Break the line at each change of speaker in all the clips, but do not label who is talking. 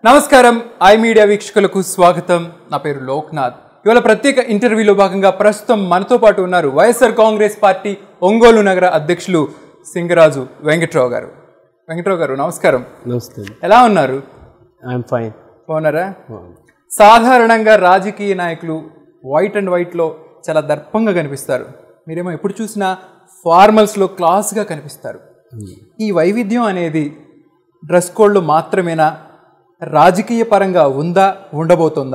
నమస్కారం I media వీక్షకులకు స్వాగతం నా పేరు లోక్నాథ్ ఇవాళ ప్రత్యేక ఇంటర్వ్యూలో భాగంగా ప్రస్తుతం మనతో పాటు ఉన్నారు వైఎస్ఆర్ కాంగ్రెస్ పార్టీ ఒంగోలు నగర అధ్యక్షులు సింగరాజు వెంకట్రావు గారు వెంకట్రావు గారు నమస్కారం
నమస్తే
ఎలా ఉన్నారు
ఐఎమ్ ఫైన్
బాగున్నారా సాధారణంగా రాజకీయ నాయకులు వైట్ అండ్ వైట్లో చాలా దర్పంగా కనిపిస్తారు మీరేమో ఎప్పుడు చూసినా ఫార్మల్స్లో క్లాస్గా కనిపిస్తారు ఈ వైవిధ్యం అనేది డ్రెస్ కోడ్లు మాత్రమేనా రాజకీయ పరంగా ఉందా ఉండబోతుందా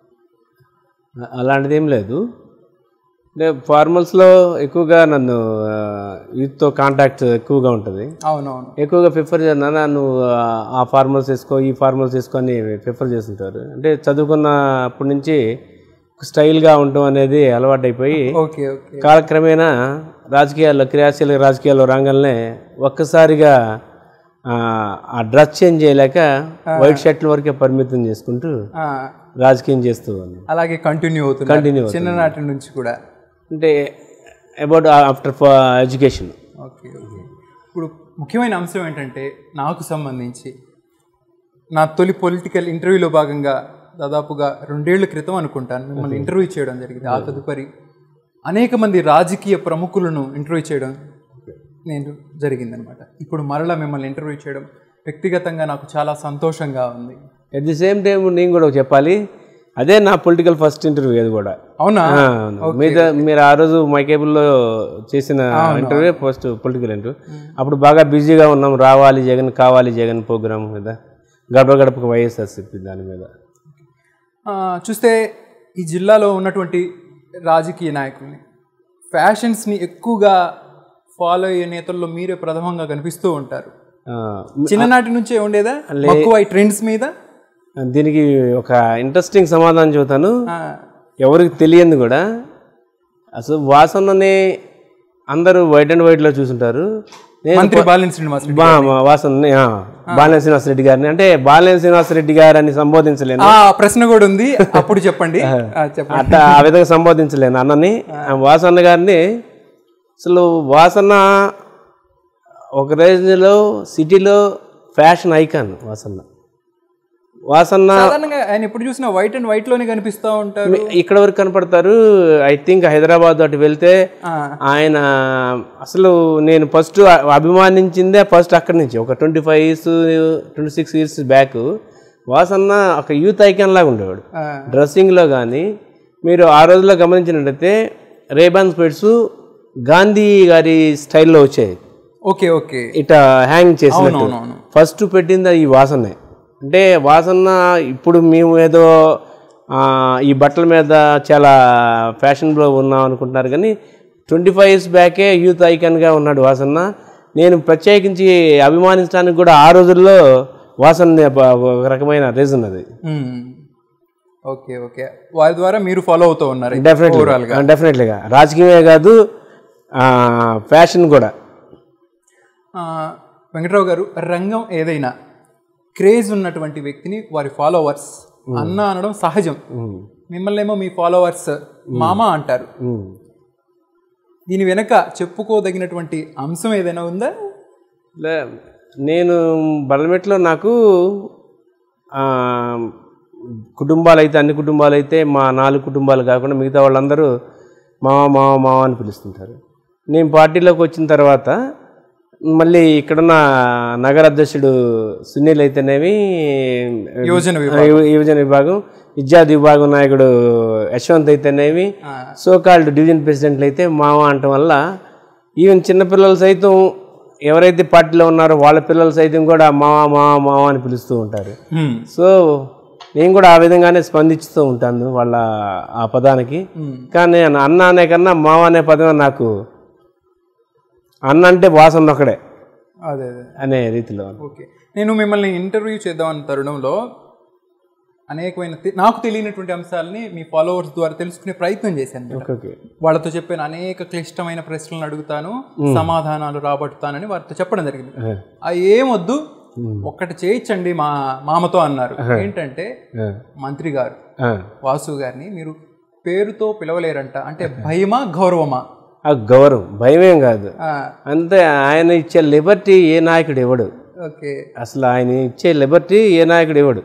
అలాంటిది ఏం లేదు అంటే ఫార్మల్స్లో ఎక్కువగా నన్ను యూత్తో కాంటాక్ట్ ఎక్కువగా ఉంటుంది
అవునవును
ఎక్కువగా ప్రిఫర్ చేస్తున్నా నువ్వు ఆ, ఆ ఫార్మల్స్ వేసుకో ఈ ఫార్మల్స్ వేసుకో అని ప్రిఫర్ చేస్తుంటారు అంటే చదువుకున్నప్పటి నుంచి స్టైల్గా ఉండటం అనేది అలవాటైపోయి
ఓకే ఓకే
కాలక్రమేణా రాజకీయాల్లో క్రియాశీలక రాజకీయాల్లో రాగానే ఒక్కసారిగా ఆ, ఆ డ్రెస్ చేంజ్ చేయలేక వైట్ షర్ట్ల వరకే పరిమితం చేసుకుంటూ
ఆ,
రాజకీయం చేస్తూ ఉన్నాను
అలాగే కంటిన్యూ అవుతుంది
Continue అవుతుంది.
చిన్ననాటి నుంచి కూడా
అంటే about after education
okay okay ఇప్పుడు ముఖ్యమైన అంశం ఏంటంటే నాకు సంబంధించి నా తొలి పొలిటికల్ ఇంటర్వ్యూలో భాగంగా దాదాపుగా రెండేళ్ల క్రితం అనుకుంటాను మిమ్మల్ని ఇంటర్వ్యూ చేయడం జరిగింది ఆ తదుపరి అనేక మంది రాజకీయ ప్రముఖులను ఇంటర్వ్యూ చేయడం నేను జరిగిందనమాట ఇప్పుడు మరలా మిమ్మల్ని ఇంటర్వ్యూ చేయడం వ్యక్తిగతంగా నాకు చాలా సంతోషంగా ఉంది
ఎట్ ది సేమ్ టైం నేను కూడా చెప్పాలి అదే నా పొలిటికల్ ఫస్ట్ ఇంటర్వ్యూ అది కూడా
అవునా
ఆ, అవును. మీద మీరు ఆ రోజు మై కేబుల్లో చేసిన ఇంటర్వ్యూ ఫస్ట్ పొలిటికల్ ఇంటర్వ్యూ అప్పుడు బాగా బిజీగా ఉన్నాం రావాలి జగన్ కావాలి జగన్ ప్రోగ్రామ్ మీద గడప గడపకు వైఎస్ఆర్సీపీ దాని మీద
ఆ, చూస్తే ఈ జిల్లాలో ఉన్నటువంటి రాజకీయ నాయకుల్ని ఫ్యాషన్స్ని ఎక్కువగా ఫాలో అయ్యే నేతల్లో మీరే ప్రథమంగా కనిపిస్తూ ఉంటారు
ఆ,
చిన్ననాటి నుంచే ఉండేదా మక్కువ ఈ ట్రెండ్స్ మీద
దీనికి ఒక ఇంట్రెస్టింగ్ సమాధానం చెబుతాను
ఆ,
ఎవరికి తెలియంది కూడా అసలు వాసనని అందరూ వైట్ అండ్ వైట్లో చూసుంటారు నేను
మంత్రి బాలిన శ్రీనివాస్ రెడ్డి.
బా మా వాసనని ఆ, బాలినేని శ్రీనివాసరెడ్డి గారిని అంటే బాలినేని శ్రీనివాసరెడ్డి గారని సంబోధించలేను
ఆ ప్రశ్న కూడా ఉంది అప్పుడు చెప్పండి ఆ, చెప్పండి
అట్లా ఆ విధంగా సంబోధించలేను అన్నని ఆ వాసన్న గారిని అసలు వాసన ఒక రేంజ్లో సిటీలో ఫ్యాషన్ ఐకాన్ వాసన్న వాసన్న
సాధారణంగా ఆయన ఎప్పుడు చూసినా వైట్ అండ్ వైట్ లోనే కనిపిస్తూ ఉంటారు
ఇక్కడ వరకు కనపడతారు ఐ థింక్ హైదరాబాద్ అటు వెళ్తే
ఆ,
ఆయన అసలు నేను ఫస్ట్ అభిమానించిందే ఫస్ట్ అక్కడి నుంచి ఒక twenty five years twenty six years back వాసన్న ఒక యూత్ ఐకాన్ లాగా ఉండేవాడు
ఆ,
డ్రెస్సింగ్లో కానీ మీరు ఆ రోజుల్లో గమనించినట్టయితే రేబాన్ స్పెట్స్ గాంధీ గారి స్టైల్లో వచ్చాయి
ఓకే ఓకే
ఇట హ్యాంగ్ చేసినట్టు
అవునవును
ఫస్ట్ పెట్టింది ఈ వాసనే అంటే వాసన ఇప్పుడు మేము ఏదో ఆ, ఈ బట్టల మీద చాలా ఫ్యాషన్లో ఉన్నాం అనుకుంటున్నారు కానీ ట్వంటీ ఫైవ్ ఇయర్స్ బ్యాకే యూత్ ఐకాన్గా ఉన్నాడు వాసన్న నేను ప్రత్యేకించి అభిమానించడానికి కూడా ఆ రోజుల్లో వాసన ఒక రకమైన రీజన్ అది
మ్మ్. ఓకే ఓకే వారి ద్వారా మీరు ఫాలో అవుతూ ఉన్నారు ఓవరాల్
డెఫినెట్లీ డెఫినెట్లీగా రాజకీయమే కాదు ఆ, ఫ్యాషన్ కూడా
ఆ, వెంకట్రావు గారు రంగం ఏదైనా క్రేజ్ ఉన్నటువంటి వ్యక్తిని వారి ఫాలోవర్స్ అన్న అనడం సహజం మిమ్మల్ని ఏమో మీ ఫాలోవర్స్ మామ అంటారు
ఉమ్.
దీని వెనక చెప్పుకోదగినటువంటి అంశం ఏదైనా ఉందా
లే నేను బలమెట్లో నాకు ఆ, కుటుంబాలు అయితే అన్ని కుటుంబాలు అయితే మా నాలుగు కుటుంబాలు కాకుండా మిగతా వాళ్ళందరూ మావ మావ మావ అని పిలుస్తుంటారు నేను పార్టీలోకి వచ్చిన తర్వాత మళ్ళీ ఇక్కడున్న నగర అధ్యక్షుడు సునీల్ అయితేనేమి
యువజన
యు- యువజన విభాగం విద్యార్థి విభాగం నాయకుడు యశ్వంత్ అయితేనేమి
ఆ,
సో కాల్డ్ డివిజన్ ప్రెసిడెంట్లు అయితే మామ అనటం వల్ల ఈవెన్ చిన్నపిల్లలు సైతం ఎవరైతే పార్టీలో ఉన్నారో వాళ్ళ పిల్లలు సైతం కూడా మావా మావా మావా అని పిలుస్తూ ఉంటారు
మ్మ్.
సో నేను కూడా ఆ విధంగానే స్పందిస్తూ ఉంటాను వాళ్ళ ఆ పదానికి
మ్మ్.
కానీ నేను అన్న అనే కన్నా మావ అనే పదమే నాకు అన్న అంటే వాసన ఒకడే
అదే అదే
అనే రీతిలో
ఓకే నేను మిమ్మల్ని ఇంటర్వ్యూ చేద్దామన్న తరుణంలో అనేకమైన తె- నాకు తెలియనటువంటి అంశాలని మీ ఫాలోవర్స్ ద్వారా తెలుసుకునే ప్రయత్నం చేశాను
ఓకే ఓకే
వాళ్ళతో చెప్పిన అనేక క్లిష్టమైన ప్రశ్నలను అడుగుతాను సమాధానాలు రాబట్టుతానని వారితో చెప్పడం జరిగింది ఆ ఏమొద్దు ఒక్కటి చేయించండి మా మామతో అన్నారు ఏంటంటే మంత్రి గారు వాసు గారిని మీరు పేరుతో పిలవలేరంట అంటే భయమా గౌరవమా
ఆ గౌరవం భయమేం కాదు
ఆ,
అంతే ఆయన ఇచ్చే లిబర్టీ ఏ నాయకుడు ఇవ్వడు
ఓకే
అసలు ఆయన ఇచ్చే లిబర్టీ ఏ నాయకుడు ఇవ్వడు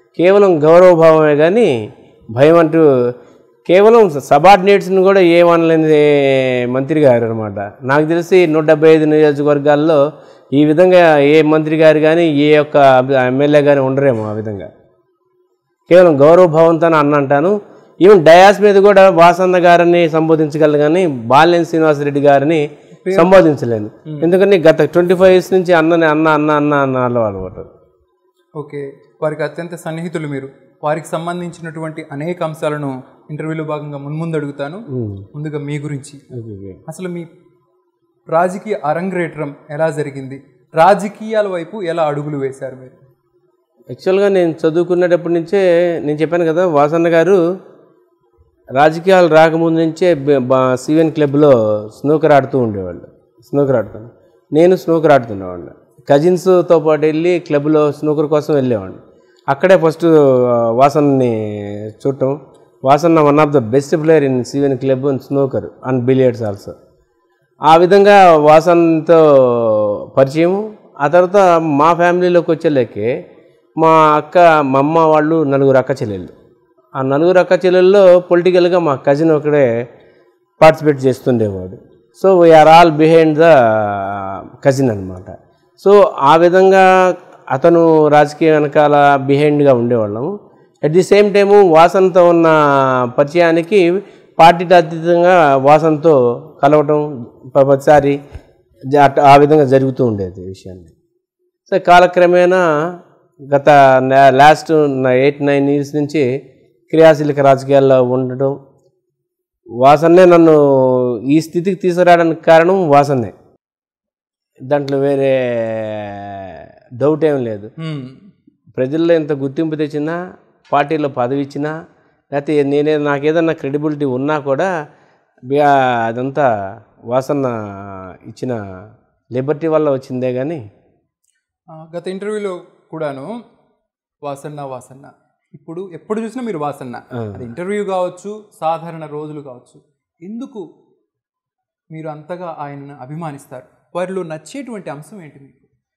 కేవలం గౌరవభావమే కానీ భయం అంటూ కేవలం సబార్డినేట్స్ని కూడా ఏమనలేని మంత్రి గారు అనమాట నాకు తెలిసి నూట డెబ్బై ఐదు నియోజకవర్గాల్లో ఈ విధంగా ఏ మంత్రి గారు కానీ ఏ యొక్క ఎమ్మెల్యే కానీ ఉండరేమో ఆ విధంగా కేవలం గౌరవభావంతో అన్న అంటాను ఈవెన్ డయాస్ మీద కూడా వాసన్న గారిని సంబోధించగలను కానీ బాలినేని శ్రీనివాసరెడ్డి గారిని సంబోధించలేను ఎందుకని గత ట్వంటీ ఫైవ్ ఇయర్స్ నుంచి అన్నని అన్న అన్న అన్న అన్న అలవాటు
ఓకే వారికి అత్యంత సన్నిహితులు మీరు వారికి సంబంధించినటువంటి అనేక అంశాలను ఇంటర్వ్యూలో భాగంగా మున్ముందు అడుగుతాను ముందుగా మీ గురించి అసలు మీ రాజకీయ అరంగ్రేట్రం ఎలా జరిగింది రాజకీయాల వైపు ఎలా అడుగులు వేశారు మీరు
యాక్చువల్గా నేను చదువుకునేటప్పటి నుంచే నేను చెప్పాను కదా వాసన్న గారు రాజకీయాలు రాకముందు నుంచే సివిఎన్ క్లబ్లో స్నూకర్ ఆడుతూ ఉండేవాళ్ళు స్నూకర్ ఆడుతాను నేను స్నూకర్ ఆడుతున్నవాడిని కజిన్స్తో పాటు వెళ్ళి క్లబ్లో స్నూకర్ కోసం వెళ్ళేవాడిని అక్కడే ఫస్ట్ వాసన్ని చూడటం వాసన్న one of the best player in CVN club and snooker and billiards also ఆ విధంగా వాసన్తో పరిచయం ఆ తర్వాత మా ఫ్యామిలీలోకి వచ్చేలేకే మా అక్క మా అమ్మ వాళ్ళు నలుగురు అక్క చెల్లెళ్ళు ఆ నలుగురు అక్క చెల్లెల్లో పొలిటికల్గా మా కజిన్ ఒకడే పార్టిసిపేట్ చేస్తుండేవాడు so we are all behind the cousin అనమాట సో ఆ విధంగా అతను రాజకీయ వెనకాల బిహైండ్గా ఉండేవాళ్ళం అట్ ది సేమ్ టైము వాసన్తో ఉన్న పరిచయానికి పార్టీకి అతీతంగా వాసన్తో కలవటం ప- ప్రతిసారి జ- అట్- ఆ విధంగా జరుగుతూ ఉండేది ఈ విషయాన్ని సో కాలక్రమేణా గత నా- లాస్ట్ ఎయిట్ నైన్ ఇయర్స్ నుంచి క్రియాశీలక రాజకీయాల్లో ఉండటం వాసన్నే నన్ను ఈ స్థితికి తీసుకురావడానికి కారణం వాసన్నే దాంట్లో వేరే డౌట్ ఏం లేదు
హ్మ్.
ప్రజల్లో ఇంత గుర్తింపు తెచ్చినా పార్టీలో పదవి ఇచ్చినా లేకపోతే నేనే నాకేదన్నా క్రెడిబిలిటీ ఉన్నా కూడా బి- అదంతా వాసన్న ఇచ్చిన లిబర్టీ వల్ల వచ్చిందే కానీ
ఆ, గత ఇంటర్వ్యూలో కూడాను వాసన్న వాసన్న ఇప్పుడు ఎప్పుడు చూసినా మీరు వాసన్న అది ఇంటర్వ్యూ కావచ్చు సాధారణ రోజులు కావచ్చు ఎందుకు మీరు అంతగా ఆయనను అభిమానిస్తారు వారిలో నచ్చేటువంటి అంశం ఏంటి మీకు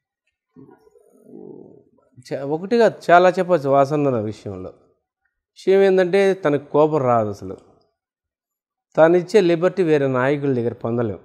చ- ఒకటిగా చాలా చెప్పచ్చు వాసన్న విషయంలో విషయం ఏంటంటే తనకు కోపం రాదు అసలు తను ఇచ్చే లిబర్టీ వేరే నాయకుల దగ్గర పొందలేం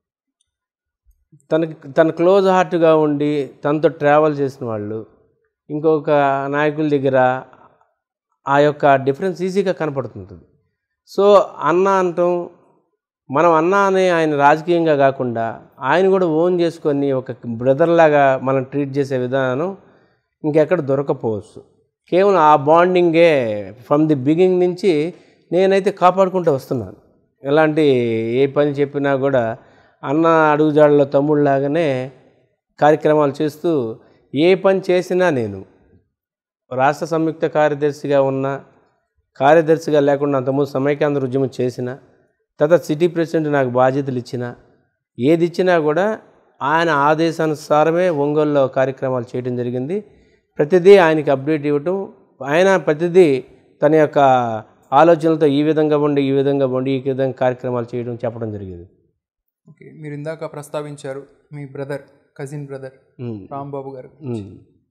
తనకి తన క్లోజ్ హార్ట్గా ఉండి తనతో ట్రావెల్ చేసిన వాళ్ళు ఇంకొక నాయకుల దగ్గర ఆ యొక్క డిఫరెన్స్ ఈజీగా కనపడుతుంటుంది సో అన్న అంటాం మనం అన్న అనే ఆయన రాజకీయంగా కాకుండా ఆయన కూడా ఓన్ చేసుకొని ఒక బ్రదర్ లాగా మనం ట్రీట్ చేసే విధానం ఇంకెక్కడ దొరకపోవచ్చు కేవలం ఆ బాండింగే ఫ్రమ్ ది బిగినింగ్ నుంచి నేనైతే కాపాడుకుంటూ వస్తున్నాను ఎలాంటి ఏ పని చెప్పినా కూడా అన్న అడుగుజాడలో తమ్ముళ్ళలాగానే కార్యక్రమాలు చేస్తూ ఏ పని చేసినా నేను రాష్ట్ర సంయుక్త కార్యదర్శిగా ఉన్న కార్యదర్శిగా లేకుండా అంతకుముందు సమైక్యాంధ్ర ఉద్యమం చేసిన తర్వాత సిటీ ప్రెసిడెంట్ నాకు బాధ్యతలు ఇచ్చిన ఏది ఇచ్చినా కూడా ఆయన ఆదేశానుసారమే ఒంగోలులో కార్యక్రమాలు చేయడం జరిగింది ప్రతిదీ ఆయనకి అప్డేట్ ఇవ్వటం ఆయన ప్రతిదీ తన యొక్క ఆలోచనలతో ఈ విధంగా ఉండి ఈ విధంగా ఉండి ఈ విధంగా కార్యక్రమాలు చేయడం చెప్పడం జరిగింది
ఓకే మీరు ఇందాక ప్రస్తావించారు మీ brother cousin brother
um,
Rambabu garu
um,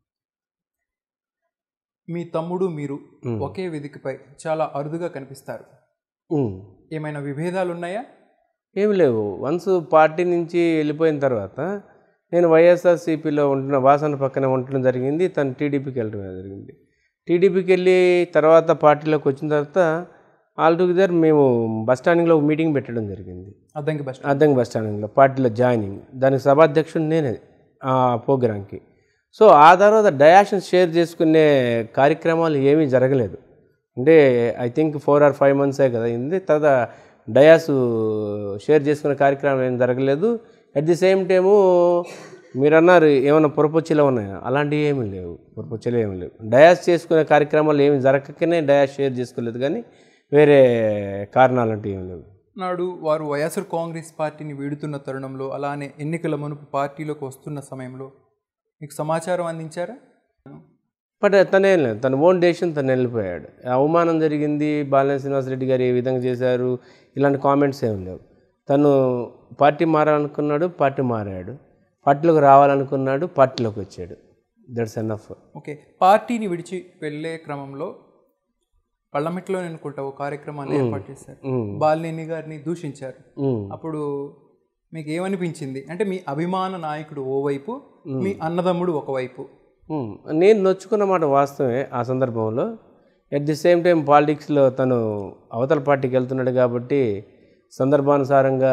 మీ తమ్ముడు మీరు
ఉమ్,
ఒకే వేదికపై చాలా అరుదుగా కనిపిస్తారు
ఉమ్.
ఏమైనా విభేదాలు ఉన్నాయా
ఏమి లేవు వన్స్ పార్టీ నుంచి వెళ్ళిపోయిన తర్వాత నేను వైఎస్ఆర్సీపీలో ఉంటున్న వాసన పక్కన ఉండటం జరిగింది తను టీడీపీకి వెళ్ళడం జరిగింది టీడీపీకి వెళ్ళి తర్వాత పార్టీలోకి వచ్చిన తర్వాత ఆల్ టుగెదర్ మేము బస్ స్టాండింగ్లో ఒక మీటింగ్ పెట్టడం జరిగింది
అద్దంకి బస్
అద్దంకి బస్ స్టాండింగ్లో పార్టీలో జాయినింగ్ దానికి సభాధ్యక్షుడు నేనే ఆ ప్రోగ్రాంకి సో ఆ తర్వాత డయాషన్ షేర్ చేసుకునే కార్యక్రమాలు ఏమీ జరగలేదు అంటే I think four or five మంత్సే కదా అయింది తర్వాత డయాస్ షేర్ చేసుకునే కార్యక్రమం ఏం జరగలేదు అట్ ది సేమ్ టైము మీరు అన్నారు ఏమైనా పొరపొచ్చిలో ఉన్నాయా అలాంటివి ఏమీ లేవు పొరపొచ్చిలో ఏమీ లేవు డయాస్ చేసుకునే కార్యక్రమాలు ఏమి జరగకనే డయాస్ షేర్ చేసుకోలేదు కానీ వేరే కారణాలు అంటే ఏమి లేవు
నాడు వారు వైఎస్ఆర్ కాంగ్రెస్ పార్టీని వీడుతున్న తరుణంలో అలానే ఎన్నికల మునుపు పార్టీలోకి వస్తున్న సమయంలో మీకు సమాచారం అందించారా
బట్ తనేం లేదు తన ఓన్ డెసిషన్ తను వెళ్ళిపోయాడు అవమానం జరిగింది బాలినేని శ్రీనివాసరెడ్డి గారు ఏ విధంగా చేశారు ఇలాంటి కామెంట్స్ ఏం లేవు తను పార్టీ మారాలనుకున్నాడు పార్టీ మారాడు పార్టీలోకి రావాలనుకున్నాడు పార్టీలోకి వచ్చాడు దట్స్ ఎనఫ్
ఓకే పార్టీని విడిచి వెళ్ళే క్రమంలో పళ్ళమిట్లో అనుకుంటా ఓ కార్యక్రమాన్ని ఏర్పాటు చేశారు బాలినేని గారిని దూషించారు అప్పుడు మీకు ఏమనిపించింది అంటే మీ అభిమాన నాయకుడు ఓవైపు మీ అన్నదమ్ముడు ఒకవైపు
మ్మ్. నేను నొచ్చుకున్న మాట వాస్తవమే ఆ సందర్భంలో ఎట్ ది సేమ్ టైం పాలిటిక్స్లో తను అవతల పార్టీకి వెళ్తున్నాడు కాబట్టి సందర్భానుసారంగా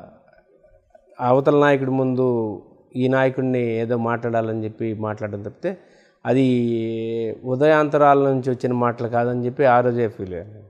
ఆ అవతల నాయకుడి ముందు ఈ నాయకుడిని ఏదో మాట్లాడాలని చెప్పి మాట్లాడడం తప్పితే అది ఉదయాంతరాల నుంచి వచ్చిన మాటలు కాదని చెప్పి ఆ రోజే ఫీల్ అయ్యాను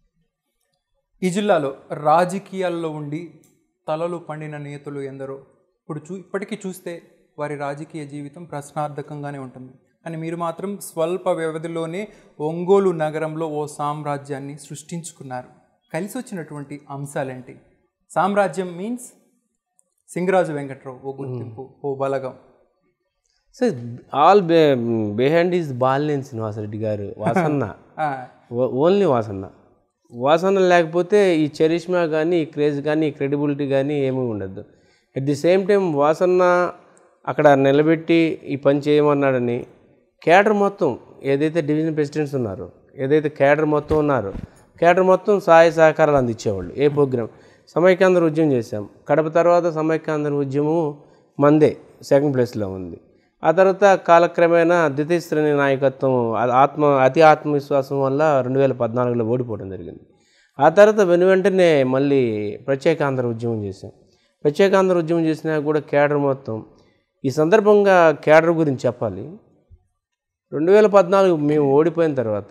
ఈ జిల్లాలో రాజకీయాల్లో ఉండి తలలు పండిన నేతలు ఎందరో ఇప్పుడు చూ ఇప్పటికీ చూస్తే వారి రాజకీయ జీవితం ప్రశ్నార్థకంగానే ఉంటుంది కానీ మీరు మాత్రం స్వల్ప వ్యవధిలోనే ఒంగోలు నగరంలో ఓ సామ్రాజ్యాన్ని సృష్టించుకున్నారు కలిసి వచ్చినటువంటి అంశాలేంటి సామ్రాజ్యం మీన్స్ సింగరాజు వెంకట్రావు ఓ గుర్తింపు ఓ బలగం
so all by behind is Balineni Srinivasareddy garu వాసన్న
ఆ,
ఓ- ఓన్లీ వాసన్న వాసన లేకపోతే ఈ చరిష్మా కానీ ఈ క్రేజ్ కానీ ఈ క్రెడిబిలిటీ కానీ ఏమీ ఉండదు అట్ ది సేమ్ టైం వాసన్న అక్కడ నిలబెట్టి ఈ పని చేయమన్నాడని కేడర్ మొత్తం ఏదైతే డివిజన్ ప్రెసిడెంట్స్ ఉన్నారో ఏదైతే కేడర్ మొత్తం ఉన్నారో కేడర్ మొత్తం సహాయ సహకారాలు అందించేవాళ్ళు ఏ ప్రోగ్రామ్ సమైక్యాంధ్ర ఉద్యమం చేశాం కడప తర్వాత సమైక్యాంధ్ర ఉద్యమం మందే సెకండ్ ప్లేస్లో ఉంది ఆ తర్వాత కాలక్రమేణా ద్వితీయ శ్రేణి నాయకత్వం ఆ- ఆత్మ అతి ఆత్మవిశ్వాసం వల్ల రెండు వేల పద్నాలుగులో ఓడిపోవడం జరిగింది ఆ తర్వాత వెను వెంటనే మళ్ళీ ప్రత్యేక ఆంధ్ర ఉద్యమం చేశాం ప్రత్యేక ఆంధ్ర ఉద్యమం చేసినా కూడా కేడర్ మొత్తం ఈ సందర్భంగా కేడర్ గురించి చెప్పాలి రెండు వేల పద్నాలుగు మేము ఓడిపోయిన తర్వాత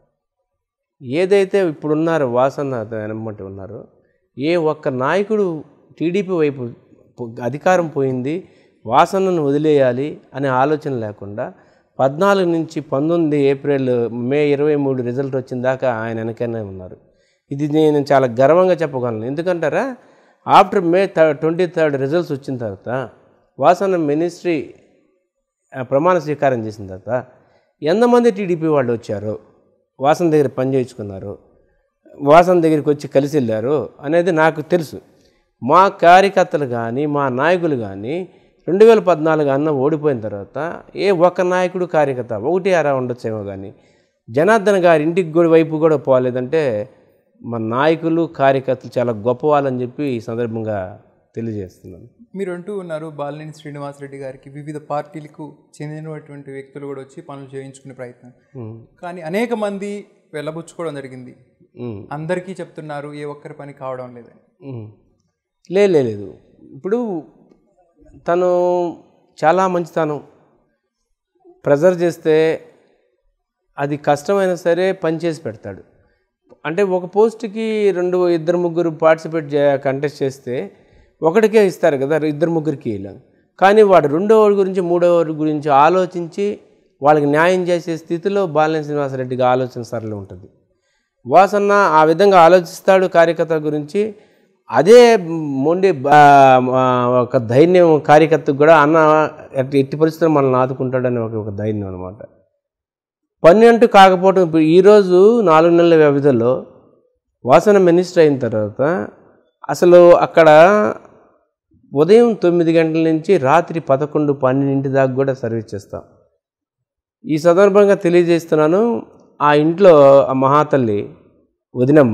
ఏదైతే ఇప్పుడున్నారో వాసన వెనమంటే ఉన్నారో ఏ ఒక్క నాయకుడు టీడీపీ వైపు పో- అధికారం పోయింది వాసనను వదిలేయాలి అనే ఆలోచన లేకుండా పద్నాలుగు నుంచి పంతొమ్మిది ఏప్రిల్ మే ఇరవై మూడు రిజల్ట్ వచ్చిన దాకా ఆయన వెనకనే ఉన్నారు ఇది నేను చాలా గర్వంగా చెప్పగలను ఎందుకంటారా after May third twenty third results వచ్చిన తర్వాత వాసన మినిస్ట్రీ ఆ, ప్రమాణ స్వీకారం చేసిన తర్వాత ఎంతమంది టీడీపీ వాళ్ళు వచ్చారు వాసన దగ్గర పని చేయించుకున్నారు వాసన దగ్గరికి వచ్చి కలిసి వెళ్ళారు అనేది నాకు తెలుసు మా కార్యకర్తలు కానీ మా నాయకులు కానీ రెండు వేల పద్నాలుగు అన్న ఓడిపోయిన తర్వాత ఏ ఒక్క నాయకుడు కార్యకర్త ఒకటి అరా ఉండొచ్చేమో కానీ జనార్దన్ గారి ఇంటికి కూడా వైపు కూడా పోలేదంటే మా నాయకులు కార్యకర్తలు చాలా గొప్ప వాళ్ళని చెప్పి ఈ సందర్భంగా తెలియజేస్తున్నాను
మీరు అంటూ ఉన్నారు బాలినేని శ్రీనివాసరెడ్డి గారికి వివిధ పార్టీలకు చెందినటువంటి వ్యక్తులు కూడా వచ్చి పనులు చేయించుకునే ప్రయత్నం
ఉమ్.
కానీ అనేక మంది వెళ్ళబుచ్చుకోవడం జరిగింది
ఉమ్.
అందరికీ చెప్తున్నారు ఏ ఒక్కరి పని కావడం లేదని
ఉమ్. లే లే, లేదు ఇప్పుడు తను చాలా మంచితనం ప్రెజర్ చేస్తే అది కష్టమైనా సరే పని చేసి పెడతాడు అంటే ఒక పోస్ట్కి రెండు ఇద్దరు ముగ్గురు పార్టిసిపేట్ చే కంటెస్ట్ చేస్తే ఒకటికే ఇస్తారు కదా ఇద్దరు ముగ్గురికి ఇలా కానీ వాడు రెండో వాడి గురించి మూడో వాడి గురించి ఆలోచించి వాళ్ళకి న్యాయం చేసే స్థితిలో బాలినేని శ్రీనివాసరెడ్డికి ఆలోచన సరళి ఉంటుంది వాసన్న ఆ విధంగా ఆలోచిస్తాడు కార్యకర్తల గురించి అదే మొండి బా- ఆ, ఒక ధైర్యం కార్యకర్తకు కూడా అన్న ఎట్టి ఎట్టి పరిస్థితుల్లో మనల్ని ఆదుకుంటాడని ఒక ఒక ధైర్యం అనమాట పని అంటూ కాకపోవడం ఇప్పుడు ఈరోజు నాలుగు నెలల వ్యవధిలో వాసన మినిస్టర్ అయిన తర్వాత అసలు అక్కడ ఉదయం తొమ్మిది గంటల నుంచి రాత్రి పదకొండు పన్నెండింటి దాకా కూడా సర్వీస్ చేస్తాం ఈ సందర్భంగా తెలియజేస్తున్నాను ఆ ఇంట్లో ఆ మహాతల్లి వదినమ్మ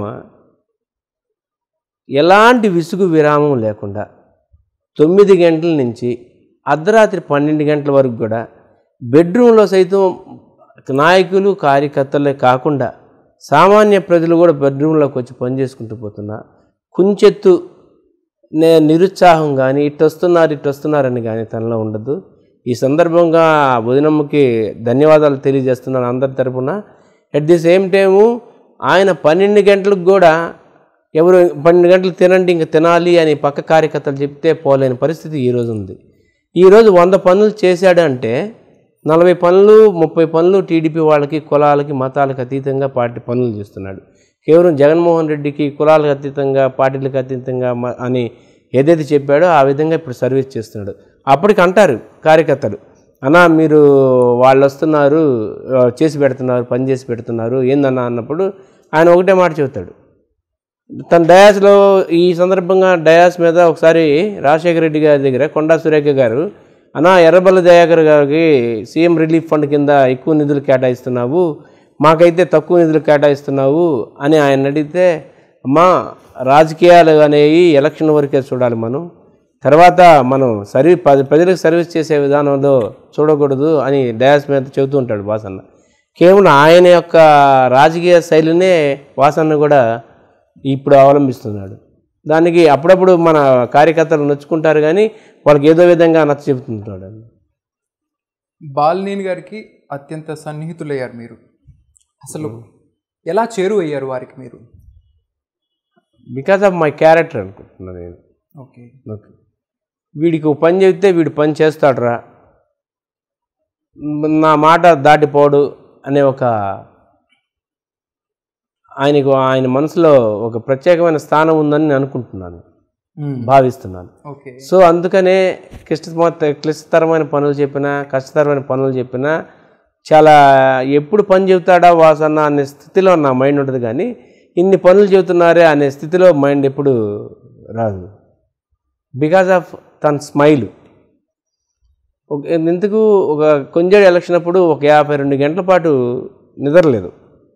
ఎలాంటి విసుగు విరామం లేకుండా తొమ్మిది గంటల నుంచి అర్ధరాత్రి పన్నెండు గంటల వరకు కూడా బెడ్రూమ్లో సైతం నాయకులు కార్యకర్తలే కాకుండా సామాన్య ప్రజలు కూడా బెడ్రూమ్లోకి వచ్చి పని చేసుకుంటూ పోతున్నా కుంచెత్తు నే నిరుత్సాహం కానీ ఇటు వస్తున్నారు ఇటు వస్తున్నారని కానీ తనలో ఉండదు ఈ సందర్భంగా వదినమ్మకి ధన్యవాదాలు తెలియజేస్తున్నాను అందరి తరపున ఎట్ ది సేమ్ టైము ఆయన పన్నెండు గంటలకు కూడా ఎవరు పన్నెండు గంటలు తినండి ఇంకా తినాలి అని పక్క కార్యకర్తలు చెప్తే పోలేని పరిస్థితి ఈరోజు ఉంది ఈరోజు వంద పనులు చేశాడు అంటే నలభై పనులు ముప్పై పనులు టీడీపీ వాళ్ళకి కులాలకి మతాలకు అతీతంగా పార్టీ పనులు చేస్తున్నాడు కేవలం జగన్మోహన్ రెడ్డికి కులాలకు అతీతంగా పార్టీలకు అతీతంగా మ- అని ఏదైతే చెప్పాడో ఆ విధంగా ఇప్పుడు సర్వీస్ చేస్తున్నాడు అప్పటికి అంటారు కార్యకర్తలు అన్నా మీరు వాళ్ళు వస్తున్నారు ఆ, చేసి పెడుతున్నారు పని చేసి పెడుతున్నారు ఏందన్నా అన్నప్పుడు ఆయన ఒకటే మాట చెబుతాడు తన డయాస్లో ఈ సందర్భంగా డయాస్ మీద ఒకసారి రాజశేఖర రెడ్డి గారి దగ్గర కొండా సురేఖ గారు అన్నా ఎర్రబల్ల దయాకర్ గారికి సీఎం రిలీఫ్ ఫండ్ కింద ఎక్కువ నిధులు కేటాయిస్తున్నావు మాకైతే తక్కువ నిధులు కేటాయిస్తున్నావు అని ఆయన అడిగితే అమ్మా రాజకీయాలు అనేవి ఎలక్షన్ వరకే చూడాలి మనం తర్వాత మనం సర్వీస్ ప్రజలకు సర్వీస్ చేసే విధానంలో చూడకూడదు అని డయాస్ మీద చెబుతూ ఉంటాడు వాసన్న కేవలం ఆయన యొక్క రాజకీయ శైలినే వాసన్న కూడా ఇప్పుడు అవలంబిస్తున్నాడు దానికి అప్పుడప్పుడు మన కార్యకర్తలు నొచ్చుకుంటారు కానీ వాళ్ళకి ఏదో విధంగా నచ్చ చెబుతుంటాడు
బాలినేని గారికి అత్యంత సన్నిహితులయ్యారు మీరు అసలు ఎలా చేరువయ్యారు వారికి మీరు
బికాస్ ఆఫ్ మై క్యారెక్టర్ అనుకుంటున్నాను నేను
ఓకే
ఓకే వీడికి ఒక పని చెబితే వీడు పని చేస్తాడురా నా మాట దాటిపోడు అనే ఒక ఆయనకు ఆయన మనసులో ఒక ప్రత్యేకమైన స్థానం ఉందని నేను అనుకుంటున్నాను భావిస్తున్నాను
ఓకే
సో అందుకనే క్లిష్ట క్లిష్టతరమైన పనులు చెప్పినా కష్టతరమైన పనులు చెప్పినా చాలా ఎప్పుడు పని చెబుతాడా వాసన్న అనే స్థితిలో నా మైండ్ ఉంటుంది కానీ ఇన్ని పనులు చెబుతున్నారే అనే స్థితిలో మైండ్ ఎప్పుడు రాదు బికాజ్ ఆఫ్ తన స్మైల్ ఒక ఎందుకు ఒక కొంచెం ఎలక్షన్ అప్పుడు ఒక యాభై రెండు గంటల పాటు నిద్రలేదు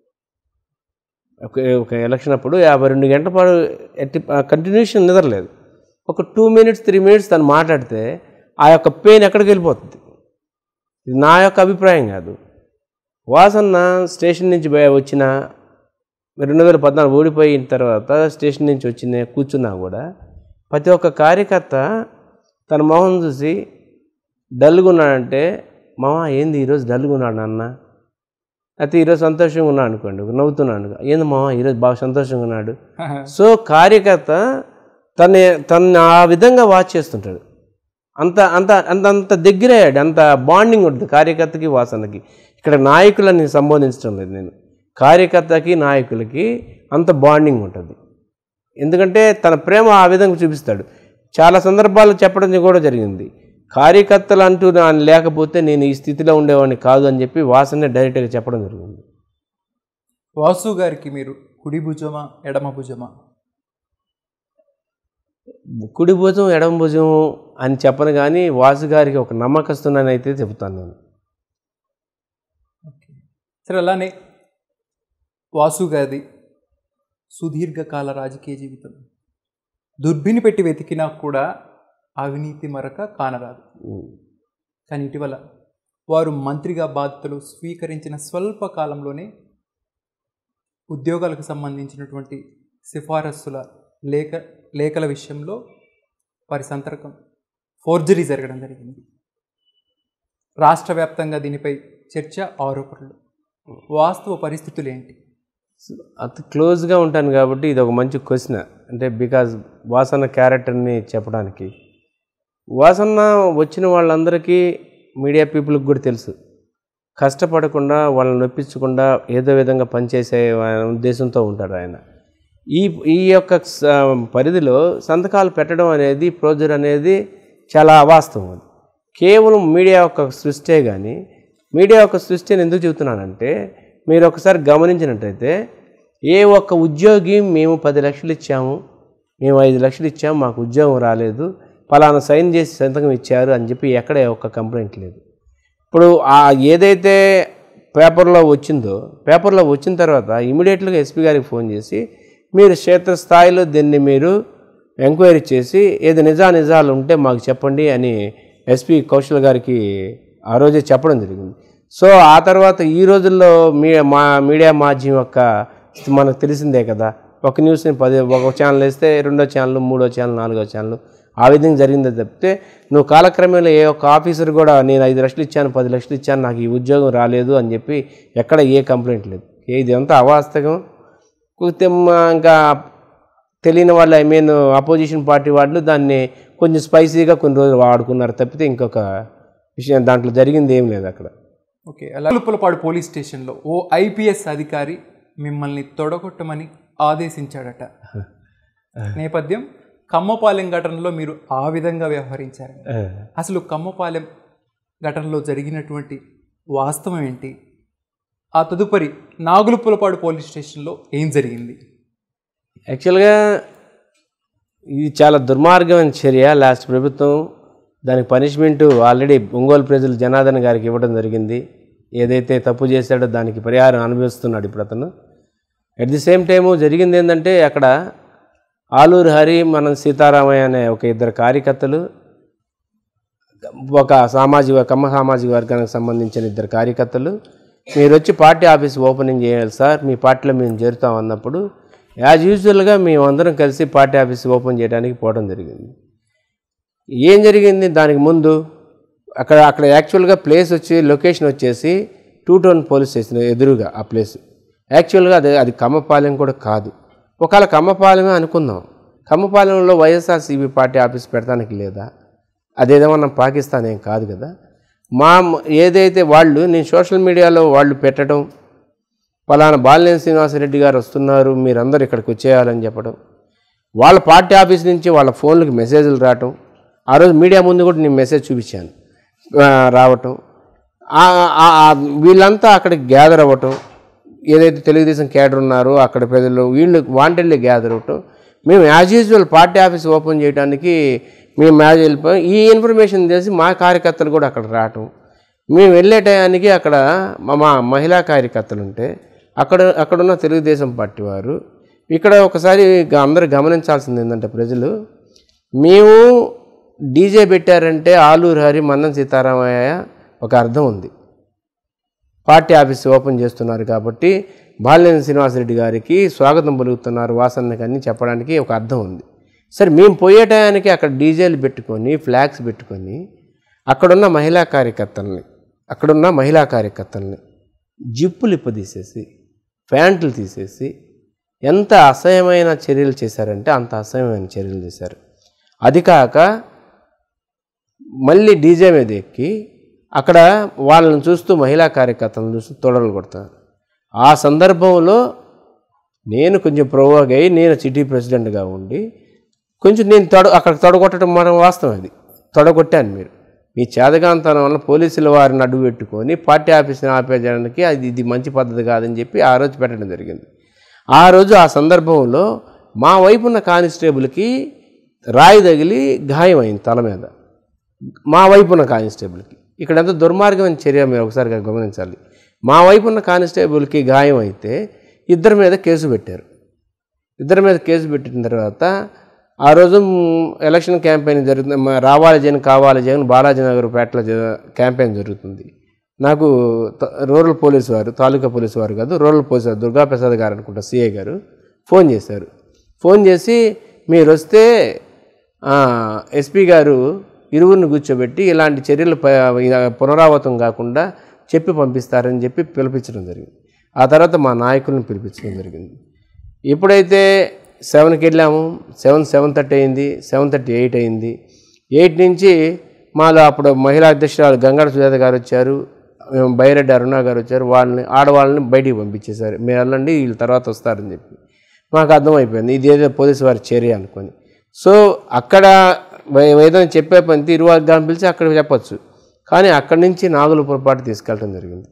ఒక ఒక ఎలక్షన్ అప్పుడు యాభై రెండు గంటల పాటు ఎట్టి కంటిన్యూషన్ నిద్రలేదు ఒక టూ మినిట్స్ త్రీ మినిట్స్ తను మాట్లాడితే ఆ యొక్క పెయిన్ ఎక్కడికి వెళ్ళిపోతుంది ఇది నా యొక్క అభిప్రాయం కాదు వాసన్న స్టేషన్ నుంచి బయ- వచ్చిన రెండు వేల పద్నాలుగు ఓడిపోయిన తర్వాత స్టేషన్ నుంచి వచ్చిన కూర్చున్నా కూడా ప్రతి ఒక్క కార్యకర్త తన మొహం చూసి డల్గా ఉన్నాడంటే మామ ఏంది ఈరోజు డల్గా ఉన్నాడు నాన్న అయితే ఈరోజు సంతోషంగా ఉన్నాడు అనుకోండి నవ్వుతున్నాడు ఏంది మామ ఈరోజు బాగా సంతోషంగా ఉన్నాడు సో కార్యకర్త తన తన ఆ విధంగా వాచ్ చేస్తుంటాడు అంత అంత అంత అంత దగ్గర అయ్యాడు అంత బాండింగ్ ఉంటుంది కార్యకర్తకి వాసనకి ఇక్కడ నాయకులని సంబోధించడం లేదు నేను కార్యకర్తకి నాయకులకి అంత బాండింగ్ ఉంటుంది ఎందుకంటే తన ప్రేమ ఆ విధంగా చూపిస్తాడు చాలా సందర్భాలు చెప్పడం కూడా జరిగింది కార్యకర్తలు అంటూ నా లేకపోతే నేను ఈ స్థితిలో ఉండేవాడిని కాదు అని చెప్పి వాసనే డైరెక్ట్గా చెప్పడం జరిగింది
వాసు గారికి మీరు కుడి భుజమా ఎడమ భుజమా
కుడి భుజం ఎడమ భుజం అని చెప్పను కానీ వాసు గారికి ఒక నమ్మకస్తునని అయితే చెబుతాను నేను
ఓకే సరే అలానే వాసు గారి సుదీర్ఘకాల రాజకీయ జీవితం దుర్బిని పెట్టి వెతికినా కూడా అవినీతి మరక కానరాదు కానీ ఇటీవల వారు మంత్రిగా బాధ్యతలు స్వీకరించిన స్వల్ప కాలంలోనే ఉద్యోగాలకు సంబంధించినటువంటి సిఫారసుల లేఖ లేఖల విషయంలో వారి సంతర్కం ఫోర్జరీ జరగడం జరిగింది రాష్ట్ర వ్యాప్తంగా దీనిపై చర్చ ఆరోపణలు వాస్తవ పరిస్థితులు ఏంటి
అతి క్లోజ్గా ఉంటాను కాబట్టి ఇది ఒక మంచి క్వశ్చన్ అంటే బికాజ్ వాసన్న క్యారెక్టర్ని చెప్పడానికి వాసన్న వచ్చిన వాళ్ళందరికీ మీడియా పీపుల్కి కూడా తెలుసు కష్టపడకుండా వాళ్ళని నొప్పించకుండా ఏదో విధంగా పనిచేసే ఉద్దేశంతో ఉంటాడు ఆయన ఈ ఈ యొక్క స- పరిధిలో సంతకాలు పెట్టడం అనేది ప్రోజర్ అనేది చాలా అవాస్తవం అది కేవలం మీడియా యొక్క సృష్టే కానీ మీడియా యొక్క సృష్టిని ఎందుకు చెబుతున్నానంటే మీరు ఒకసారి గమనించినట్టయితే ఏ ఒక్క ఉద్యోగి మేము పది లక్షలు ఇచ్చాము మేము ఐదు లక్షలు ఇచ్చాము మాకు ఉద్యోగం రాలేదు ఫలానా సైన్ చేసి సంతకం ఇచ్చారు అని చెప్పి ఎక్కడ ఒక్క కంప్లైంట్ లేదు ఇప్పుడు ఆ ఏదైతే పేపర్లో వచ్చిందో పేపర్లో వచ్చిన తర్వాత ఇమీడియట్గా ఎస్పీ గారికి ఫోన్ చేసి మీరు క్షేత్రస్థాయిలో దీన్ని మీరు ఎంక్వైరీ చేసి ఏది నిజా నిజాలు ఉంటే మాకు చెప్పండి అని ఎస్పీ కౌశల్ గారికి ఆ రోజే చెప్పడం జరిగింది సో ఆ తర్వాత ఈ రోజుల్లో మీ మా మీడియా మాధ్యమం యొక్క స్థితి మనకు తెలిసిందే కదా ఒక న్యూస్ని పది ఒక ఛానల్ వేస్తే రెండో ఛానల్ మూడో ఛానల్ నాలుగో ఛానల్ ఆ విధంగా జరిగిందే తప్పితే నువ్వు కాలక్రమేణా ఏ ఒక్క ఆఫీసర్ కూడా నేను ఐదు లక్షలు ఇచ్చాను పది లక్షలు ఇచ్చాను నాకు ఈ ఉద్యోగం రాలేదు అని చెప్పి ఎక్కడ ఏ కంప్లైంట్ లేదు ఏ- ఇదంతా అవాస్తవం కాకపోతే మా ఇంకా తెలియని వాళ్ళు ఐ మీన్ అపోజిషన్ పార్టీ వాళ్ళు దాన్ని కొంచెం స్పైసీగా కొన్ని రోజులు వాడుకున్నారు తప్పితే ఇంకొక విషయం దాంట్లో జరిగింది ఏం లేదు అక్కడ
ఓకే అలా పులపాడు పోలీస్ స్టేషన్లో ఓ ఐపీఎస్ అధికారి మిమ్మల్ని తొడగొట్టమని ఆదేశించాడట నేపథ్యం కమ్మపాలెం ఘటనలో మీరు ఆ విధంగా వ్యవహరించారు అసలు కమ్మపాలెం ఘటనలో జరిగినటువంటి వాస్తవం ఏంటి ఆ తదుపరి నాగులపులపాడు పోలీస్ స్టేషన్లో ఏం జరిగింది
యాక్చువల్గా ఇది చాలా దుర్మార్గమైన చర్య లాస్ట్ ప్రభుత్వం దానికి పనిష్మెంట్ ఆల్రెడీ ఒంగోలు ప్రజలు జనార్దన్ గారికి ఇవ్వడం జరిగింది ఏదైతే తప్పు చేశాడో దానికి పరిహారం అనుభవిస్తున్నాడు ఇప్పుడు అతను అట్ ది సేమ్ టైము జరిగింది ఏంటంటే అక్కడ ఆలూరు హరి మనం సీతారామయ్య అనే ఒక ఇద్దరు కార్యకర్తలు ఒక సామాజిక కమ్మ సామాజిక వర్గానికి సంబంధించిన ఇద్దరు కార్యకర్తలు మీరు వచ్చి పార్టీ ఆఫీస్ ఓపెనింగ్ చేయాలి సార్ మీ పార్టీలో మేము చేరుతాం అన్నప్పుడు యాజ్ యూజువల్గా మేము అందరం కలిసి పార్టీ ఆఫీస్ ఓపెన్ చేయడానికి పోవడం జరిగింది ఏం జరిగింది దానికి ముందు అక్కడ అక్కడ యాక్చువల్గా ప్లేస్ వచ్చి లొకేషన్ వచ్చేసి టూ టౌన్ పోలీస్ స్టేషన్ ఎదురుగా ఆ ప్లేస్ యాక్చువల్గా అది అది కమ్మపాలెం కూడా కాదు ఒకవేళ కమ్మపాలెమే అనుకుందాం కమ్మపాలెంలో వైఎస్ఆర్సీపీ పార్టీ ఆఫీస్ పెడతానికి లేదా అదేదేమన్నా పాకిస్తాన్ ఏం కాదు కదా మా ఏదైతే వాళ్ళు నేను సోషల్ మీడియాలో వాళ్ళు పెట్టడం ఫలానా బాలినేని శ్రీనివాసరెడ్డి గారు వస్తున్నారు మీరందరూ ఇక్కడికి వచ్చేయాలని చెప్పడం వాళ్ళ పార్టీ ఆఫీస్ నుంచి వాళ్ళ ఫోన్లకు మెసేజ్లు రావటం ఆ రోజు మీడియా ముందు కూడా నేను మెసేజ్ చూపించాను ఆ, రావటం ఆ- ఆ- ఆ వీళ్ళంతా అక్కడికి గ్యాదర్ అవ్వటం ఏదైతే తెలుగుదేశం క్యాడర్ ఉన్నారో అక్కడ ప్రజలు వీళ్ళు వాంటెడ్లీ గ్యాదర్ అవ్వటం మేము as usual party office open చేయడానికి మేము మ్యాచ్ వెళ్ళిపోయాం ఈ ఇన్ఫర్మేషన్ తెలిసి మా కార్యకర్తలు కూడా అక్కడ రావటం మేము వెళ్ళే టయానికి అక్కడ మా మా మహిళా కార్యకర్తలు ఉంటే అక్కడ అక్కడున్న తెలుగుదేశం పార్టీ వారు ఇక్కడ ఒకసారి గ- అందరూ గమనించాల్సింది ఏంటంటే ప్రజలు మేము డీజే పెట్టారంటే ఆలూరు హరి మన్నం సీతారామయ్య ఒక అర్థం ఉంది పార్టీ ఆఫీస్ ఓపెన్ చేస్తున్నారు కాబట్టి బాలినేని శ్రీనివాసరెడ్డి గారికి స్వాగతం పలుకుతున్నారు వాసన్నకి అని చెప్పడానికి ఒక అర్థం ఉంది సరే మేము పోయే టయానికి అక్కడ డీజేలు పెట్టుకొని ఫ్లాగ్స్ పెట్టుకొని అక్కడున్న మహిళా కార్యకర్తల్ని అక్కడున్న మహిళా కార్యకర్తల్ని జిప్పులు ఇప్పదీసేసి ప్యాంట్లు తీసేసి ఎంత అసహ్యమైన చర్యలు చేశారంటే అంత అసహ్యమైన చర్యలు చేశారు అది కాక మళ్ళీ డీజే మీద ఎక్కి అక్కడ వాళ్ళని చూస్తూ మహిళా కార్యకర్తలను చూస్తూ తొడలు కొడతారు ఆ సందర్భంలో నేను కొంచెం ప్రొవోగ్ అయ్యి నేను సిటీ ప్రెసిడెంట్గా ఉండి కొంచెం నేను తొడ అక్కడ తొడగొట్టడం మనం వాస్తవం అది తొడగొట్టాను మీరు మీ చేదగాంతనం వల్ల పోలీసుల వారిని అడ్డు పెట్టుకొని పార్టీ ఆఫీస్ని ఆపేయడానికి అది ఇది మంచి పద్ధతి కాదని చెప్పి ఆ రోజు పెట్టడం జరిగింది ఆ రోజు ఆ సందర్భంలో మా వైపు ఉన్న కానిస్టేబుల్కి రాయి తగిలి గాయమైంది తల మీద మా వైపు ఉన్న కానిస్టేబుల్కి ఇక్కడ ఎంత దుర్మార్గమైన చర్య మీరు ఒకసారి గమనించాలి మా వైపు ఉన్న కానిస్టేబుల్కి గాయం అయితే ఇద్దరి మీద కేసు పెట్టారు ఇద్దరి మీద కేసు పెట్టిన తర్వాత ఆ రోజు మ్, ఎలక్షన్ క్యాంపెయిన్ జరుగుతుంది మ- రావాలి జగన్ కావాలి జగన్ బాలాజీ నగర్ పేటలో జ- క్యాంపెయిన్ జరుగుతుంది నాకు త- రూరల్ పోలీస్ వారు తాలూకా పోలీసు వారు కాదు రూరల్ పోలీసు వారు దుర్గా ప్రసాద్ గారు అనుకుంటా సిఐ గారు ఫోన్ చేశారు ఫోన్ చేసి మీరు వస్తే ఆ, ఎస్పీ గారు ఇరువురిని కూర్చోబెట్టి ఇలాంటి చర్యలు ప- ఇలా పునరావృతం కాకుండా చెప్పి పంపిస్తారని చెప్పి పిలిపించడం జరిగింది ఆ తర్వాత మా నాయకులను పిలిపించడం జరిగింది ఎప్పుడైతే సెవెన్కి వెళ్ళాము సెవెన్ సెవెన్ థర్టీ అయింది సెవెన్ థర్టీ ఎయిట్ అయింది ఎయిట్ నుంచి మాలో అప్పుడు మహిళా అధ్యక్షురాలు గంగాడ సుజాత గారు వచ్చారు మేము బైరెడ్డి అరుణ గారు వచ్చారు వాళ్ళని ఆడవాళ్ళని బయటికి పంపించేశారు మీరు వెళ్ళండి వీళ్ళు తర్వాత వస్తారని చెప్పి మాకు అర్థమైపోయింది ఇది ఏదో పోలీసు వారి చర్య అనుకొని సో అక్కడ వే- ఏదైనా చెప్పే పని ఇరు వర్గాన్ని పిలిచి అక్కడ చెప్పొచ్చు కానీ అక్కడి నుంచి నాగుల పొరపాటు తీసుకెళ్ళడం జరిగింది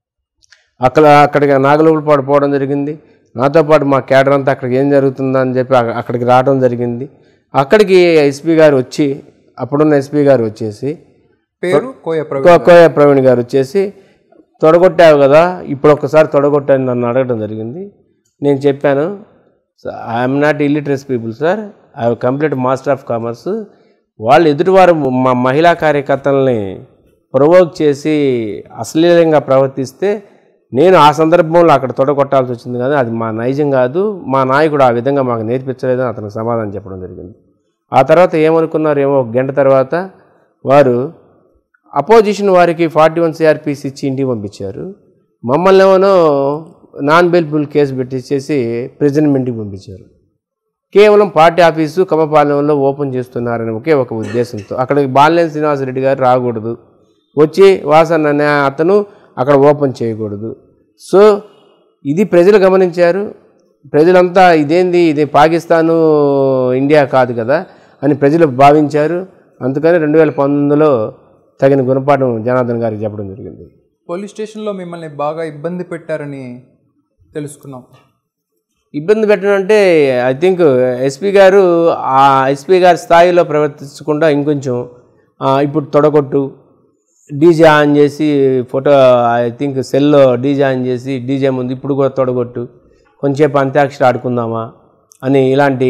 అక్కడ అక్కడికి నాగలోపులపాడు పోవడం జరిగింది నాతో పాటు మా క్యాడర్ అంతా అక్కడికి ఏం జరుగుతుందని చెప్పి అక్క- అక్కడికి రావడం జరిగింది అక్కడికి ఎస్పీ గారు వచ్చి అప్పుడున్న ఎస్పీ గారు వచ్చేసి
పేరు కోయ ప్రవీణ్
కో- కోయ ప్రవీణ్ గారు వచ్చేసి తొడగొట్టావు కదా ఇప్పుడు ఒక్కసారి తొడగొట్టాను నన్ను అడగడం జరిగింది నేను చెప్పాను I'm not illiterates people sir I complete master of commerce వాళ్ళు ఎదుటివారు మా మహిళా కార్యకర్తల్ని ప్రొవోక్ చేసి అశ్లీలంగా ప్రవర్తిస్తే నేను ఆ సందర్భంలో అక్కడ తొడగొట్టాల్సి వచ్చింది కానీ అది మా నైజం కాదు మా నాయకుడు ఆ విధంగా మాకు నేర్పించలేదని అతనికి సమాధానం చెప్పడం జరిగింది ఆ తర్వాత ఏమనుకున్నారు ఏమో ఒక గంట తర్వాత వారు అపోజిషన్ వారికి ఫార్టీ వన్ సిఆర్పిసి ఇచ్చి ఇంటికి పంపించారు మమ్మల్ని ఏమో నాన్ బెయిల్బుల్ కేసు పెట్టించేసి ప్రిజన్మెంట్కి పంపించారు కేవలం పార్టీ ఆఫీసు కమపాలెంలో ఓపెన్ చేస్తున్నారని ఒకే ఒక ఉద్దేశంతో అక్కడికి బాలినేని శ్రీనివాసరెడ్డి గారు రాకూడదు వచ్చి వాసన్ అనే అతను అక్కడ ఓపెన్ చేయకూడదు సో ఇది ప్రజలు గమనించారు ప్రజలంతా ఇదేంది ఇది పాకిస్తాను ఇండియా కాదు కదా అని ప్రజలు భావించారు అందుకని రెండు వేల పంతొమ్మిదిలో తగిన గుణపాఠం జనార్దన్ గారికి చెప్పడం జరిగింది
పోలీస్ స్టేషన్లో మిమ్మల్ని బాగా ఇబ్బంది పెట్టారని తెలుసుకున్నాం
ఇబ్బంది పెట్టడం అంటే ఐ థింక్ ఎస్పీ గారు ఆ ఎస్పీ గారి స్థాయిలో ప్రవర్తించకుండా ఇంకొంచెం ఆ, ఇప్పుడు తొడగొట్టు డీజే ఆన్ చేసి ఫోటో ఐ థింక్ సెల్లో డీజే ఆన్ చేసి డీజే ముందు ఇప్పుడు కూడా తొడగొట్టు కొంచెంసేపు అంత్యాక్షరి ఆడుకుందామా అని ఇలాంటి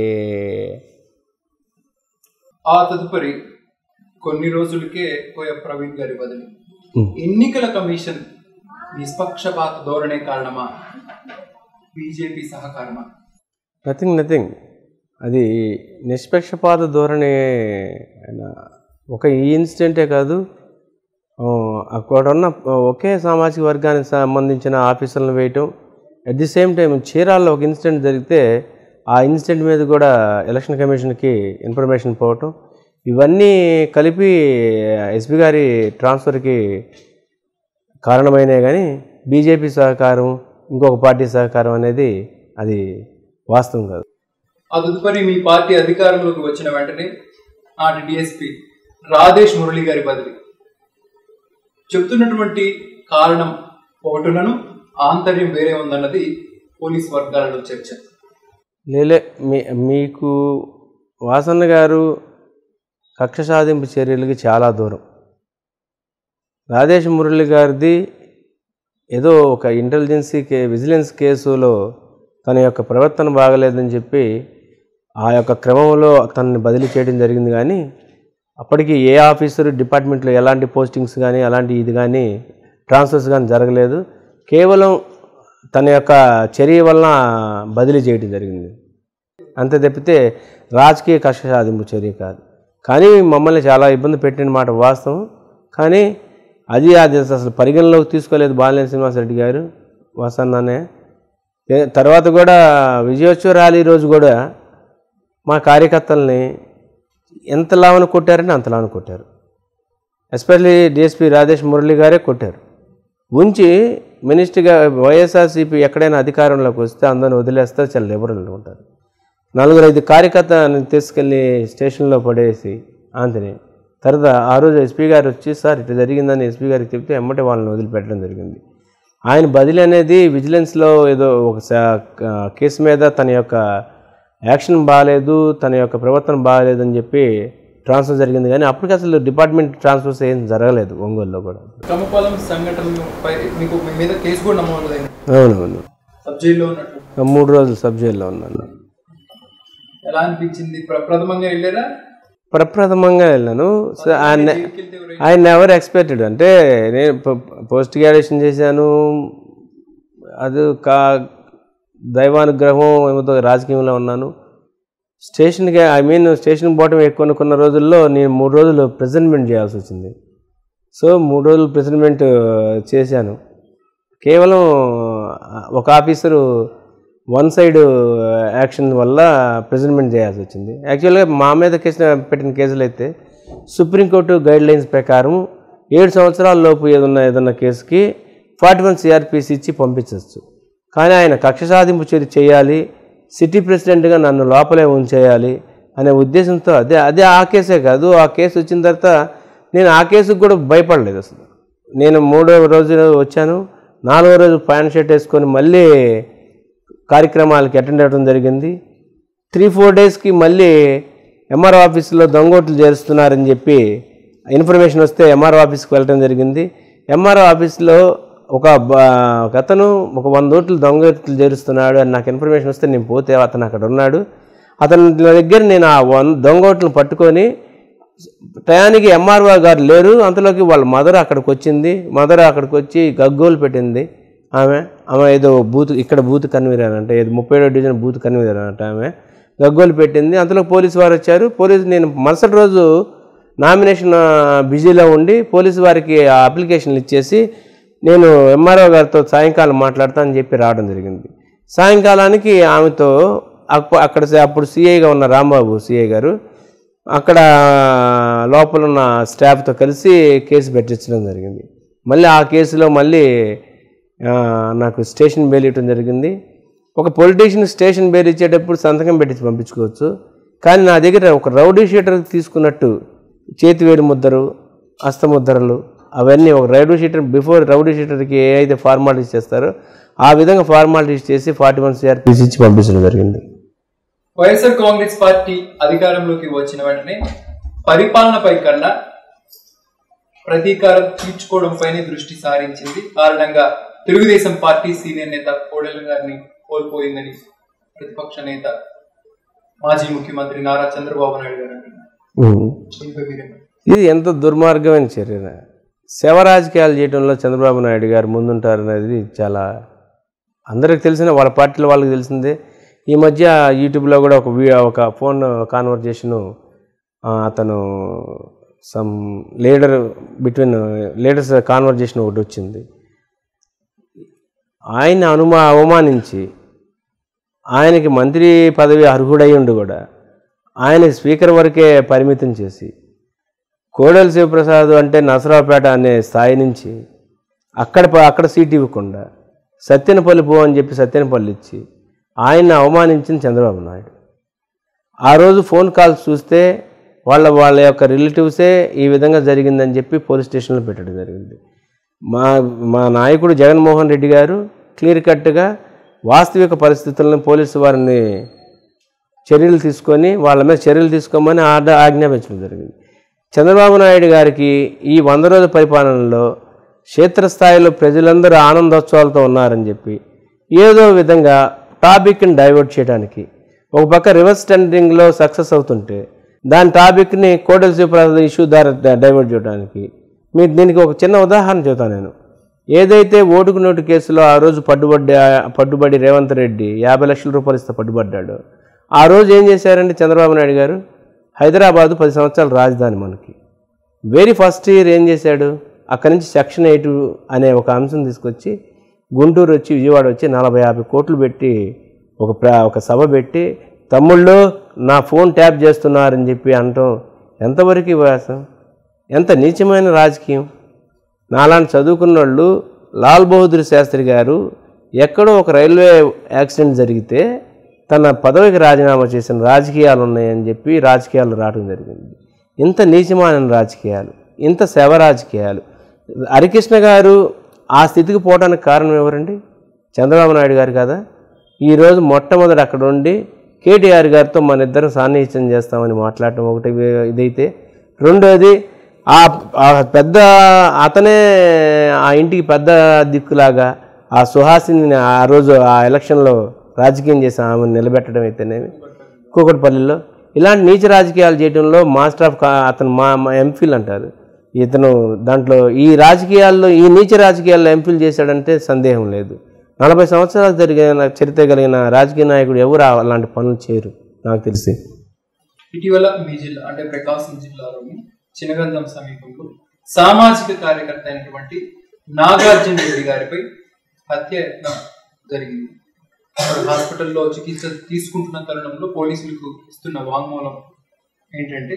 ఆ తదుపరి కొన్ని రోజులకే పోయే ప్రవీణ్ గారి బదిలీ
ఉమ్.
ఎన్నికల కమిషన్ నిష్పక్షపాత ధోరణే కారణమా బీజేపీ సహకారమా
నథింగ్ నథింగ్ అది నిష్పక్షపాత ధోరణి ఆయన ఒక ఈ ఇన్సిడెంటే కాదు ఆ, అక్కడ ఉన్న ఒకే సామాజిక వర్గానికి సంబంధించిన ఆఫీసర్లను వేయటం అట్ ది సేమ్ టైం చీరాల్లో ఒక ఇన్సిడెంట్ జరిగితే ఆ ఇన్సిడెంట్ మీద కూడా ఎలక్షన్ కమిషన్కి ఇన్ఫర్మేషన్ పోవటం ఇవన్నీ కలిపి ఎస్పీ గారి ట్రాన్స్ఫర్కి కారణమైనే కానీ బీజేపీ సహకారం ఇంకొక పార్టీ సహకారం అనేది అది వాస్తవం కాదు
ఆ తదుపరి మీ పార్టీ అధికారంలోకి వచ్చిన వెంటనే నాటి డిఎస్పి రాధేష్ మురళి గారి బదిలీ చెప్తున్నటువంటి కారణం ఒకటునను ఆంతర్యం వేరే ఉందన్నది పోలీస్ వర్గాలలో చర్చ
లేలే మీ మీకు వాసన్న గారు కక్ష సాధింపు చర్యలకి చాలా దూరం రాధేష్ మురళి గారిది ఏదో ఒక ఇంటెలిజెన్సీ కే విజిలెన్స్ కేసులో తన యొక్క ప్రవర్తన బాగలేదని చెప్పి ఆ యొక్క క్రమంలో తనని బదిలీ చేయడం జరిగింది కానీ అప్పటికి ఏ ఆఫీసర్ డిపార్ట్మెంట్లో ఎలాంటి పోస్టింగ్స్ కానీ అలాంటి ఇది కానీ ట్రాన్స్ఫర్స్ కానీ జరగలేదు కేవలం తన యొక్క చర్య వలన బదిలీ చేయడం జరిగింది అంతే తప్పితే రాజకీయ కక్ష సాధింపు చర్య కాదు కానీ మమ్మల్ని చాలా ఇబ్బంది పెట్టిన మాట వాస్తవం కానీ అది అది అసలు పరిగణలోకి తీసుకోలేదు బాలినేని శ్రీనివాసరెడ్డి గారు వాసన్ననే ఏ- తర్వాత కూడా విజయోత్సవ ర్యాలీ రోజు కూడా మా కార్యకర్తల్ని ఎంతలావని కొట్టారంటే అంతలావని కొట్టారు ఎస్పెషల్లీ డిఎస్పీ రాజేష్ మురళి గారే కొట్టారు ఉంచి మినిస్టర్గా వైఎస్ఆర్సీపీ ఎక్కడైనా అధికారంలోకి వస్తే అందరిని వదిలేస్తే చాలా లిబరల్గా ఉంటారు నలుగురు ఐదు కార్యకర్తని తీసుకెళ్ళి స్టేషన్లో పడేసి ఆంతని తర్వాత ఆ రోజు ఎస్పీ గారు వచ్చి సార్ ఇట్లా జరిగిందని ఎస్పీ గారికి చెప్తే ఎమ్మటే వాళ్ళని వదిలిపెట్టడం జరిగింది ఆయన బదిలీ అనేది విజిలెన్స్లో ఏదో ఒక సా- కేసు మీద తన యొక్క యాక్షన్ బాగాలేదు తన యొక్క ప్రవర్తన బాగాలేదు అని చెప్పి ట్రాన్స్ఫర్ జరిగింది కానీ అప్పటికి అసలు డిపార్ట్మెంట్ ట్రాన్స్ఫర్స్ ఏం జరగలేదు ఒంగోలులో కూడా
క్రమపాలెం సంఘటనపై మీకు మీ మీద కేసు కూడా నమోదైంది
అవునవును
సబ్ జైల్లో ఉన్నట్లు
మూడు రోజులు సబ్ జైల్లో ఉన్నాను
ఎలా అనిపించింది ప్ర- ప్రథమంగా వెళ్ళారా
ప్రప్రథమంగా వెళ్ళాను సో ఆయన
జైలుకి వెళ్తే ఎవరు-
ఆయన నెవర్ ఎక్స్పెక్టెడ్ అంటే నేను పోస్ట్ గ్రాడ్యుయేషన్ చేశాను అది కా దైవానుగ్రహం ఏమో రాజకీయంలో ఉన్నాను స్టేషన్కి ఐ మీన్ స్టేషన్ పోవటం ఎక్కువ కొన్ని రోజుల్లో నేను మూడు రోజులు ప్రెజెంట్మెంట్ చేయాల్సి వచ్చింది సో మూడు రోజులు ప్రెజెంట్మెంట్ చేశాను కేవలం ఒక ఆఫీసరు వన్ సైడ్ యాక్షన్ వల్ల ప్రెజెంట్మెంట్ చేయాల్సి వచ్చింది యాక్చువల్గా మా మీద కేసు పెట్టిన కేసులు అయితే సుప్రీంకోర్టు గైడ్ లైన్స్ ప్రకారం ఏడు సంవత్సరాల లోపు ఏదన్నా ఏదన్నా కేసుకి ఫార్టీ వన్ సిఆర్పిసి ఇచ్చి పంపించవచ్చు కానీ ఆయన కక్ష సాధింపు చర్య చేయాలి సిటీ ప్రెసిడెంట్గా నన్ను లోపలే ఉంచేయాలి అనే ఉద్దేశంతో అదే అదే ఆ కేసే కాదు ఆ కేసు వచ్చిన తర్వాత నేను ఆ కేసుకు కూడా భయపడలేదు అసలు నేను మూడో రోజు వచ్చాను నాలుగో రోజు ప్యాంట్ షర్ట్ వేసుకొని మళ్ళీ కార్యక్రమాలకి అటెండ్ అవ్వడం జరిగింది త్రీ ఫోర్ డేస్కి మళ్ళీ ఎంఆర్ఓ ఆఫీస్లో దొంగోట్లు చేరుస్తున్నారని చెప్పి ఇన్ఫర్మేషన్ వస్తే ఎంఆర్ఓ ఆఫీస్కి వెళ్ళడం జరిగింది ఎంఆర్ఓ ఆఫీస్లో ఒక బ- ఒక అతను ఒక వంద ఓట్లు దొంగోట్లు చేరుస్తున్నాడు అని నాకు ఇన్ఫర్మేషన్ వస్తే నేను పోతే అతను అక్కడ ఉన్నాడు అతని దగ్గర నేను ఆ వన్ దొంగోట్లను పట్టుకొని టయానికి ఎంఆర్ఓ గారు లేరు అంతలోకి వాళ్ళ మదర్ అక్కడికి వచ్చింది మదర్ అక్కడికి వచ్చి గగ్గోలు పెట్టింది ఆమె ఆమె ఏదో బూత్ ఇక్కడ బూత్ కన్వీనర్ అంటే ఏదో ముప్పై ఏడో డివిజన్ బూత్ కన్వీనర్ అంట ఆమె గగ్గోలు పెట్టింది అంతలో పోలీసు వారు వచ్చారు పోలీసు నేను మరుసటి రోజు నామినేషన్ ఆ, బిజీలో ఉండి పోలీసు వారికి ఆ అప్లికేషన్లు ఇచ్చేసి నేను ఎంఆర్ఓ గారితో సాయంకాలం మాట్లాడతా అని చెప్పి రావడం జరిగింది సాయంకాలానికి ఆమెతో అప్ప- అక్కడ అప్పుడు సిఐగా ఉన్న రాంబాబు సిఐ గారు అక్కడ లోపల ఉన్న స్టాఫ్తో కలిసి కేసు పెట్టించడం జరిగింది మళ్ళీ ఆ కేసులో మళ్ళీ ఆ, నాకు స్టేషన్ బెయిల్ ఇవ్వడం జరిగింది ఒక పొలిటీషియన్ స్టేషన్ బెయిల్ ఇచ్చేటప్పుడు సంతకం పెట్టించి పంపించుకోవచ్చు కానీ నా దగ్గర ఒక రౌడీ షీటర్ తీసుకున్నట్టు చేతి వేడి ముద్దరు హస్తముద్రలు అవన్నీ ఒక రౌడీ షీటర్ బిఫోర్ రౌడీ షీటర్కి ఏ అయితే ఫార్మాలిటీస్ చేస్తారో ఆ విధంగా ఫార్మాలిటీస్ చేసి ఫార్టీ వన్ సిఆర్పీసీ ఇచ్చి పంపించడం జరిగింది
వైఎస్ఆర్ కాంగ్రెస్ పార్టీ అధికారంలోకి వచ్చిన వెంటనే పరిపాలనపై కన్నా ప్రతీకారం తీర్చుకోవడంపైనే దృష్టి సారించింది కారణంగా తెలుగుదేశం పార్టీ సీనియర్ నేత కోడెల గారిని కోల్పోయిందని ప్రతిపక్ష నేత మాజీ ముఖ్యమంత్రి నారా చంద్రబాబు నాయుడు గారు అంటున్నారు దీనిపై మీరేమంటారు?
ఇది ఎంత దుర్మార్గమైన చర్య శవ రాజకీయాలు చేయడంలో చంద్రబాబు నాయుడు గారు ముందుంటారనేది చాలా అందరికి తెలిసిన వాళ్ళ పార్టీలో వాళ్ళకి తెలిసిందే ఈ మధ్య యూట్యూబ్లో కూడా ఒక వీ ఒక ఫోన్ కాన్వర్జేషను అతను some leader between leaders conversation ఒకటి వచ్చింది ఆయన అనుమా అవమానించి ఆయనకి మంత్రి పదవి అర్హుడై ఉండి కూడా ఆయన స్పీకర్ వరకే పరిమితం చేసి కోడెల శివప్రసాద్ అంటే నసరావుపేట అనే స్థాయి నుంచి అక్కడ ప- అక్కడ సీట్ ఇవ్వకుండా సత్యనపల్లి పో అని చెప్పి సత్యనపల్లి ఇచ్చి ఆయన్ని అవమానించింది చంద్రబాబు నాయుడు ఆ రోజు ఫోన్ కాల్స్ చూస్తే వాళ్ళ వాళ్ళ యొక్క రిలేటివ్సే ఈ విధంగా జరిగిందని చెప్పి పోలీస్ స్టేషన్లో పెట్టడం జరిగింది మా మా నాయకుడు జగన్మోహన్ రెడ్డి గారు క్లియర్ కట్గా వాస్తవిక పరిస్థితులను పోలీసు వారిని చర్యలు తీసుకొని వాళ్ళ మీద చర్యలు తీసుకోమని ఆర్డర్ ఆజ్ఞాపించడం జరిగింది చంద్రబాబు నాయుడు గారికి ఈ వంద రోజుల పరిపాలనలో క్షేత్రస్థాయిలో ప్రజలందరూ ఆనందోత్సవాలతో ఉన్నారని చెప్పి ఏదో విధంగా టాపిక్ని డైవర్ట్ చేయడానికి ఒక పక్క రివర్స్ టెండరింగ్లో సక్సెస్ అవుతుంటే దాని టాపిక్ని కోడెల శివప్రసాద్ ఇష్యూ ద్వారా డైవర్ట్ చేయడానికి మీరు దీనికి ఒక చిన్న ఉదాహరణ చెబుతాను నేను ఏదైతే ఓటుకు నోటు కేసులో ఆ రోజు పట్టుబడి పట్టుబడి రేవంత్ రెడ్డి యాభై లక్షల రూపాయలు ఇస్తే పట్టుబడ్డాడు ఆ రోజు ఏం చేశారండి చంద్రబాబు నాయుడు గారు హైదరాబాదు పది సంవత్సరాల రాజధాని మనకి వెరీ ఫస్ట్ ఇయర్ ఏం చేశాడు అక్కడి నుంచి సెక్షన్ ఎయిట్ అనే ఒక అంశం తీసుకొచ్చి గుంటూరు వచ్చి విజయవాడ వచ్చి నలభై యాభై కోట్లు పెట్టి ఒక ప్ర ఒక సభ పెట్టి తమ్ముళ్ళు నా ఫోన్ ట్యాప్ చేస్తున్నారని చెప్పి అనటం ఎంతవరకు వ్యాసం ఎంత నీచమైన రాజకీయం నాలాంటి చదువుకున్న వాళ్ళు లాల్ బహదూర్ శాస్త్రి గారు ఎక్కడో ఒక రైల్వే యాక్సిడెంట్ జరిగితే తన పదవికి రాజీనామా చేసిన రాజకీయాలు ఉన్నాయని చెప్పి రాజకీయాలు రావడం జరిగింది ఇంత నీచమైన రాజకీయాలు ఇంత శవ రాజకీయాలు హరికృష్ణ గారు ఆ స్థితికి పోవడానికి కారణం ఎవరండి చంద్రబాబు నాయుడు గారు కదా ఈరోజు మొట్టమొదటి అక్కడ ఉండి కేటీఆర్ గారితో మన ఇద్దరం సాన్నిహిత్యం చేస్తామని మాట్లాడటం ఒకటి ఇదైతే రెండోది ఆ ఆ పెద్ద అతనే ఆ ఇంటికి పెద్ద దిక్కులాగా ఆ సుహాసిని ఆ రోజు ఆ ఎలక్షన్లో రాజకీయం చేసి ఆమెను నిలబెట్టడం అయితేనేమి కూకట్పల్లిలో ఇలాంటి నీచ రాజకీయాలు చేయడంలో మాస్టర్ ఆఫ్ కా- అతను మా మా ఎంఫిల్ అంటారు ఇతను దాంట్లో ఈ రాజకీయాల్లో ఈ నీచ రాజకీయాల్లో ఎంఫిల్ చేశాడంటే సందేహం లేదు నలభై సంవత్సరాలు జరిగిన చరిత్ర కలిగిన రాజకీయ నాయకుడు ఎవరు అలాంటి పనులు చేయరు నాకు తెలిసి
ఇటీవల మీ జిల్లా అంటే ప్రకాశం జిల్లాలోని చినగంధం సమీపంలో సామాజిక కార్యకర్త అయినటువంటి నాగార్జున రెడ్డి గారిపై హత్య యత్నం జరిగింది వారు హాస్పిటల్లో చికిత్స తీసుకుంటున్న తరుణంలో పోలీసులకు ఇస్తున్న వాంగ్మూలం ఏంటంటే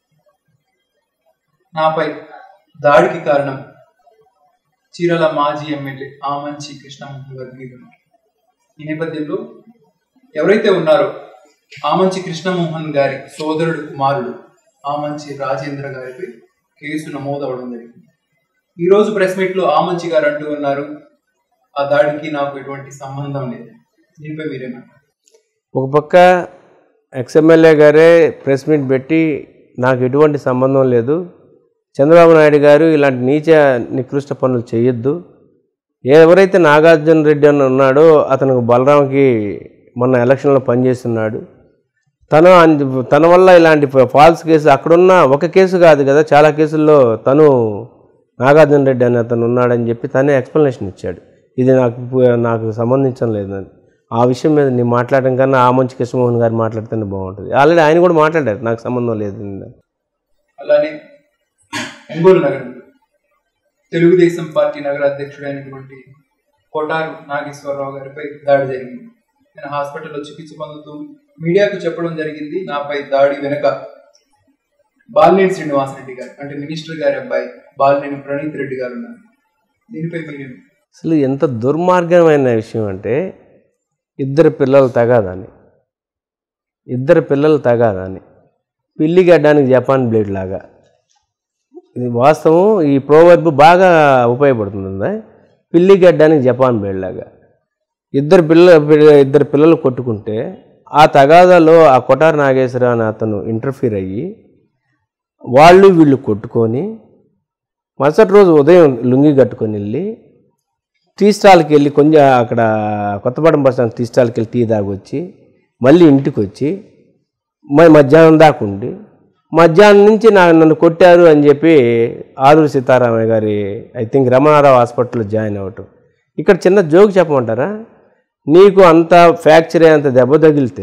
నాపై దాడికి కారణం చీరాల మాజీ ఎమ్మెల్యే ఆమంచి కృష్ణమోహన్ వర్గీయులు ఈ నేపథ్యంలో ఎవరైతే ఉన్నారో ఆమంచి కృష్ణమోహన్ గారి సోదరుడు కుమారుడు ఆమంచి రాజేంద్ర గారిపై కేసు నమోదవడం జరిగింది ఈ రోజు ప్రెస్ మీట్ లో ఆమంచి గారు అంటూ ఉన్నారు ఆ దాడికి నాకు ఎటువంటి సంబంధం లేదు దీనిపై మీరేమంటారు
ఒక పక్క ఎక్స్ఎమ్మెల్యే గారే ప్రెస్ మీట్ పెట్టి నాకు ఎటువంటి సంబంధం లేదు చంద్రబాబు నాయుడు గారు ఇలాంటి నీచ నికృష్ట పనులు చేయొద్దు ఎవరైతే నాగార్జున రెడ్డి అని ఉన్నాడో అతను బలరాంకి మొన్న ఎలక్షన్లో పనిచేస్తున్నాడు తను అన్- తన వల్ల ఇలాంటి ఫాల్స్ కేసు అక్కడున్న ఒక కేసు కాదు కదా చాలా కేసుల్లో తను నాగార్జున రెడ్డి అని అతను ఉన్నాడని చెప్పి తనే ఎక్స్ప్లెనేషన్ ఇచ్చాడు ఇది నాకు పు- నాకు సంబంధించడం లేదని ఆ విషయం మీద నేను మాట్లాడడం కన్నా ఆ మంచి కృష్ణమోహన్ గారు మాట్లాడితేనే బాగుంటుంది ఆల్రెడీ ఆయన కూడా మాట్లాడారు నాకు సంబంధం లేదు
అలానే ఒంగోలు నగరంలో తెలుగుదేశం పార్టీ నగర అధ్యక్షుడైనటువంటి కోటారు నాగేశ్వరరావు గారిపై దాడి జరిగింది నేను హాస్పిటల్లో చికిత్స పొందుతూ మీడియాకు చెప్పడం జరిగింది నాపై దాడి వెనుక బాలినేని శ్రీనివాసరెడ్డి గారు అంటే మినిస్టర్ గారి అబ్బాయి బాలినేని ప్రణీత్ రెడ్డి గారు ఉన్నారు దీనిపై మీరు
అసలు ఎంత దుర్మార్గమైన విషయం అంటే ఇద్దరు పిల్లలు తగాదని ఇద్దరు పిల్లలు తగాదని పిల్లి గడ్డానికి జపాన్ బ్లేడ్ లాగా ఇది వాస్తవం ఈ ప్రోవర్బ్ బాగా ఉపయోగపడుతుంది పిల్లి గడ్డానికి జపాన్ బ్లేడ్ లాగా ఇద్దరు పిల్ల పిల్ల- ఇద్దరు పిల్లలు కొట్టుకుంటే ఆ తగాదాలో ఆ కొటారి నాగేశ్వర అని అతను ఇంటర్ఫీర్ అయ్యి వాళ్ళు వీళ్ళు కొట్టుకొని మరుసటి రోజు ఉదయం లుంగి కట్టుకొని వెళ్ళి టీ స్టాల్కి వెళ్ళి కొంచెం అక్కడ కొత్తపట్నం బస్ స్టాండ్ టీ స్టాల్కి వెళ్ళి టీ తాగొచ్చి మళ్ళీ ఇంటికి వచ్చి మరి మధ్యాహ్నం దాకా ఉండి మధ్యాహ్నం నుంచి నా నన్ను కొట్టారు అని చెప్పి ఆదూరు సీతారామయ్య గారి ఐ థింక్ రమణారావు హాస్పిటల్లో జాయిన్ అవ్వటం ఇక్కడ చిన్న జోక్ చెప్పమంటారా నీకు అంత ఫ్రాక్చర్ అంత దెబ్బ తగిలితే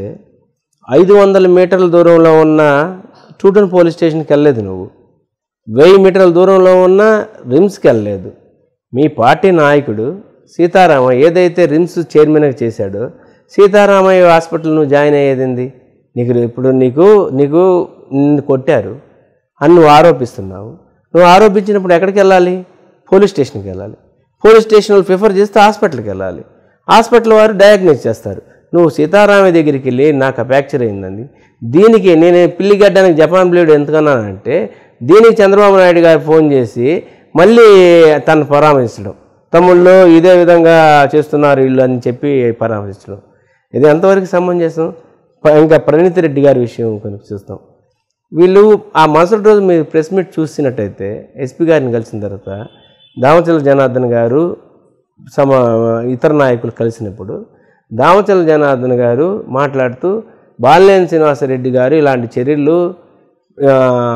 ఐదు వందల మీటర్ల దూరంలో ఉన్న టూటన్ పోలీస్ స్టేషన్కి వెళ్ళలేదు నువ్వు వెయ్యి మీటర్ల దూరంలో ఉన్న రిమ్స్కి వెళ్ళలేదు మీ పార్టీ నాయకుడు సీతారామయ్య ఏదైతే రిమ్స్ చైర్మన్గా చేశాడో సీతారామయ్య హాస్పిటల్ నువ్వు జాయిన్ అయ్యేదింది నీకు ఇప్పుడు నీకు నీకు నిన్ను కొట్టారు అని నువ్వు ఆరోపిస్తున్నావు నువ్వు ఆరోపించినప్పుడు ఎక్కడికి వెళ్ళాలి పోలీస్ స్టేషన్కి వెళ్ళాలి పోలీస్ స్టేషన్ వాళ్ళు ప్రిఫర్ చేస్తే హాస్పిటల్కి వెళ్ళాలి హాస్పిటల్ వారు డయాగ్నోస్ చేస్తారు నువ్వు సీతారామయ్య దగ్గరికి వెళ్ళి నాకు ఫ్రాక్చర్ అయిందండి దీనికి నేను పిల్లి గడ్డానికి జపాన్ బ్లేడ్ ఎందుకన్నానంటే దీనికి చంద్రబాబు నాయుడు గారు ఫోన్ చేసి మళ్ళీ తను పరామర్శించడం తమ్ముళ్ళు ఇదే విధంగా చేస్తున్నారు వీళ్ళు అని చెప్పి పరామర్శించడం ఇది ఎంతవరకు సమంజసం ప- ఇంకా ప్రణీత్ రెడ్డి గారి విషయం కనుక చూస్తాం వీళ్ళు ఆ మరుసటి రోజు మీరు ప్రెస్ మీట్ చూసినట్టయితే ఎస్పీ గారిని కలిసిన తర్వాత దామచల జనార్దన్ గారు సమ ఇతర నాయకులు కలిసినప్పుడు దామచల జనార్దన్ గారు మాట్లాడుతూ బాలినేని శ్రీనివాసరెడ్డి గారు ఇలాంటి చర్యలు ఆ,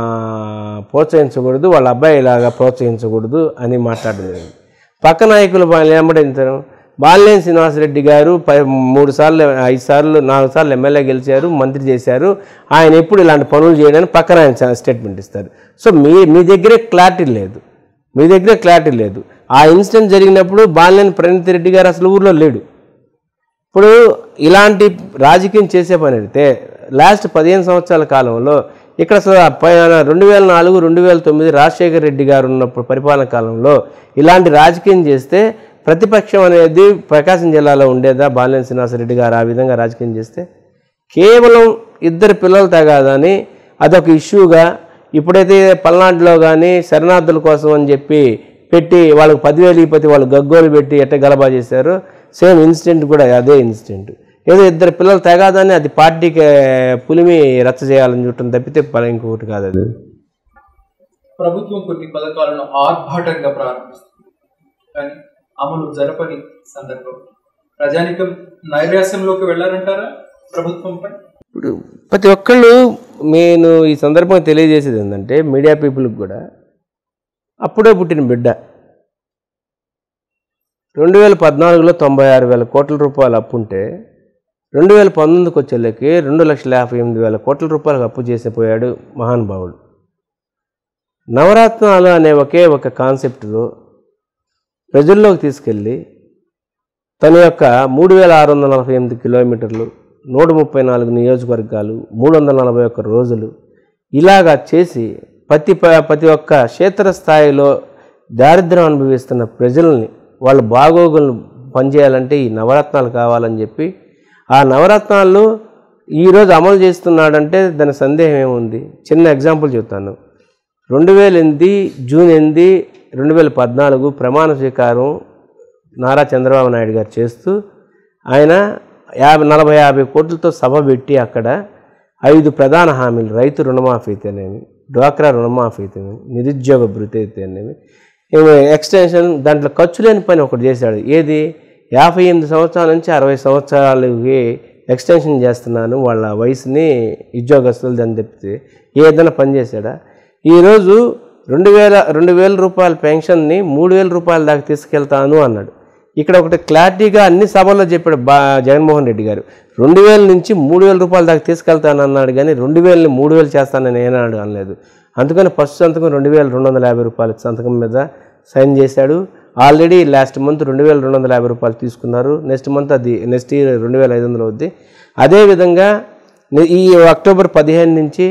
ప్రోత్సహించకూడదు వాళ్ళ అబ్బాయి ఇలాగా ప్రోత్సహించకూడదు అని మాట్లాడడం జరిగింది పక్క నాయకులు వాళ్ళు ఏమంటారు బాలినేని శ్రీనివాసరెడ్డి గారు పై మూడు సార్లు ఐదు సార్లు నాలుగు సార్లు ఎమ్మెల్యే గెలిచారు మంత్రి చేశారు ఆయన ఎప్పుడు ఇలాంటి పనులు చేయడానికి పక్కన ఆయన స్టేట్మెంట్ ఇస్తారు సో మీ మీ దగ్గరే క్లారిటీ లేదు మీ దగ్గరే క్లారిటీ లేదు ఆ ఇన్సిడెంట్ జరిగినప్పుడు బాలినేని ప్రణీత్ రెడ్డి గారు అసలు ఊర్లో లేడు ఇప్పుడు ఇలాంటి రాజకీయం చేసే పని అయితే లాస్ట్ పదిహేను సంవత్సరాల కాలంలో ఇక్కడ అసలు ఆ పై- రెండు వేల నాలుగు రెండు వేల తొమ్మిది రాజశేఖర రెడ్డి గారు ఉన్నప్పుడు పరిపాలన కాలంలో ఇలాంటి రాజకీయం చేస్తే ప్రతిపక్షం అనేది ప్రకాశం జిల్లాలో ఉండేదా బాలినేని శ్రీనివాసరెడ్డి గారు ఆ విధంగా రాజకీయం చేస్తే కేవలం ఇద్దరు పిల్లలు తగాదని అదొక ఇష్యూగా ఇప్పుడైతే పల్నాడులో కానీ శరణార్థుల కోసం అని చెప్పి పెట్టి వాళ్ళకి పదివేలు ఇప్పటి వాళ్ళు గగ్గోలు పెట్టి ఎట్ట గలబా చేశారో సేమ్ ఇన్సిడెంట్ కూడా అదే ఇన్సిడెంట్ ఏదో ఇద్దరు పిల్లలు తెగాదని అది పార్టీకి పులిమి రచ్చ చేయాలని చూడటం తప్పితే ప- ఇంకొకటి కాదు అది
ప్రభుత్వం కొన్ని పథకాలను ఆర్భాటంగా ప్రారంభిస్తుంది కానీ అమలు జరపని సందర్భం ప్రజానికం నైరాశ్యంలోకి వెళ్ళారంటారా ప్రభుత్వంపై
ఇప్పుడు ప్రతి ఒక్కళ్ళు నేను ఈ సందర్భంగా తెలియజేసేది ఏంటంటే మీడియా పీపుల్కి కూడా అప్పుడే పుట్టిన బిడ్డ రెండు వేల పద్నాలుగులో తొంభై ఆరు వేల కోట్ల రూపాయలు అప్పు ఉంటే రెండు వేల పంతొమ్మిదికి వచ్చేళ్ళకి రెండు లక్షల యాభై ఎనిమిది వేల కోట్ల రూపాయలకు అప్పు చేసిపోయాడు మహానుభావుడు నవరత్నాలు అనే ఒకే ఒక కాన్సెప్ట్తో ప్రజల్లోకి తీసుకెళ్ళి తన యొక్క మూడు వేల ఆరు వందల నలభై ఎనిమిది కిలోమీటర్లు నూట ముప్పై నాలుగు నియోజకవర్గాలు మూడు వందల నలభై ఒక్క రోజులు ఇలాగా చేసి ప్రతి ప- ప్రతి ఒక్క క్షేత్రస్థాయిలో దారిద్ర్యం అనుభవిస్తున్న ప్రజల్ని వాళ్ళ బాగోగులను పనిచేయాలంటే ఈ నవరత్నాలు కావాలని చెప్పి ఆ నవరత్నాలు ఈరోజు అమలు చేస్తున్నాడంటే దాని సందేహం ఏముంది చిన్న ఎగ్జాంపుల్ చెప్తాను రెండు వేల ఎనిమిది జూన్ ఎనిమిది రెండు వేల పద్నాలుగు ప్రమాణ స్వీకారం నారా చంద్రబాబు నాయుడు గారు చేస్తూ ఆయన యాభై నలభై యాభై కోట్లతో సభ పెట్టి అక్కడ ఐదు ప్రధాన హామీలు రైతు రుణమాఫీ అయితేనేమి డ్వాక్రా రుణమాఫీ అయితేనేమి నిరుద్యోగ భృతి అయితేనేమి ఏమో ఎక్స్టెన్షన్ దాంట్లో ఖర్చు లేని పని ఒకటి చేశాడు ఏది యాభై ఎనిమిది సంవత్సరాల నుంచి అరవై సంవత్సరాలకి ఎక్స్టెన్షన్ చేస్తున్నాను వాళ్ళ వయసుని ఉద్యోగస్తులు దాన్ని చెప్తే ఏదైనా పని చేశాడా ఈరోజు రెండు వేల రెండు వేల రూపాయల పెన్షన్ని మూడు వేల రూపాయల దాకా తీసుకెళ్తాను అన్నాడు ఇక్కడ ఒకటి క్లారిటీగా అన్ని సభల్లో చెప్పాడు బా జగన్మోహన్ రెడ్డి గారు రెండు వేల నుంచి మూడు వేల రూపాయల దాకా తీసుకెళ్తాను అన్నాడు కానీ రెండు వేలని మూడు వేలు చేస్తానని ఏనాడు అనలేదు అందుకని ఫస్ట్ సంతకం రెండు వేల రెండు వందల యాభై రూపాయల సంతకం మీద సైన్ చేశాడు ఆల్రెడీ లాస్ట్ మంత్ రెండు వేల రెండు వందల యాభై రూపాయలు తీసుకున్నారు నెక్స్ట్ మంత్ అది నెక్స్ట్ ఇయర్ రెండు వేల ఐదు వందలు అవుద్ది అదేవిధంగా ని- ఈ అక్టోబర్ పదిహేను నుంచి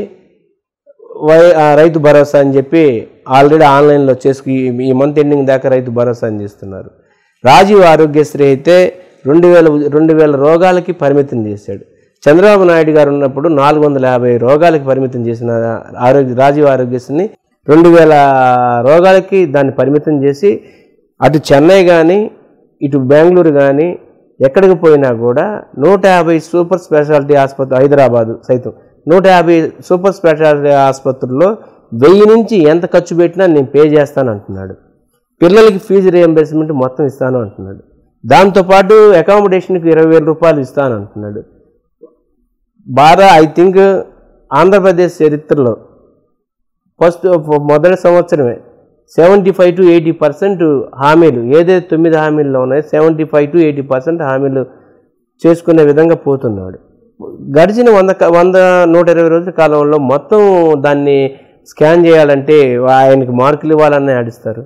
వై ఆ రైతు భరోసా అని చెప్పి ఆల్రెడీ ఆన్లైన్లో చేసుకు ఈ- ఈ మంత్ ఎండింగ్ దాకా రైతు భరోసా అని చేస్తున్నారు రాజీవ్ ఆరోగ్యశ్రీ అయితే రెండు వేల రెండు వేల రోగాలకి పరిమితం చేశాడు చంద్రబాబు నాయుడు గారు ఉన్నప్పుడు నాలుగు వందల యాభై రోగాలకి పరిమితం చేసిన ఆరోగ్య రాజీవ్ ఆరోగ్యశ్రీని రెండు వేల రోగాలకి దాన్ని పరిమితం చేసి అటు చెన్నై కానీ ఇటు బెంగళూరు కానీ ఎక్కడికి పోయినా కూడా నూట యాభై సూపర్ స్పెషాలిటీ ఆసుపత్రి హైదరాబాదు సైతం నూట యాభై సూపర్ స్పెషాలిటీ ఆసుపత్రుల్లో వెయ్యి నుంచి ఎంత ఖర్చు పెట్టినా నేను పే చేస్తాను అంటున్నాడు పిల్లలకి ఫీజు రియంబర్స్మెంట్ మొత్తం ఇస్తాను అంటున్నాడు దాంతోపాటు అకామిడేషన్కి ఇరవై వేల రూపాయలు ఇస్తాను అంటున్నాడు బాగా ఐ థింక్ ఆంధ్రప్రదేశ్ చరిత్రలో ఫస్ట్ మొదటి సంవత్సరమే seventy five to eighty percent హామీలు ఏదైతే తొమ్మిది హామీల్లో ఉన్నాయో seventy five to eighty percent హామీలు చేసుకునే విధంగా పోతున్నాడు గడిచిన వంద క- వంద నూట ఇరవై రోజుల కాలంలో మొత్తం దాన్ని స్కాన్ చేయాలంటే ఆయనకి మార్కులు ఇవ్వాలని ఆడిస్తారు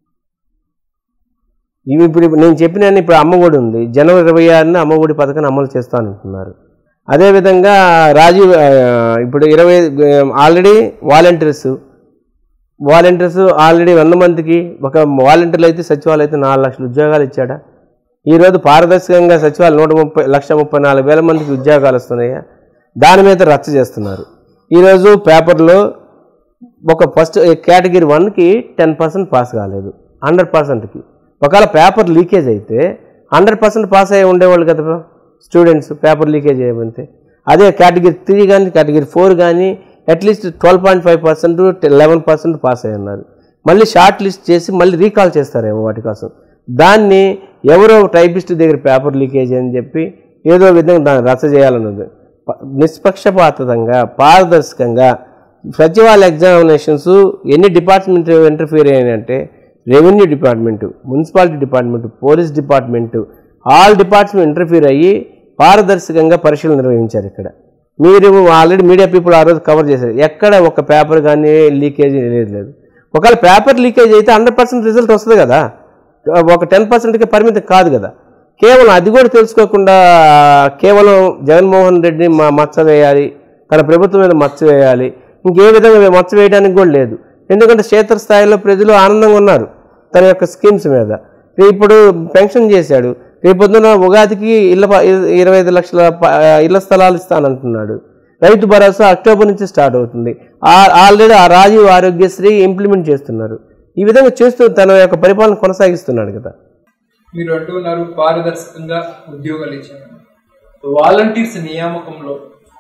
ఇవి ఇప్పుడు ఇప్పుడు నేను చెప్పిన ఇప్పుడు అమ్మఒడి ఉంది జనవరి ఇరవై ఆరున అమ్మఒడి పథకాన్ని అమలు చేస్తానంటున్నారు అదేవిధంగా రాజీవ్ ఆ, ఇప్పుడు ఇరవై ఆల్రెడీ వాలంటీర్స్ వాలంటీర్స్ ఆల్రెడీ వంద మందికి ఒక వాలంటీర్లు అయితే సచివాలయం అయితే నాలుగు లక్షల ఉద్యోగాలు ఇచ్చాడా ఈరోజు పారదర్శకంగా సచివాలయం నూట ముప్పై లక్ష ముప్పై నాలుగు వేల మందికి ఉద్యోగాలు వస్తున్నాయా దాని మీద రచ్చ చేస్తున్నారు ఈరోజు పేపర్లో ఒక ఫస్ట్ కేటగిరీ వన్కి టెన్ పర్సెంట్ పాస్ కాలేదు హండ్రెడ్ పర్సెంట్కి ఒకవేళ పేపర్ లీకేజ్ అయితే హండ్రెడ్ పర్సెంట్ పాస్ అయ్యి ఉండేవాళ్ళు కదా స్టూడెంట్స్ పేపర్ లీకేజ్ చేయమంటే అదే కేటగిరీ త్రీ కానీ కేటగిరీ ఫోర్ కానీ at least twelve point five percent eleven percent pass అయ్యి ఉన్నారు మళ్ళీ షార్ట్ లిస్ట్ చేసి మళ్ళీ రీకాల్ చేస్తారేమో వాటి కోసం దాన్ని ఎవరో టైపిస్ట్ దగ్గర పేపర్ లీకేజ్ అని చెప్పి ఏదో విధంగా దాన్ని రచ్చ చేయాలన్నది ప- నిష్పక్షపాతంగా పారదర్శకంగా సచివాలయ ఎగ్జామినేషన్స్ ఎన్ని డిపార్ట్మెంట్ ఇంటర్ఫియర్ అయ్యాయంటే revenue department municipality department police department all department interfere అయ్యి పారదర్శకంగా పరీక్షలు నిర్వహించారు ఇక్కడ మీరు ఆల్రెడీ మీడియా పీపుల్ ఆ రోజు కవర్ చేశారు ఎక్కడ ఒక పేపర్ కానీ లీకేజ్ లేదు లేదు ఒకవేళ పేపర్ లీకేజ్ అయితే హండ్రెడ్ పర్సెంట్ రిజల్ట్ వస్తుంది కదా ఒక టెన్ పర్సెంట్కి పరిమితి కాదు కదా కేవలం అది కూడా తెలుసుకోకుండా కేవలం జగన్మోహన్ రెడ్డిని మా మచ్చ వేయాలి తన ప్రభుత్వం మీద మచ్చ వేయాలి ఇంకే విధంగా మచ్చ వేయడానికి కూడా లేదు ఎందుకంటే క్షేత్రస్థాయిలో ప్రజలు ఆనందంగా ఉన్నారు తన యొక్క స్కీమ్స్ మీద ఇప్పుడు పెన్షన్ చేశాడు రేపొద్దున ఉగాదికి ఇళ్ళ ప- ఇరవై ఐదు లక్షల ప- ఇళ్ల స్థలాలు ఇస్తానంటున్నాడు రైతు భరోసా అక్టోబర్ నుంచి స్టార్ట్ అవుతుంది ఆ- ఆల్రెడీ ఆ రాజీవ్ ఆరోగ్యశ్రీ ఇంప్లిమెంట్ చేస్తున్నారు ఈ విధంగా చేస్తూ తన యొక్క పరిపాలన కొనసాగిస్తున్నాడు కదా
మీరు అంటున్నారు పారదర్శకంగా ఉద్యోగాలు ఇచ్చారు వాలంటీర్స్ నియామకంలో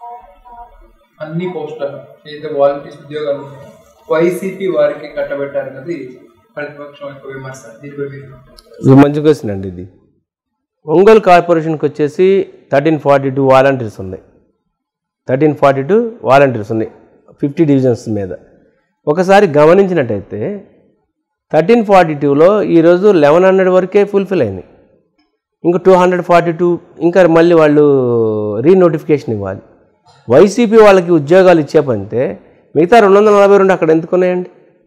అన్ని పోస్టులను ఏదైతే వాలంటీర్స్ ఉద్యోగాలు ఉన్నాయో వైసీపీ వారికి కట్టబెట్టారు అన్నది ప్రతిపక్షం యొక్క విమర్శ దీనిపై మీరు
ఇది మంచి క్వశ్చన్ అండి ఇది ఒంగోలు కార్పొరేషన్కి వచ్చేసి థర్టీన్ ఫార్టీ టూ వాలంటీర్స్ ఉన్నాయి థర్టీన్ ఫార్టీ టూ వాలంటీర్స్ ఉన్నాయి ఫిఫ్టీ డివిజన్స్ మీద ఒకసారి గమనించినట్టయితే థర్టీన్ ఫార్టీ టూలో ఈరోజు లెవెన్ హండ్రెడ్ వరకే ఫుల్ఫిల్ అయింది ఇంకా టూ హండ్రెడ్ ఫార్టీ టూ ఇంకా మళ్ళీ వాళ్ళు రీనోటిఫికేషన్ ఇవ్వాలి వైసీపీ వాళ్ళకి ఉద్యోగాలు ఇచ్చేపంతే మిగతా రెండు వందల నలభై రెండు అక్కడ ఎందుకు ఉన్నాయండి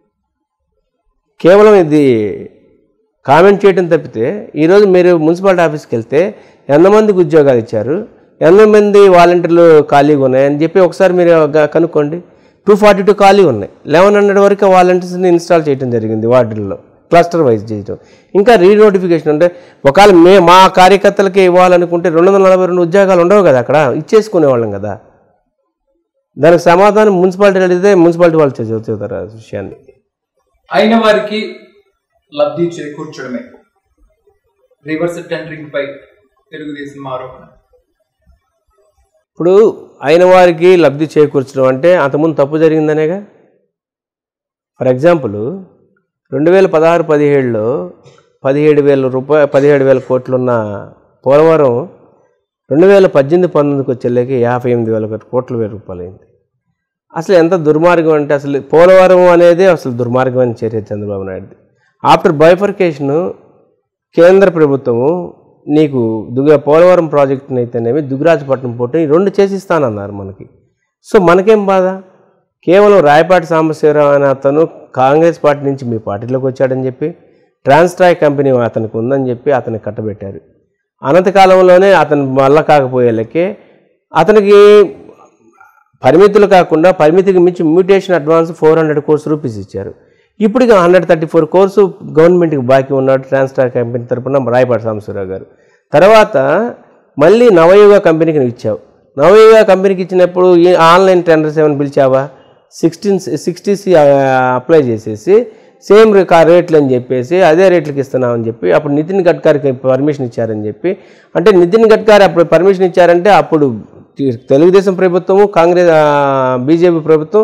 కేవలం ఇది కామెంట్ చేయడం తప్పితే ఈరోజు మీరు మున్సిపాలిటీ ఆఫీస్కి వెళ్తే ఎంతమందికి ఉద్యోగాలు ఇచ్చారు ఎంతమంది వాలంటీర్లు ఖాళీగా ఉన్నాయి అని చెప్పి ఒకసారి మీరు గ- కనుక్కోండి టూ ఫార్టీ టూ ఖాళీ ఉన్నాయి లెవెన్ హండ్రెడ్ వరకు వాలంటీర్స్ని ఇన్స్టాల్ చేయడం జరిగింది వార్డుల్లో క్లస్టర్ వైజ్ చేయడం ఇంకా రీనోటిఫికేషన్ అంటే ఒకవేళ మే మా కార్యకర్తలకే ఇవ్వాలనుకుంటే రెండు వందల నలభై రెండు ఉద్యోగాలు ఉండవు కదా అక్కడ ఇచ్చేసుకునేవాళ్ళం కదా దానికి సమాధానం మున్సిపాలిటీ అడిగితే మున్సిపాలిటీ వాళ్ళు చే- చెబుతారు ఆ విషయాన్ని
అయిన వారికి లబ్ధి చేకూర్చడమే రివర్స్ టెండరింగ్ పై తెలుగుదేశం ఆరోపణ
ఇప్పుడు అయిన వారికి లబ్ధి చేకూర్చడం అంటే అంతకుముందు తప్పు జరిగిందనేగా ఫర్ ఎగ్జాంపుల్ రెండు వేల పదహారు పదిహేడులో పదిహేడు వేల రూపాయ పదిహేడు వేల కోట్లున్న పోలవరం రెండు వేల పద్దెనిమిది పంతొమ్మిదికి వచ్చేళ్ళకి యాభై ఎనిమిది వేల కోట్ల వేల రూపాయలు అయింది అసలు ఎంత దుర్మార్గం అంటే అసలు పోలవరం అనేది అసలు దుర్మార్గమైన చర్య చంద్రబాబు నాయుడు ఆఫ్టర్ బైఫర్కేషను కేంద్ర ప్రభుత్వము నీకు దుగ పోలవరం ప్రాజెక్టుని అయితేనేమి దుగ్గరాజపట్నం పోటీ ఈ రెండు చేసిస్తానన్నారు మనకి సో మనకేం బాధ కేవలం రాయపాటి సాంబశివరావు అనే అతను కాంగ్రెస్ పార్టీ నుంచి మీ పార్టీలోకి వచ్చాడని చెప్పి ట్రాన్స్ట్రాయ్ కంపెనీ అతనికి ఉందని చెప్పి అతన్ని కట్టబెట్టారు అనంతకాలంలోనే అతను మళ్ళా కాకపోయేలకే అతనికి పరిమితులు కాకుండా పరిమితికి మించి mutation advance four hundred crores rupees ఇచ్చారు ఇప్పుడు హండ్రెడ్ థర్టీ ఫోర్ కోర్సు గవర్నమెంట్కి బాకీ ఉన్నాడు ట్రాన్స్టార్ కంపెనీ తరపున రాయపాటి సాంబశివరావు గారు తర్వాత మళ్ళీ నవయుగ కంపెనీకి నువ్వు ఇచ్చావు నవయుగ కంపెనీకి ఇచ్చినప్పుడు ఈ ఆన్లైన్ టెండర్స్ ఏమైనా పిలిచావా సిక్స్టీన్ సిక్స్టీసీ అప్లై చేసేసి సేమ్ రేట్లు అని చెప్పేసి అదే రేట్లకి ఇస్తున్నామని చెప్పి అప్పుడు నితిన్ గడ్కరీకి పర్మిషన్ ఇచ్చారని చెప్పి అంటే నితిన్ గడ్కరీ అప్పుడు పర్మిషన్ ఇచ్చారంటే అప్పుడు తెలుగుదేశం ప్రభుత్వము కాంగ్రెస్ బీజేపీ ప్రభుత్వం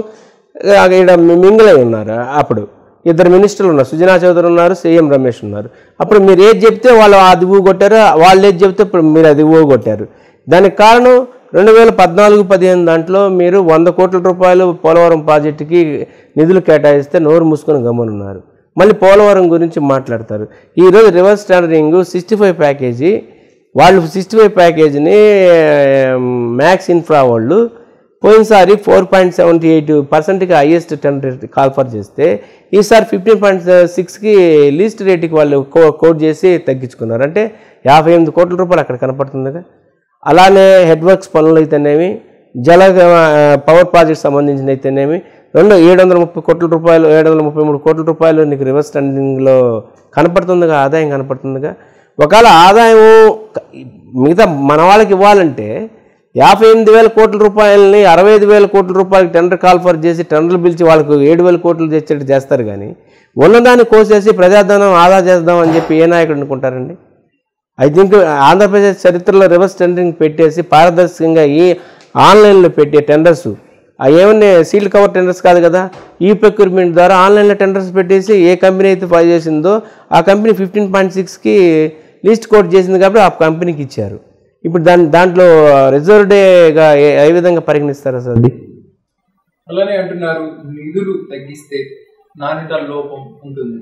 ఇక్కడ మింగిలై ఉన్నారు అప్పుడు ఇద్దరు మినిస్టర్లు ఉన్నారు సుజనా చౌదరి ఉన్నారు సీఎం రమేష్ ఉన్నారు అప్పుడు మీరు ఏది చెప్తే వాళ్ళు అది ఊగొట్టారు వాళ్ళు ఏది చెప్తే ఇప్పుడు మీరు అది ఊగొట్టారు దానికి కారణం రెండు వేల పద్నాలుగు పదిహేను దాంట్లో మీరు వంద కోట్ల రూపాయలు పోలవరం ప్రాజెక్టుకి నిధులు కేటాయిస్తే నోరు మూసుకొని గమ్మనున్నారు మళ్ళీ పోలవరం గురించి మాట్లాడతారు ఈరోజు reverse tendering sixty five package వాళ్ళు సిక్స్టీ ఫైవ్ ప్యాకేజీని మ్యాక్స్ ఇన్ఫ్రా వాళ్ళు పోయినసారి ఫోర్ పాయింట్ సెవెంటీ ఎయిట్ పర్సెంట్కి హైయెస్ట్ టెండర్ కాల్ఫర్ చేస్తే ఈసారి ఫిఫ్టీన్ పాయింట్ సిక్స్కి లీస్ట్ రేట్కి వాళ్ళు కో కోట్ చేసి తగ్గించుకున్నారు అంటే యాభై ఎనిమిది కోట్ల రూపాయలు అక్కడ కనపడుతుందిగా అలానే హెడ్ వర్క్స్ పనులు అయితేనేమి జల ఆ, పవర్ ప్రాజెక్ట్ సంబంధించిన అయితేనేమి రెండు ఏడు వందల ముప్పై కోట్ల రూపాయలు ఏడు వందల ముప్పై మూడు కోట్ల రూపాయలు నీకు రివర్స్ టెండరింగ్లో కనపడుతుందిగా ఆదాయం కనపడుతుందిగా ఒకవేళ ఆదాయం క- మిగతా మన వాళ్ళకి ఇవ్వాలంటే యాభై ఎనిమిది వేల కోట్ల రూపాయలని అరవై ఐదు వేల కోట్ల రూపాయలకి టెండర్ కాల్ఫర్ చేసి టెండర్లు పిలిచి వాళ్ళకు ఏడు వేల కోట్లు తెచ్చేట్టు చేస్తారు కానీ ఉన్నదాన్ని కోసేసి ప్రజాధనం ఆదా చేద్దాం అని చెప్పి ఏ నాయకుడు అనుకుంటారండి ఐ థింక్ ఆంధ్రప్రదేశ్ చరిత్రలో రివర్స్ టెండరింగ్ పెట్టేసి పారదర్శకంగా ఈ ఆన్లైన్లో పెట్టే టెండర్స్ అవి ఏమన్నా సీల్డ్ కవర్ టెండర్స్ కాదు కదా ఈ ప్రొక్యూర్మెంట్ ద్వారా ఆన్లైన్లో టెండర్స్ పెట్టేసి ఏ కంపెనీ అయితే ఫైల్ చేసిందో ఆ కంపెనీ ఫిఫ్టీన్ పాయింట్ సిక్స్కి లీస్ట్ కోట్ చేసింది కాబట్టి ఆ కంపెనీకి ఇచ్చారు ఇప్పుడు దాని దాంట్లో రిజర్వ్ డేగా ఏ ఏ విధంగా పరిగణిస్తారు అసలు అది
అలానే అంటున్నారు నిధులు తగ్గిస్తే నాణ్యత లోపం ఉంటుంది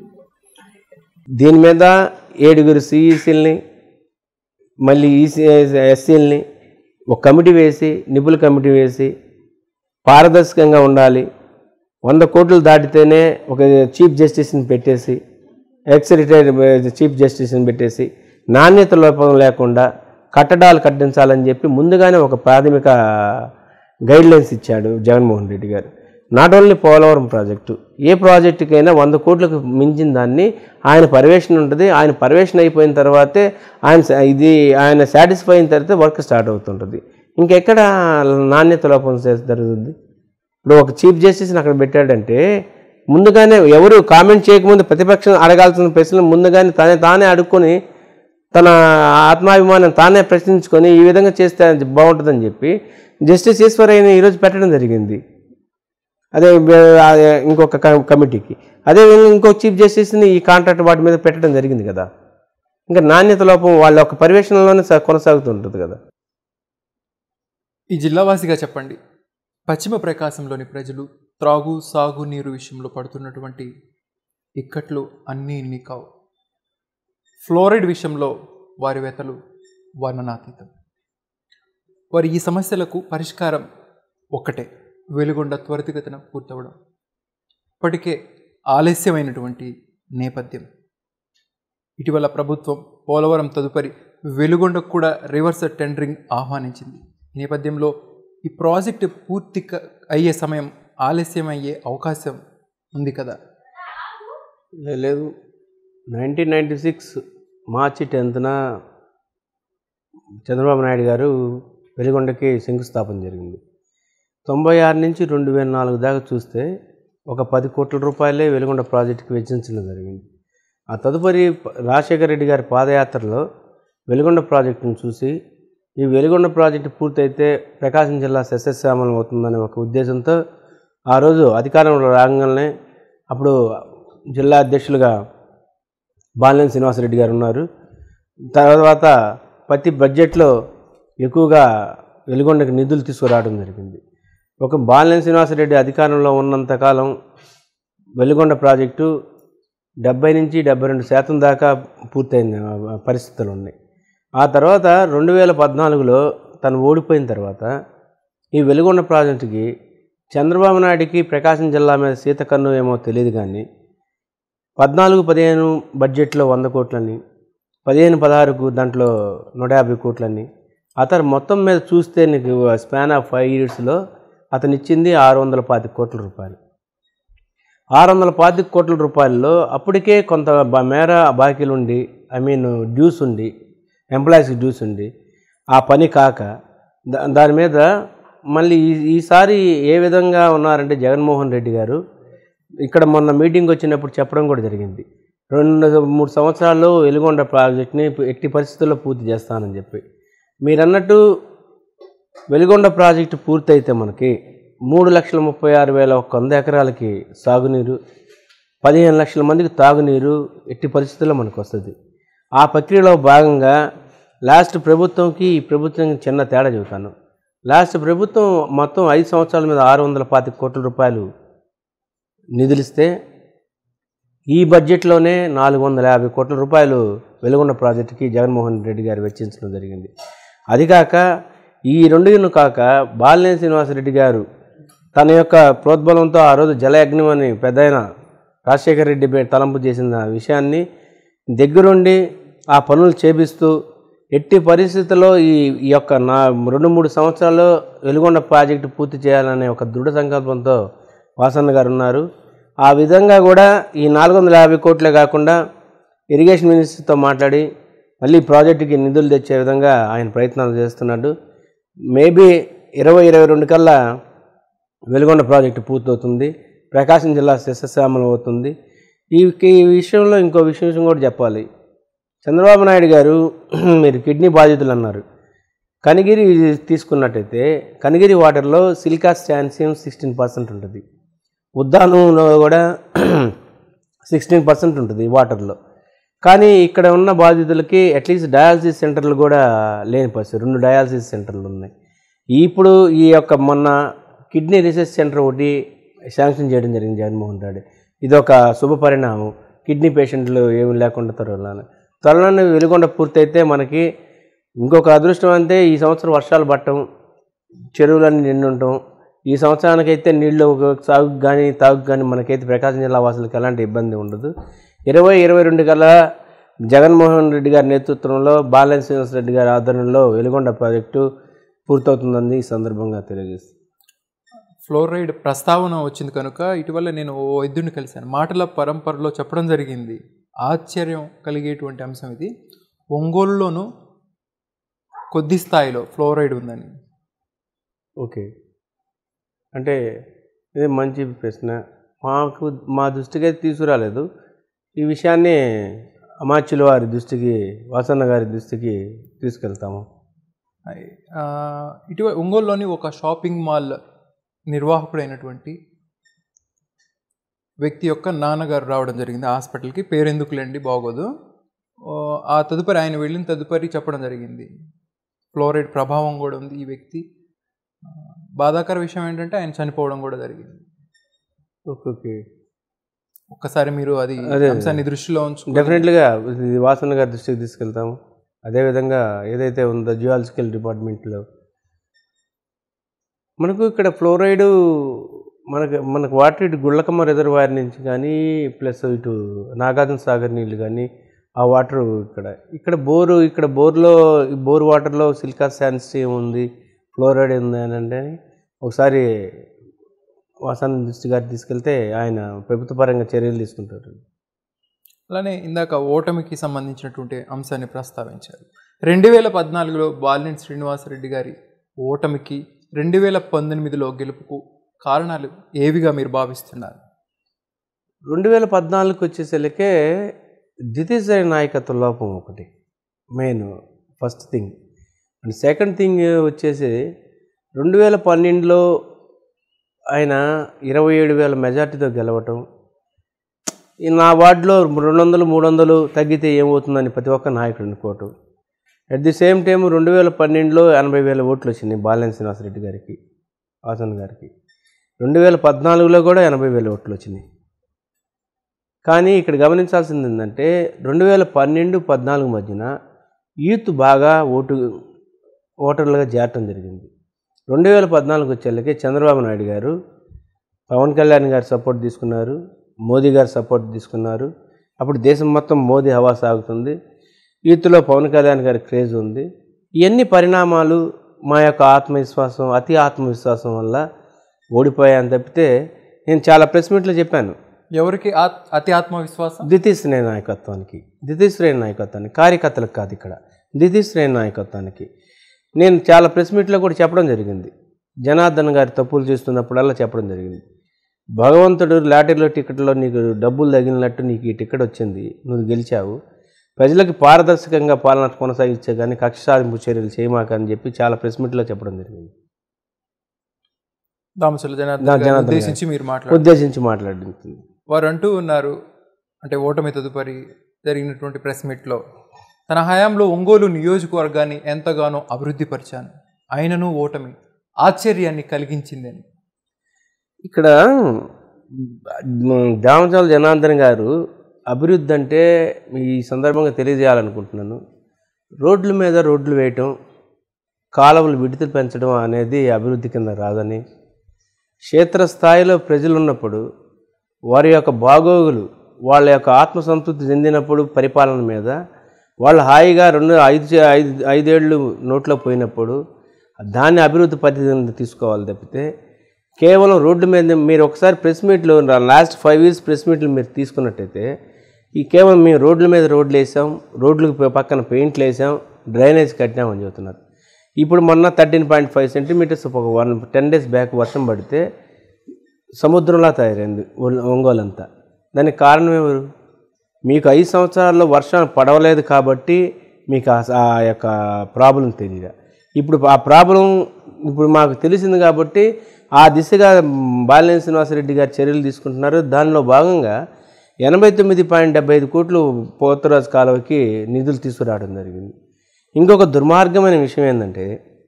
దీని మీద ఏడుగురు సిఈసీలని మళ్ళీ ఈసీ ఎస్సీలని ఒక కమిటీ వేసి నిపుణుల కమిటీ వేసి పారదర్శకంగా ఉండాలి వంద కోట్లు దాటితేనే ఒక చీఫ్ జస్టిస్ని పెట్టేసి ఎక్స్ రిటైర్డ్ చీఫ్ జస్టిస్ని పెట్టేసి నాణ్యత లోపం లేకుండా కట్టడాలు కట్టించాలని చెప్పి ముందుగానే ఒక ప్రాథమిక గైడ్లైన్స్ ఇచ్చాడు Jaganmohan Reddy garu not only Polavaram project ఏ ప్రాజెక్టుకైనా వంద కోట్లకు మించిన దాన్ని ఆయన పర్యవేక్షణ ఉంటుంది ఆయన పర్యవేక్షణ అయిపోయిన తర్వాతే ఆయన స- ఇది ఆయన సాటిస్ఫై అయిన తర్వాత వర్క్ స్టార్ట్ అవుతుంటుంది ఇంకెక్కడ నాణ్యత లోపం చేసి జరుగుతుంది ఇప్పుడు ఒక చీఫ్ జస్టిస్ని అక్కడ పెట్టాడంటే ముందుగానే ఎవరు కామెంట్ చేయకముందు ప్రతిపక్షం అడగాల్సిన ప్రశ్నలు ముందుగానే తానే తానే అడుక్కొని తన ఆత్మాభిమానం తానే ప్రశ్నించుకొని ఈ విధంగా చేస్తే అది బాగుంటుందని చెప్పి జస్టిస్ ఈశ్వరయ్యని ఈరోజు పెట్టడం జరిగింది అదే బే- ఆ ఇంకొక క- కమిటీకి అదే విధంగా ఇంకో చీఫ్ జస్టిస్ని ఈ కాంట్రాక్ట్ వాటి మీద పెట్టడం జరిగింది కదా ఇంకా నాణ్యత లోపం వాళ్ళ ఒక పర్యవేక్షణలోనే స- కొనసాగుతుంటుంది కదా
ఈ జిల్లావాసిగా చెప్పండి పశ్చిమ ప్రకాశంలోని ప్రజలు త్రాగు సాగు నీరు విషయంలో పడుతున్నటువంటి ఇక్కట్లు అన్నీ ఇన్ని కావు ఫ్లోరైడ్ విషయంలో వారి వెతలు వర్ణనాతీతం వారి ఈ సమస్యలకు పరిష్కారం ఒక్కటే వెలుగొండ త్వరితగతిన పూర్తవడం ఇప్పటికే ఆలస్యమైనటువంటి నేపథ్యం ఇటీవల ప్రభుత్వం పోలవరం తదుపరి వెలుగొండకు కూడా రివర్స్ టెండరింగ్ ఆహ్వానించింది ఈ నేపథ్యంలో ఈ ప్రాజెక్టు పూర్తి క- అయ్యే సమయం ఆలస్యం అయ్యే అవకాశం ఉంది కదా
లే- లేదు నైన్టీన్ నైంటీ సిక్స్ మార్చి టెన్త్న చంద్రబాబు నాయుడు గారు వెలిగొండకి శంకుస్థాపన జరిగింది తొంభై ఆరు నుంచి రెండు వేల నాలుగు దాకా చూస్తే ఒక పది కోట్ల రూపాయలే వెలిగొండ ప్రాజెక్టుకి వెచ్చించడం జరిగింది ఆ తదుపరి ప- రాజశేఖర రెడ్డి గారి పాదయాత్రలో వెలిగొండ ప్రాజెక్టును చూసి ఈ వెలిగొండ ప్రాజెక్టు పూర్తయితే ప్రకాశం జిల్లా సస్యశ్యామలం అవుతుందనే ఒక ఉద్దేశంతో ఆ రోజు అధికారంలో రాగానే అప్పుడు జిల్లా అధ్యక్షులుగా బాలినేని శ్రీనివాసరెడ్డి గారు ఉన్నారు తర్వాత ప్రతి బడ్జెట్లో ఎక్కువగా వెలుగొండకి నిధులు తీసుకురావడం జరిగింది ఒక బాలినేని శ్రీనివాసరెడ్డి అధికారంలో ఉన్నంతకాలం వెలుగొండ ప్రాజెక్టు డెబ్బై నుంచి డెబ్బై రెండు శాతం దాకా పూర్తయిన ఆ, పరిస్థితులు ఉన్నాయి ఆ తర్వాత రెండు వేల పద్నాలుగులో తను ఓడిపోయిన తర్వాత ఈ వెలుగొండ ప్రాజెక్టుకి చంద్రబాబు నాయుడికి ప్రకాశం జిల్లా మీద సీతకన్ను ఏమో తెలియదు కానీ పద్నాలుగు పదిహేను బడ్జెట్లో వంద కోట్లని పదిహేను పదహారుకు దాంట్లో నూట యాభై కోట్లని అతను మొత్తం మీద చూస్తే నీకు స్పాన్ ఆఫ్ ఫైవ్ ఇయర్స్లో అతను ఇచ్చింది ఆరు వందల పాతిక కోట్ల రూపాయలు ఆరు వందల పాతిక కోట్ల రూపాయల్లో అప్పటికే కొంత బ- మేర బాకీలు ఉండి ఐ మీన్ డ్యూస్ ఉండి ఎంప్లాయీస్కి డ్యూస్ ఉండి ఆ పని కాక దా దాని మీద మళ్ళీ ఈ ఈసారి ఏ విధంగా ఉన్నారంటే జగన్మోహన్ రెడ్డి గారు ఇక్కడ మొన్న మీటింగ్ వచ్చినప్పుడు చెప్పడం కూడా జరిగింది రెండు మూడు సంవత్సరాల్లో వెలుగొండ ప్రాజెక్ట్ని ఎట్టి పరిస్థితుల్లో పూర్తి చేస్తానని చెప్పి మీరు అన్నట్టు వెలుగొండ ప్రాజెక్టు పూర్తయితే మనకి మూడు లక్షల ముప్పై ఆరు వేల ఒక వంద ఎకరాలకి సాగునీరు పదిహేను లక్షల మందికి తాగునీరు ఎట్టి పరిస్థితుల్లో మనకు వస్తుంది ఆ ప్రక్రియలో భాగంగా లాస్ట్ ప్రభుత్వంకి ఈ ప్రభుత్వంకి చిన్న తేడా చెబుతాను లాస్ట్ ప్రభుత్వం మొత్తం ఐదు సంవత్సరాల మీద ఆరు వందల పాతిక కోట్ల రూపాయలు నిధులిస్తే ఈ బడ్జెట్లోనే నాలుగు వందల యాభై కోట్ల రూపాయలు వెలుగొండ ప్రాజెక్టుకి జగన్మోహన్ రెడ్డి గారు వెచ్చించడం జరిగింది అది కాక ఈ రెండును కాక బాలినేని శ్రీనివాసరెడ్డి గారు తన యొక్క ప్రోద్బలంతో ఆ రోజు జలయజ్ఞం అని పెద్దయిన రాజశేఖర రెడ్డి పే- తలంపు చేసిన విషయాన్ని దగ్గరుండి ఆ పనులు చేపిస్తూ ఎట్టి పరిస్థితుల్లో ఈ ఈ యొక్క నా రెండు మూడు సంవత్సరాల్లో వెలుగొండ ప్రాజెక్టు పూర్తి చేయాలనే ఒక దృఢ సంకల్పంతో వాసన్న గారు ఉన్నారు ఆ విధంగా కూడా ఈ నాలుగు వందల యాభై కోట్లే కాకుండా ఇరిగేషన్ మినిస్టర్తో మాట్లాడి మళ్ళీ ప్రాజెక్టుకి నిధులు తెచ్చే విధంగా ఆయన ప్రయత్నాలు చేస్తున్నాడు మేబీ ఇరవై ఇరవై రెండు కల్లా వెలుగొండ ప్రాజెక్టు పూర్తవుతుంది ప్రకాశం జిల్లా శస్యశ్యామలం అవుతుంది ఈ ఈ విషయంలో ఇంకో విషయం కూడా చెప్పాలి చంద్రబాబు నాయుడు గారు మీరు కిడ్నీ బాధితులు అన్నారు కనిగిరి తీసుకున్నట్టయితే కనిగిరి వాటర్లో సిలికా స్టాన్సియం సిక్స్టీన్ పర్సెంట్ ఉంటుంది ఉద్దానంలో కూడా సిక్స్టీన్ పర్సెంట్ ఉంటుంది వాటర్లో కానీ ఇక్కడ ఉన్న బాధితులకి అట్లీస్ట్ డయాలసిస్ సెంటర్లు కూడా లేని పరిస్థితి రెండు డయాలసిస్ సెంటర్లు ఉన్నాయి ఇప్పుడు ఈ యొక్క మొన్న కిడ్నీ రీసెర్చ్ సెంటర్ ఒకటి శాంక్షన్ చేయడం జరిగింది జగన్మోహన్ రెడ్డి ఇది ఒక శుభ పరిణామం కిడ్నీ పేషెంట్లు ఏమి లేకుండా త్వరలో త్వరలోనే వెలుగొండ పూర్తయితే మనకి ఇంకొక అదృష్టం అంటే ఈ సంవత్సరం వర్షాలు పట్టడం చెరువులన్నీ నిండుంటాం ఈ సంవత్సరానికైతే నీళ్ళు సాగుకు కానీ తాగుకు కానీ మనకైతే ప్రకాశం జిల్లా వాసులకు ఎలాంటి ఇబ్బంది ఉండదు ఇరవై ఇరవై రెండు కల్లా జగన్మోహన్ రెడ్డి గారి నేతృత్వంలో బాలన్ శ్రీనివాస్ రెడ్డి గారి ఆధ్వర్యంలో వెలుగొండ ప్రాజెక్టు పూర్తవుతుందని ఈ సందర్భంగా తెలియజేస్తుంది
ఫ్లోరైడ్ ప్రస్తావన వచ్చింది కనుక ఇటీవల నేను ఓ వైద్యుడిని కలిశాను మాటల పరంపరలో చెప్పడం జరిగింది ఆశ్చర్యం కలిగేటువంటి అంశం ఇది ఒంగోలులోనూ కొద్ది స్థాయిలో ఫ్లోరైడ్ ఉందని
ఓకే అంటే ఇది మంచి ప్రశ్న మాకు మా దృష్టికి అయితే తీసుకురాలేదు ఈ విషయాన్ని అమాచ్యుల వారి దృష్టికి వాసన్న గారి దృష్టికి తీసుకెళ్తాము
ఆ, ఇటీవల ఒంగోలులోని ఒక షాపింగ్ మాల్ నిర్వాహకుడైనటువంటి వ్యక్తి యొక్క నాన్నగారు రావడం జరిగింది హాస్పిటల్కి పేరెందుకులేండి బాగోదు ఓ, ఆ తదుపరి ఆయన వెళ్ళిన తదుపరి చెప్పడం జరిగింది ఫ్లోరైడ్ ప్రభావం కూడా ఉంది ఈ వ్యక్తి ఆ, బాధాకర విషయం ఏంటంటే ఆయన చనిపోవడం కూడా జరిగింది
ఓకే ఓకే
ఒక్కసారి మీరు అది
అదే.
అంశాన్ని దృష్టిలో ఉంచుకుని
డెఫినెట్గా ఇది వాసన్న గారి దృష్టికి తీసుకెళ్తాము అదేవిధంగా ఏదైతే ఉందో జియాలజికల్ డిపార్ట్మెంట్లో మనకు ఇక్కడ ఫ్లోరైడ్ మనకు మనకు వాటర్ ఇటు గుళ్ళకమ్మ రిజర్వాయర్ నుంచి కానీ ప్లస్ ఇటు నాగార్జున సాగర్ నీళ్ళు కానీ ఆ వాటర్ ఇక్కడ ఇక్కడ బోరు ఇక్కడ బోర్లో ఈ బోర్ వాటర్లో సిలికా శాన్స్ట్రీమ్ ఉంది ఫ్లోరైడ్ ఉంది అని అంటే ఒకసారి వాసన దృష్టి గారు తీసుకెళ్తే ఆయన ప్రభుత్వ పరంగా చర్యలు తీసుకుంటారు
అలానే ఇందాక ఓటమికి సంబంధించినటువంటి అంశాన్ని ప్రస్తావించారు రెండు వేల పద్నాలుగులో బాలినేని శ్రీనివాసరెడ్డి గారి ఓటమికి రెండు వేల పంతొమ్మిదిలో గెలుపుకు కారణాలు ఏవిగా మీరు భావిస్తున్నారు
రెండు వేల పద్నాలుగుకి వచ్చేసరికే ద్వితీయ నాయకత్వ లోపం ఒకటి main first thing and second thing వచ్చేసి రెండు వేల పన్నెండులో ఆయన ఇరవై ఏడు వేల మెజార్టీతో గెలవటం ఈ నా వార్డులో రెండు వందలు మూడు వందలు తగ్గితే ఏమవుతుందని ప్రతి ఒక్క నాయకుడు అనుకోవటం అట్ ది సేమ్ టైం రెండు వేల పన్నెండులో ఎనభై వేల ఓట్లు వచ్చినాయి బాలినేని శ్రీనివాసరెడ్డి గారికి వాసన్ గారికి రెండు వేల పద్నాలుగులో కూడా ఎనభై వేల ఓట్లు వచ్చినాయి కానీ ఇక్కడ గమనించాల్సింది ఏంటంటే రెండు వేల పన్నెండు పద్నాలుగు మధ్యన యూత్ బాగా ఓటు ఓటర్లుగా చేరటం జరిగింది రెండు వేల పద్నాలుగు వచ్చేళ్ళకి చంద్రబాబు నాయుడు గారు పవన్ కళ్యాణ్ గారు సపోర్ట్ తీసుకున్నారు మోదీ గారు సపోర్ట్ తీసుకున్నారు అప్పుడు దేశం మొత్తం మోదీ హవా సాగుతుంది యూత్లో పవన్ కళ్యాణ్ గారి క్రేజ్ ఉంది ఇవన్నీ పరిణామాలు మా యొక్క ఆత్మవిశ్వాసం అతి ఆత్మవిశ్వాసం వల్ల ఓడిపోయాను తప్పితే నేను చాలా ప్రెస్ మీట్లో చెప్పాను
ఎవరికి ఆత్- అతి ఆత్మవిశ్వాసం
ద్వితీయ శ్రేణి నాయకత్వానికి ద్వితీయ శ్రేణి నాయకత్వానికి కార్యకర్తలకు కాదు ఇక్కడ ద్వితీయ శ్రేణి నాయకత్వానికి నేను చాలా ప్రెస్ మీట్లో కూడా చెప్పడం జరిగింది జనార్దన్ గారి తప్పులు చేస్తున్నప్పుడల్లా చెప్పడం జరిగింది భగవంతుడు లాటరీలో టికెట్లో నీకు డబ్బులు తగిలినట్టు నీకు ఈ టికెట్ వచ్చింది నువ్వు గెలిచావు ప్రజలకు పారదర్శకంగా పాలన కొనసాగించే కానీ కక్ష సాధింపు చర్యలు చేయమాక అని చెప్పి చాలా ప్రెస్ మీట్లో చెప్పడం జరిగింది
దామచల జనార్దన్ గారిని ఉద్దేశించి మీరు మాట్లాడారు
ఉద్దేశించి మాట్లాడుతుంది
వారు అంటూ ఉన్నారు అంటే ఓటమి తదుపరి జరిగినటువంటి ప్రెస్ మీట్లో తన హయాంలో ఒంగోలు నియోజకవర్గాన్ని ఎంతగానో అభివృద్ధి పరిచాను అయినను ఓటమి ఆశ్చర్యాన్ని కలిగించిందని
ఇక్కడ దామచాల జనార్దన్ గారు అభివృద్ధి అంటే ఈ సందర్భంగా తెలియజేయాలనుకుంటున్నాను రోడ్ల మీద రోడ్లు వేయటం కాలువలు విడుదల పెంచడం అనేది అభివృద్ధి కింద రాదని క్షేత్రస్థాయిలో ప్రజలు ఉన్నప్పుడు వారి యొక్క బాగోగులు వాళ్ళ యొక్క ఆత్మసంతృప్తి చెందినప్పుడు పరిపాలన మీద వాళ్ళు హాయిగా రెండు ఐదు చే- ఐదు ఐదేళ్ళు నోట్లో పోయినప్పుడు దాన్ని అభివృద్ధి పరిధిని తీసుకోవాలి తప్పితే కేవలం రోడ్డు మీద మీరు ఒకసారి ప్రెస్ మీట్లు లాస్ట్ ఫైవ్ ఇయర్స్ ప్రెస్ మీట్లు మీరు తీసుకున్నట్టయితే ఈ కేవలం మేము రోడ్ల మీద రోడ్లు వేసాం రోడ్లకు ప- పక్కన పెయింట్లు వేసాం డ్రైనేజ్ కట్టినామని చెబుతున్నారు ఇప్పుడు మొన్న థర్టీన్ పాయింట్ ఫైవ్ సెంటీమీటర్స్ ఒక వన్ టెన్ డేస్ బ్యాక్ వర్షం పడితే సముద్రంలా తయారైంది ఒల్- ఒంగోలు అంతా దానికి కారణం ఎవరు మీకు ఐదు సంవత్సరాల్లో వర్షం పడవలేదు కాబట్టి మీకు ఆ- ఆ యొక్క ప్రాబ్లం తెలియదు ఇప్పుడు ఆ ప్రాబ్లం ఇప్పుడు మాకు తెలిసింది కాబట్టి ఆ దిశగా బాలినేని శ్రీనివాసరెడ్డి గారు చర్యలు తీసుకుంటున్నారు దానిలో భాగంగా ఎనభై తొమ్మిది పాయింట్ డెబ్బై ఐదు కోట్లు పోతరాజు కాలువకి నిధులు తీసుకురావడం జరిగింది ఇంకొక దుర్మార్గమైన విషయం ఏంటంటే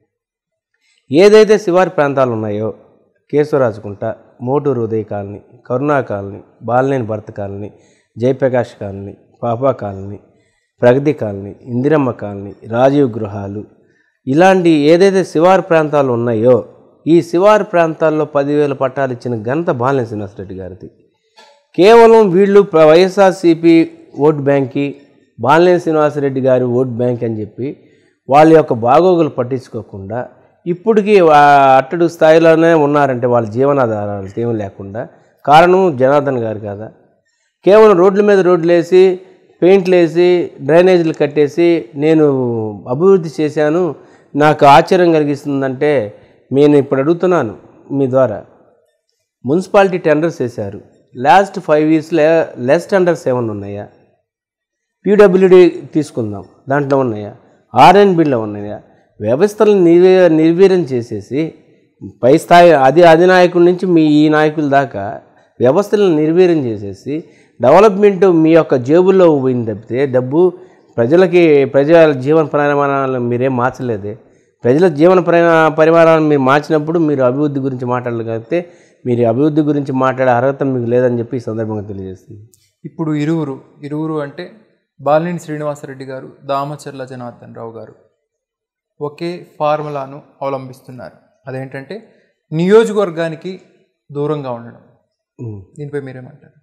ఏదైతే శివారి ప్రాంతాలు ఉన్నాయో కేశవరాజుకుంట మోటూరు ఉదయ కాలనీ కరుణా కాలనీ బాలినేని భర్త colony Jayaprakash colony Papa colony Pragathi colony Indiramma colony Rajiv గృహాలు ఇలాంటి ఏదైతే శివారు ప్రాంతాలు ఉన్నాయో ఈ శివారు ప్రాంతాల్లో పదివేల పట్టాలు ఇచ్చిన ఘనత బాలినేని శ్రీనివాసరెడ్డి గారిది కేవలం వీళ్ళు ప్ర- వైఎస్ఆర్సీపీ ఓట్ బ్యాంక్కి బాలినేని శ్రీనివాసరెడ్డి గారి ఓట్ బ్యాంక్ అని చెప్పి వాళ్ళ యొక్క బాగోగులు పట్టించుకోకుండా ఇప్పటికీ ఆ అట్టడు స్థాయిలోనే ఉన్నారంటే వాళ్ళ జీవనాధారాలు ఏమీ లేకుండా కారణం జనార్దన్ గారు కదా కేవలం రోడ్ల మీద రోడ్లు వేసి పెయింట్లు వేసి డ్రైనేజీలు కట్టేసి నేను అభివృద్ధి చేశాను నాకు ఆశ్చర్యం కలిగిస్తుందంటే నేను ఇప్పుడు అడుగుతున్నాను మీ ద్వారా మున్సిపాలిటీ టెండర్స్ వేశారు లాస్ట్ ఫైవ్ ఇయర్స్లో లెస్ టెండర్స్ ఏమైనా ఉన్నాయా పీడబ్ల్యూడి తీసుకుందాం దాంట్లో ఉన్నాయా ఆర్ఎన్బిలో ఉన్నాయా వ్యవస్థలను నిర్వీ నిర్వీర్యం చేసేసి పై స్థాయి అది అధినాయకుడి నుంచి మీ ఈ నాయకుల దాకా వ్యవస్థలను నిర్వీర్యం చేసేసి డెవలప్మెంట్ మీ యొక్క జేబుల్లో పోయింది తప్పితే డబ్బు ప్రజలకి ప్రజల జీవన పరిమాణాలను మీరేం మార్చలేదే ప్రజల జీవన పరిమా పరిమాణాలను మీరు మార్చినప్పుడు మీరు అభివృద్ధి గురించి మాట్లాడగలిగితే మీరు అభివృద్ధి గురించి మాట్లాడే అర్హత మీకు లేదని చెప్పి ఈ సందర్భంగా తెలియజేస్తుంది
ఇప్పుడు ఇరువురు ఇరువురు అంటే బాలినేని శ్రీనివాసరెడ్డి గారు దామచర్ల జనార్దన్ రావు గారు ఒకే ఫార్ములాను అవలంబిస్తున్నారు అదేంటంటే నియోజకవర్గానికి దూరంగా ఉండడం
ఉం.
దీనిపై మీరేమంటారు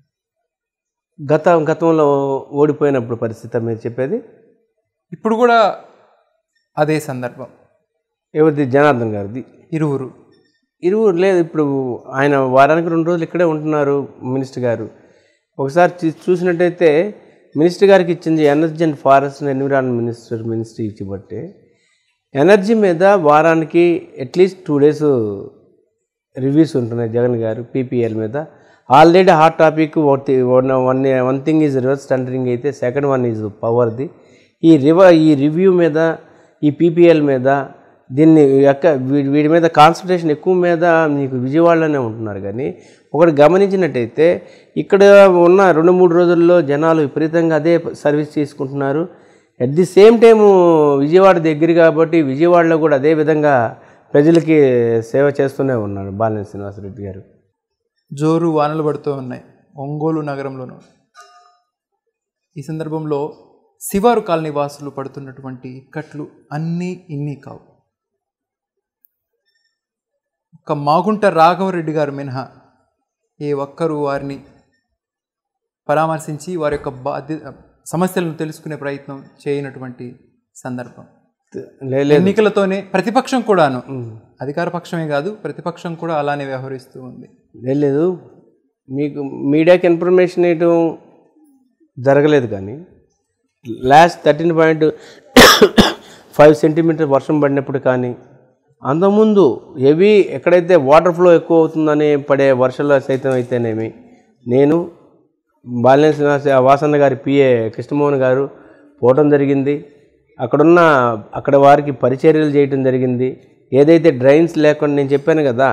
గత గతంలో ఓడిపోయినప్పుడు పరిస్థితి మీరు చెప్పేది
ఇప్పుడు కూడా అదే సందర్భం
ఎవరిది జనార్దన్ గారిది
ఇరువురు
ఇరువురు లేదు ఇప్పుడు ఆయన వారానికి రెండు రోజులు ఇక్కడే ఉంటున్నారు మినిస్టర్ గారు ఒకసారి చూ- చూసినట్టయితే మినిస్టర్ గారికి ఇచ్చింది energy and forest and environment minister ministry ఇచ్చిబట్టే ఎనర్జీ మీద వారానికి అట్లీస్ట్ టూ డేస్ రివ్యూస్ ఉంటున్నాయి జగన్ గారు పీపీఎల్ మీద already hot topic one one one thing is reverse tendering అయితే సెకండ్ వన్ ఈజ్ పవర్ది ఈ రివ ఈ రివ్యూ మీద ఈ పీపీఎల్ మీద దీన్ని యొక్క వీడి వీడి మీద కాన్సన్ట్రేషన్ ఎక్కువ మీద మీకు విజయవాడలోనే ఉంటున్నారు కానీ ఒకటి గమనించినట్టయితే ఇక్కడ ఉన్న రెండు మూడు రోజుల్లో జనాలు విపరీతంగా అదే సర్వీస్ చేసుకుంటున్నారు at the same time Vijayawada దగ్గర కాబట్టి విజయవాడలో కూడా అదే విధంగా ప్రజలకి సేవ చేస్తూనే ఉన్నాడు బాలినేని శ్రీనివాసరెడ్డి గారు
జోరు వానలు పడుతూ ఉన్నాయి ఒంగోలు నగరంలోనూ ఈ సందర్భంలో శివారు కాలనీ వాసులు పడుతున్నటువంటి ఇక్కట్లు అన్నీ ఇన్ని కావు ఒక మాగుంట రాఘవరెడ్డి గారు మినహా ఏ ఒక్కరూ వారిని పరామర్శించి వారి యొక్క బాధ్య సమస్యలను తెలుసుకునే ప్రయత్నం చేయనటువంటి సందర్భం
లే- లేదు
ఎన్నికలతోనే ప్రతిపక్షం కూడాను అధికార పక్షమే కాదు ప్రతిపక్షం కూడా అలానే వ్యవహరిస్తూ ఉంది
లే- లేదు మీకు మీడియాకి ఇన్ఫర్మేషన్ ఇవ్వడం జరగలేదు కానీ last thirteen point five centimetre వర్షం పడినప్పుడు కానీ అంతకుముందు హెవీ ఎక్కడైతే వాటర్ ఫ్లో ఎక్కువ అవుతుందని పడే వర్షాలు సైతం అయితేనేమి నేను బాలినేని శ్రీనివాస వాసన్న గారి పిఏ కృష్ణమోహన్ గారు పోవటం జరిగింది అక్కడున్న అక్కడ వారికి పరిచర్యలు చేయటం జరిగింది ఏదైతే డ్రైన్స్ లేకుండా నేను చెప్పాను కదా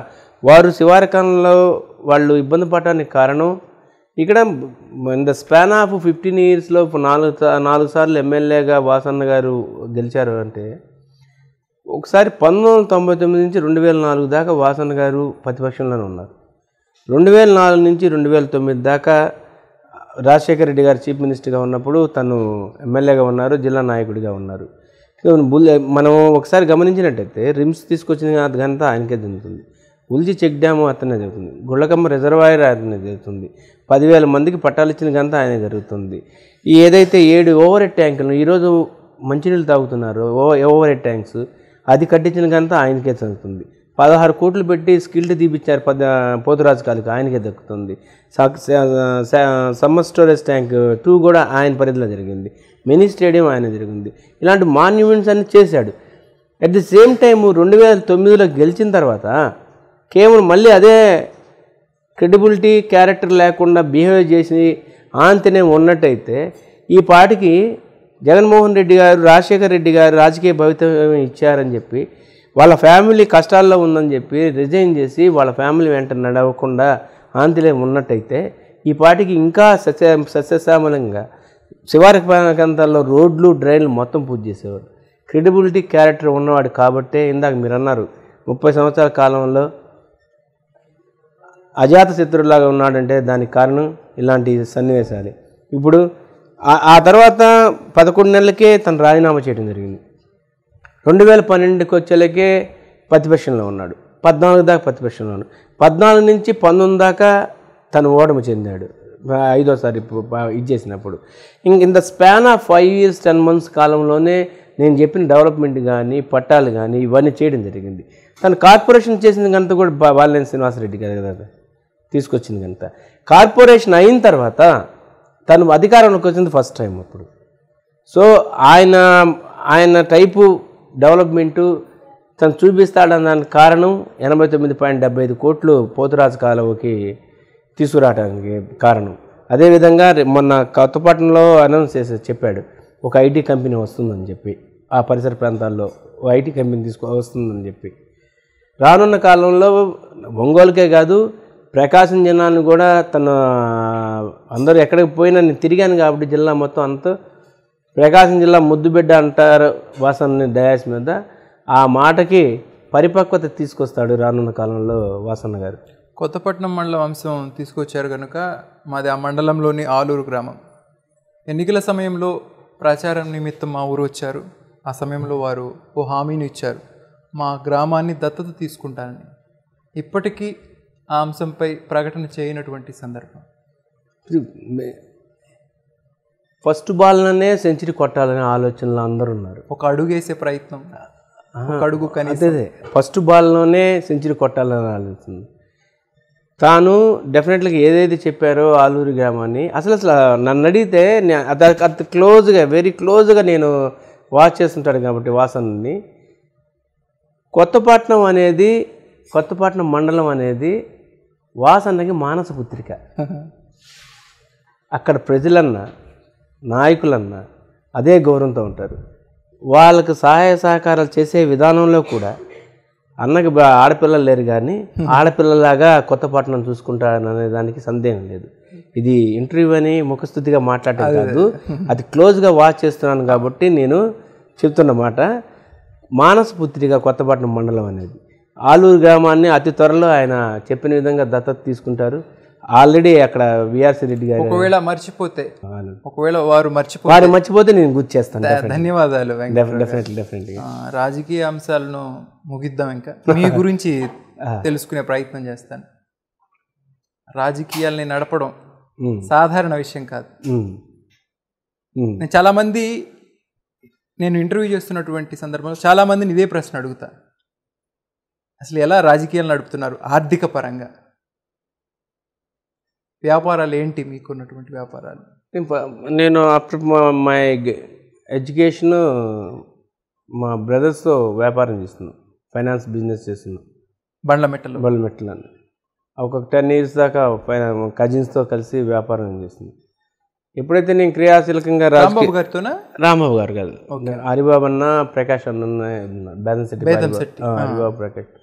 వారు శివారకంలో వాళ్ళు ఇబ్బంది పడడానికి కారణం ఇక్కడ in the span of fifteen ఇయర్స్లో నాలుగు సా- నాలుగు సార్లు ఎమ్మెల్యేగా వాసన్న గారు గెలిచారు అంటే ఒకసారి పంతొమ్మిది వందల తొంభై తొమ్మిది నుంచి రెండు వేల నాలుగు దాకా వాసన్న గారు ప్రతిపక్షంలోనే ఉన్నారు రెండు వేల నాలుగు నుంచి రెండు వేల తొమ్మిది దాకా రాజశేఖర రెడ్డి గారు చీఫ్ మినిస్టర్గా ఉన్నప్పుడు తను ఎమ్మెల్యేగా ఉన్నారు జిల్లా నాయకుడిగా ఉన్నారు సో బుల్ మనం ఒకసారి గమనించినట్టయితే రిమ్స్ తీసుకొచ్చిన ఘనత ఆయనకే జరుగుతుంది ఉల్జి చెక్ డ్యాము అతనే జరుగుతుంది గుళ్ళకమ్మ రిజర్వాయర్ అతనే జరుగుతుంది పదివేల మందికి పట్టాలు ఇచ్చిన ఘనత ఆయన జరుగుతుంది ఈ ఏదైతే ఏడు ఓవర్ హెడ్ ట్యాంకులు ఈరోజు మంచినీళ్ళు తాగుతున్నారు ఓ ఓవర్ హెడ్ ట్యాంక్స్ అది కట్టించిన ఘనత ఆయనకే జరుగుతుంది పదహారు కోట్లు పెట్టి స్కిల్డ్ తీపిచ్చారు పద పోతురాజు కాలికి ఆయనకే దక్కుతుంది స- స- స- సమ్మర్ స్టోరేజ్ ట్యాంక్ టూ కూడా ఆయన పరిధిలో జరిగింది మినీ స్టేడియం ఆయన జరిగింది ఇలాంటి మాన్యుమెంట్స్ అన్ని చేశాడు అట్ ది సేమ్ టైం రెండు వేల తొమ్మిదిలో గెలిచిన తర్వాత కేవలం మళ్ళీ అదే క్రెడిబిలిటీ క్యారెక్టర్ లేకుండా బిహేవ్ చేసి ఆంతనే ఉన్నట్టయితే ఈ పాటికి జగన్మోహన్ రెడ్డి గారు రాజశేఖర్ రెడ్డి గారు రాజకీయ భవితవ్యం ఇచ్చారని చెప్పి వాళ్ళ ఫ్యామిలీ కష్టాల్లో ఉందని చెప్పి రిజైన్ చేసి వాళ్ళ ఫ్యామిలీ వెంట నడవకుండా ఆంతిలే ఉన్నట్టయితే ఈ పాటికి ఇంకా సస్య సస్యశ్యామలంగా శివారి ప్రాంతాల్లో రోడ్లు డ్రైన్లు మొత్తం పూజ చేసేవాడు క్రెడిబిలిటీ క్యారెక్టర్ ఉన్నవాడు కాబట్టే ఇందాక మీరు అన్నారు ముప్పై సంవత్సరాల కాలంలో అజాత శత్రువులాగా ఉన్నాడంటే దానికి కారణం ఇలాంటి సన్నివేశాలే ఇప్పుడు ఆ- ఆ తర్వాత పదకొండు నెలలకే తను రాజీనామా చేయడం జరిగింది రెండు వేల పన్నెండుకి వచ్చేలకే ప్రతిపక్షంలో ఉన్నాడు పద్నాలుగు దాకా ప్రతిపక్షంలో ఉన్నాడు పద్నాలుగు నుంచి పంతొమ్మిది దాకా తను ఓటమి చెందాడు ఆ, ఐదోసారి ఇప్పుడు ప- ఇది చేసినప్పుడు ఇంక in the span of five years ten months కాలంలోనే నేను చెప్పిన డెవలప్మెంట్ కానీ పట్టాలు కానీ ఇవన్నీ చేయడం జరిగింది తను కార్పొరేషన్ చేసిన కనుక కూడా బా- బాలినేని శ్రీనివాసరెడ్డి గారు కదా తీసుకొచ్చింది కనుక కార్పొరేషన్ అయిన తర్వాత తను అధికారంలోకి వచ్చింది ఫస్ట్ టైం అప్పుడు సో ఆయన ఆయన టైపు డెవలప్మెంటు తను చూపిస్తాడన్న దానికి కారణం ఎనభై తొమ్మిది పాయింట్ డెబ్బై ఐదు కోట్లు పోతురాజు కాలువకి తీసుకురావడానికి కారణం అదేవిధంగా రే- మొన్న కొత్తపట్నంలో అనౌన్స్ చేసి చెప్పాడు ఒక ఐటీ కంపెనీ వస్తుందని చెప్పి ఆ పరిసర ప్రాంతాల్లో ఓ ఐటీ కంపెనీ తీసుకు వస్తుందని చెప్పి రానున్న కాలంలో ఒంగోలుకే కాదు ప్రకాశం జిల్లాను కూడా తన అందరూ ఎక్కడికి పోయినా నేను తిరిగాను కాబట్టి జిల్లా మొత్తం అంతా ప్రకాశం జిల్లా ముద్దుబిడ్డ అంటారు వాసన్ని డయాస్ మీద ఆ మాటకి పరిపక్వత తీసుకొస్తాడు రానున్న కాలంలో వాసన్న గారు
కొత్తపట్నం మండలం అంశం తీసుకొచ్చారు కనుక మాది ఆ మండలంలోని ఆలూరు గ్రామం ఎన్నికల సమయంలో ప్రచారం నిమిత్తం మా ఊరు వచ్చారు ఆ సమయంలో వారు ఓ హామీని ఇచ్చారు మా గ్రామాన్ని దత్తత తీసుకుంటానని ఇప్పటికీ ఆ అంశంపై ప్రకటన చేయనటువంటి సందర్భం
ఫస్ట్ బాల్లోనే సెంచరీ కొట్టాలనే ఆలోచనలో అందరూ ఉన్నారు
ఒక అడుగేసే ప్రయత్నం ఒక అడుగు కనీసం
అదే అదే ఫస్ట్ బాల్లోనే సెంచరీ కొట్టాలని ఆలోచన తాను డెఫినెట్గా ఏదైతే చెప్పారో ఆలూరు గ్రామాన్ని అసలు అసలు నన్ను అడిగితే నే- అది అంత క్లోజ్గా వెరీ క్లోజ్గా నేను వాచ్ చేస్తుంటాడు కాబట్టి వాసనని కొత్తపట్నం అనేది కొత్తపట్నం మండలం అనేది వాసన్నకి మానస పుత్రిక అక్కడ ప్రజలన్నా నాయకులన్నా అదే గౌరవంతో ఉంటారు వాళ్ళకు సహాయ సహకారాలు చేసే విధానంలో కూడా అన్నకి బా- ఆడపిల్లలు లేరు కానీ ఆడపిల్లలాగా కొత్తపట్నం చూసుకుంటాననే దానికి సందేహం లేదు ఇది ఇంటర్వ్యూ అని ముఖస్థుతిగా మాట్లాడటం కాదు అది క్లోజ్గా వాచ్ చేస్తున్నాను కాబట్టి నేను చెప్తున్న మాట మానస పుత్రిక కొత్తపట్నం మండలం అనేది ఆలూరు గ్రామాన్ని అతి త్వరలో ఆయన చెప్పిన విధంగా దత్తత తీసుకుంటారు ఆల్రెడీ అక్కడ విఆర్సి రెడ్డి గారు
ఒకవేళ మర్చిపోతే ఒకవేళ వారు మర్చిపోతే
వారు మర్చిపోతే నేను గుర్తు చేస్తాను
ధన్యవాదాలు వెంకట
డెఫినెట్లీ డెఫినెట్లీ
ఆ, రాజకీయ అంశాలను ముగిద్దాం ఇంకా మీ గురించి తెలుసుకునే ప్రయత్నం చేస్తాను రాజకీయాల్ని నడపడం సాధారణ విషయం కాదు నేను చాలా మంది నేను ఇంటర్వ్యూ చేస్తున్నటువంటి సందర్భంలో చాలా మందిని ఇదే ప్రశ్న అడుగుతా అసలు ఎలా రాజకీయాలు నడుపుతున్నారు ఆర్థిక పరంగా వ్యాపారాలు ఏంటి మీకున్నటువంటి వ్యాపారాలు
నేను ఆఫ్టర్ మై ఎడ్యుకేషన్ మా బ్రదర్స్తో వ్యాపారం చేస్తున్నాను ఫైనాన్స్ బిజినెస్ చేస్తున్నాను
బండ్ల మెట్టలు
బల్ మెట్లని ఒక టెన్ ఇయర్స్ దాకా కజిన్స్తో కలిసి వ్యాపారం చేస్తుంది ఎప్పుడైతే నేను క్రియాశీలకంగా రాజకీయ
రాంబాబు గారితోనా
రాంబాబు గారు కాదు హరిబాబు అన్న ప్రకాష్ అన్న ఉన్నారు. బేదం శెట్టి
బేదం
హరిబాబు.
శెట్టి.
ఆ, హరిబాబు ప్రకాష్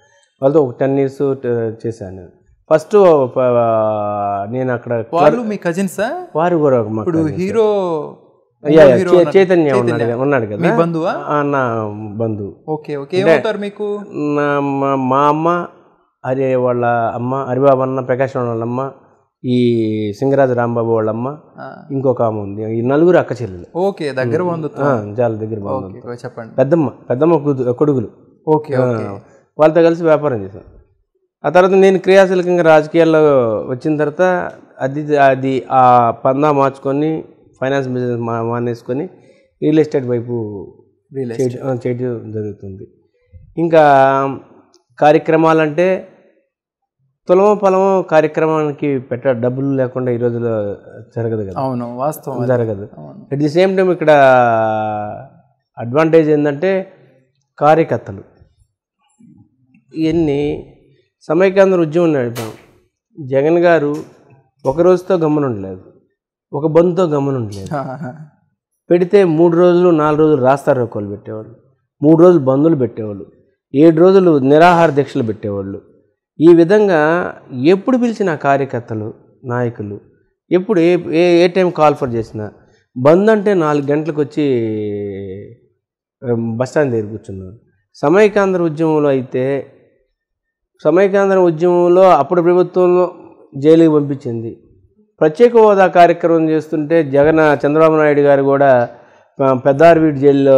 వాళ్ళతో ఒక టెన్ ఇయర్స్ చేశాను ఫస్ట్ నేను అక్కడ
వాళ్ళు మీ కజిన్సా
వారు కూడా ఒక మా
ఇప్పుడు హీరో
యా, యా, చే- చైతన్య ఉన్నాడు కదా- ఉన్నాడు కదా
మీ బంధువా
ఆ, నా బంధువు
ఓకే ఓకే ఏమవుతారు మీకు
నా మా- మా అమ్మ హరి వాళ్ళ అమ్మ హరిబాబు అన్న ప్రకాశం వాళ్ళ అమ్మ ఈ సింగరాజు రాంబాబు వాళ్ళ అమ్మ
ఆ,
ఇంకొక ఆమె ఉంది ఈ నలుగురు అక్క చెల్లెలు
ఓకే దగ్గర బంధుత్వం
ఆ, చాలా దగ్గర బాగుంది
ఓకే, చెప్పండి
పెద్దమ్మ పెద్దమ్మ కూతు- కొడుకులు
ఓకే ఓకే
వాళ్ళతో కలిసి వ్యాపారం చేశాను ఆ తర్వాత నేను క్రియాశీలకంగా రాజకీయాల్లో వచ్చిన తర్వాత అది అది ఆ పందా మార్చుకొని ఫైనాన్స్ బిజినెస్ మా మానేసుకొని రియల్ ఎస్టేట్ వైపు
రియల్
చేయడం ఆ, చేయడం జరుగుతుంది ఇంకా కార్యక్రమాలంటే తులమ పొలము కార్యక్రమానికి పెట్ట డబ్బులు లేకుండా ఈ రోజులో జరగదు కదా
అవును వాస్తవం అది.
జరగదు
అవును.
అట్ ది సేమ్ టైం ఇక్కడ అడ్వాంటేజ్ ఏంటంటే కార్యకర్తలు ఇవన్నీ సమైక్యాంధ్ర ఉద్యమం నడిపాం జగన్ గారు ఒక రోజుతో గమ్మునుండలేదు ఒక బంధుతో గమ్మునుండలేదు పెడితే మూడు రోజులు నాలుగు రోజులు రాస్తారోకోలు పెట్టేవాళ్ళు మూడు రోజులు బంధువులు పెట్టేవాళ్ళు ఏడు రోజులు నిరాహార దీక్షలు పెట్టేవాళ్ళు ఈ విధంగా ఎప్పుడు పిలిచిన కార్యకర్తలు నాయకులు ఎప్పుడు ఏ ఏ ఏ టైం కాల్ ఫర్ చేసినా బంద్ అంటే నాలుగు గంటలకు వచ్చి ఆ, బస్ స్టాండ్ దగ్గర కూర్చున్నారు సమైకాంధ్ర ఉద్యమంలో అయితే సమైకాంధ్ర ఉద్యమంలో అప్పుడు ప్రభుత్వంలో జైలుకి పంపించింది ప్రత్యేక హోదా కార్యక్రమం చేస్తుంటే జగన్ చంద్రబాబు నాయుడు గారు కూడా ఆ, పెద్దారవీడి జైల్లో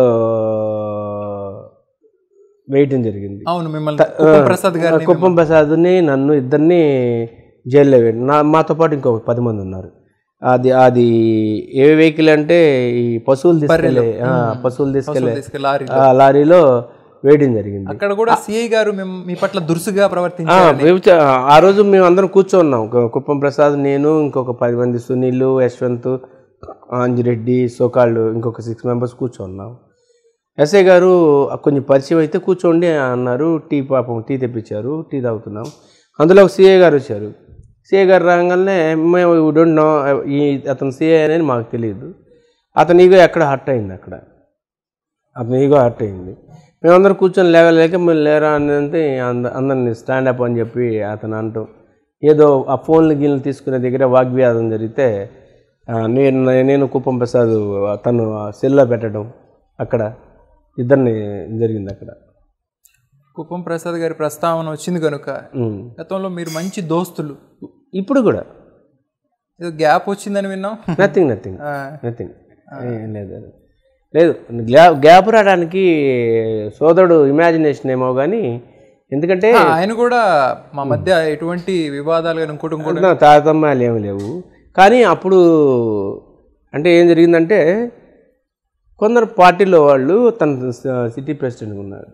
వేయటం జరిగింది
అవును మిమ్మల్ని కుప్పం ప్రసాద్ గారిని
కుప్పం ప్రసాద్ని నన్ను ఇద్దరిని జైల్లో వేయండి నా మాతో పాటు ఇంకో పది మంది ఉన్నారు అది అది ఏ వెహికల్ అంటే ఈ పశువులు తీసుకెళ్ళే ఆ, పశువులు తీసుకెళ్ళే
తీసుకెళ్ళి లారీ
ఆ లారీలో వేయడం జరిగింది
అక్కడ కూడా సిఐ గారు మిమ్- మీ పట్ల దురుసుగా
ఆ,
ప్రవర్తించారు
వ్యభిచ- ఆ రోజు మేము అందరం కూర్చోన్నాం కు- కుప్పం ప్రసాద్ నేను ఇంకొక పది మంది సునీల్ యశ్వంత్ అంజిరెడ్డి సోకాళ్ళు ఇంకొక సిక్స్ మెంబర్స్ కూర్చోన్నాం ఎస్ఐ గారు కొంచెం పరిచయం అయితే కూర్చోండి అన్నారు టీ పాపం టీ తెప్పించారు టీ తాగుతున్నాం అందులో ఒక సిఐ గారు వచ్చారు సిఐ గారు రాగానే మేము డోంట్ నో ఈ అతను సిఐ అనేది మాకు తెలియదు అతని ఈగో ఎక్కడ హర్ట్ అయింది అక్కడ అతని ఈగో హర్ట్ అయింది మేమందరం కూర్చొని లేవలేక మీరు లేరా అని అంటే అంద అందరిని స్టాండ్ అప్ అని చెప్పి అతను అంటూ ఏదో ఆ ఫోన్లు గీన్లు తీసుకునే దగ్గర వాగ్వివాదం జరిగితే ఆ, నేను నేను కుప్పం ప్రసాద్ తను సెల్లో పెట్టడం అక్కడ ఇద్దరిని జరిగింది అక్కడ
కుప్పం ప్రసాద్ గారి ప్రస్తావన వచ్చింది కనుక
ఉమ్.
గతంలో మీరు మంచి దోస్తులు
ఇప్పుడు కూడా
ఏదో గ్యాప్ వచ్చిందని విన్నాం
నథింగ్ నథింగ్
ఆ,
నథింగ్ ఏం లేదు లేదు గ్యాప్ గ్యాప్ రావడానికి సోదరుడు ఇమాజినేషన్ ఏమో కానీ ఎందుకంటే
ఆ, ఆయన కూడా మా మధ్య ఎటువంటి వివాదాలు కానీ ఇంకోటి ఇంకోటి
నా తారతమ్యాలు ఏమి లేవు కానీ అప్పుడు అంటే ఏం జరిగిందంటే కొందరు పార్టీలో వాళ్ళు తన స- సిటీ ప్రెసిడెంట్గా ఉన్నాడు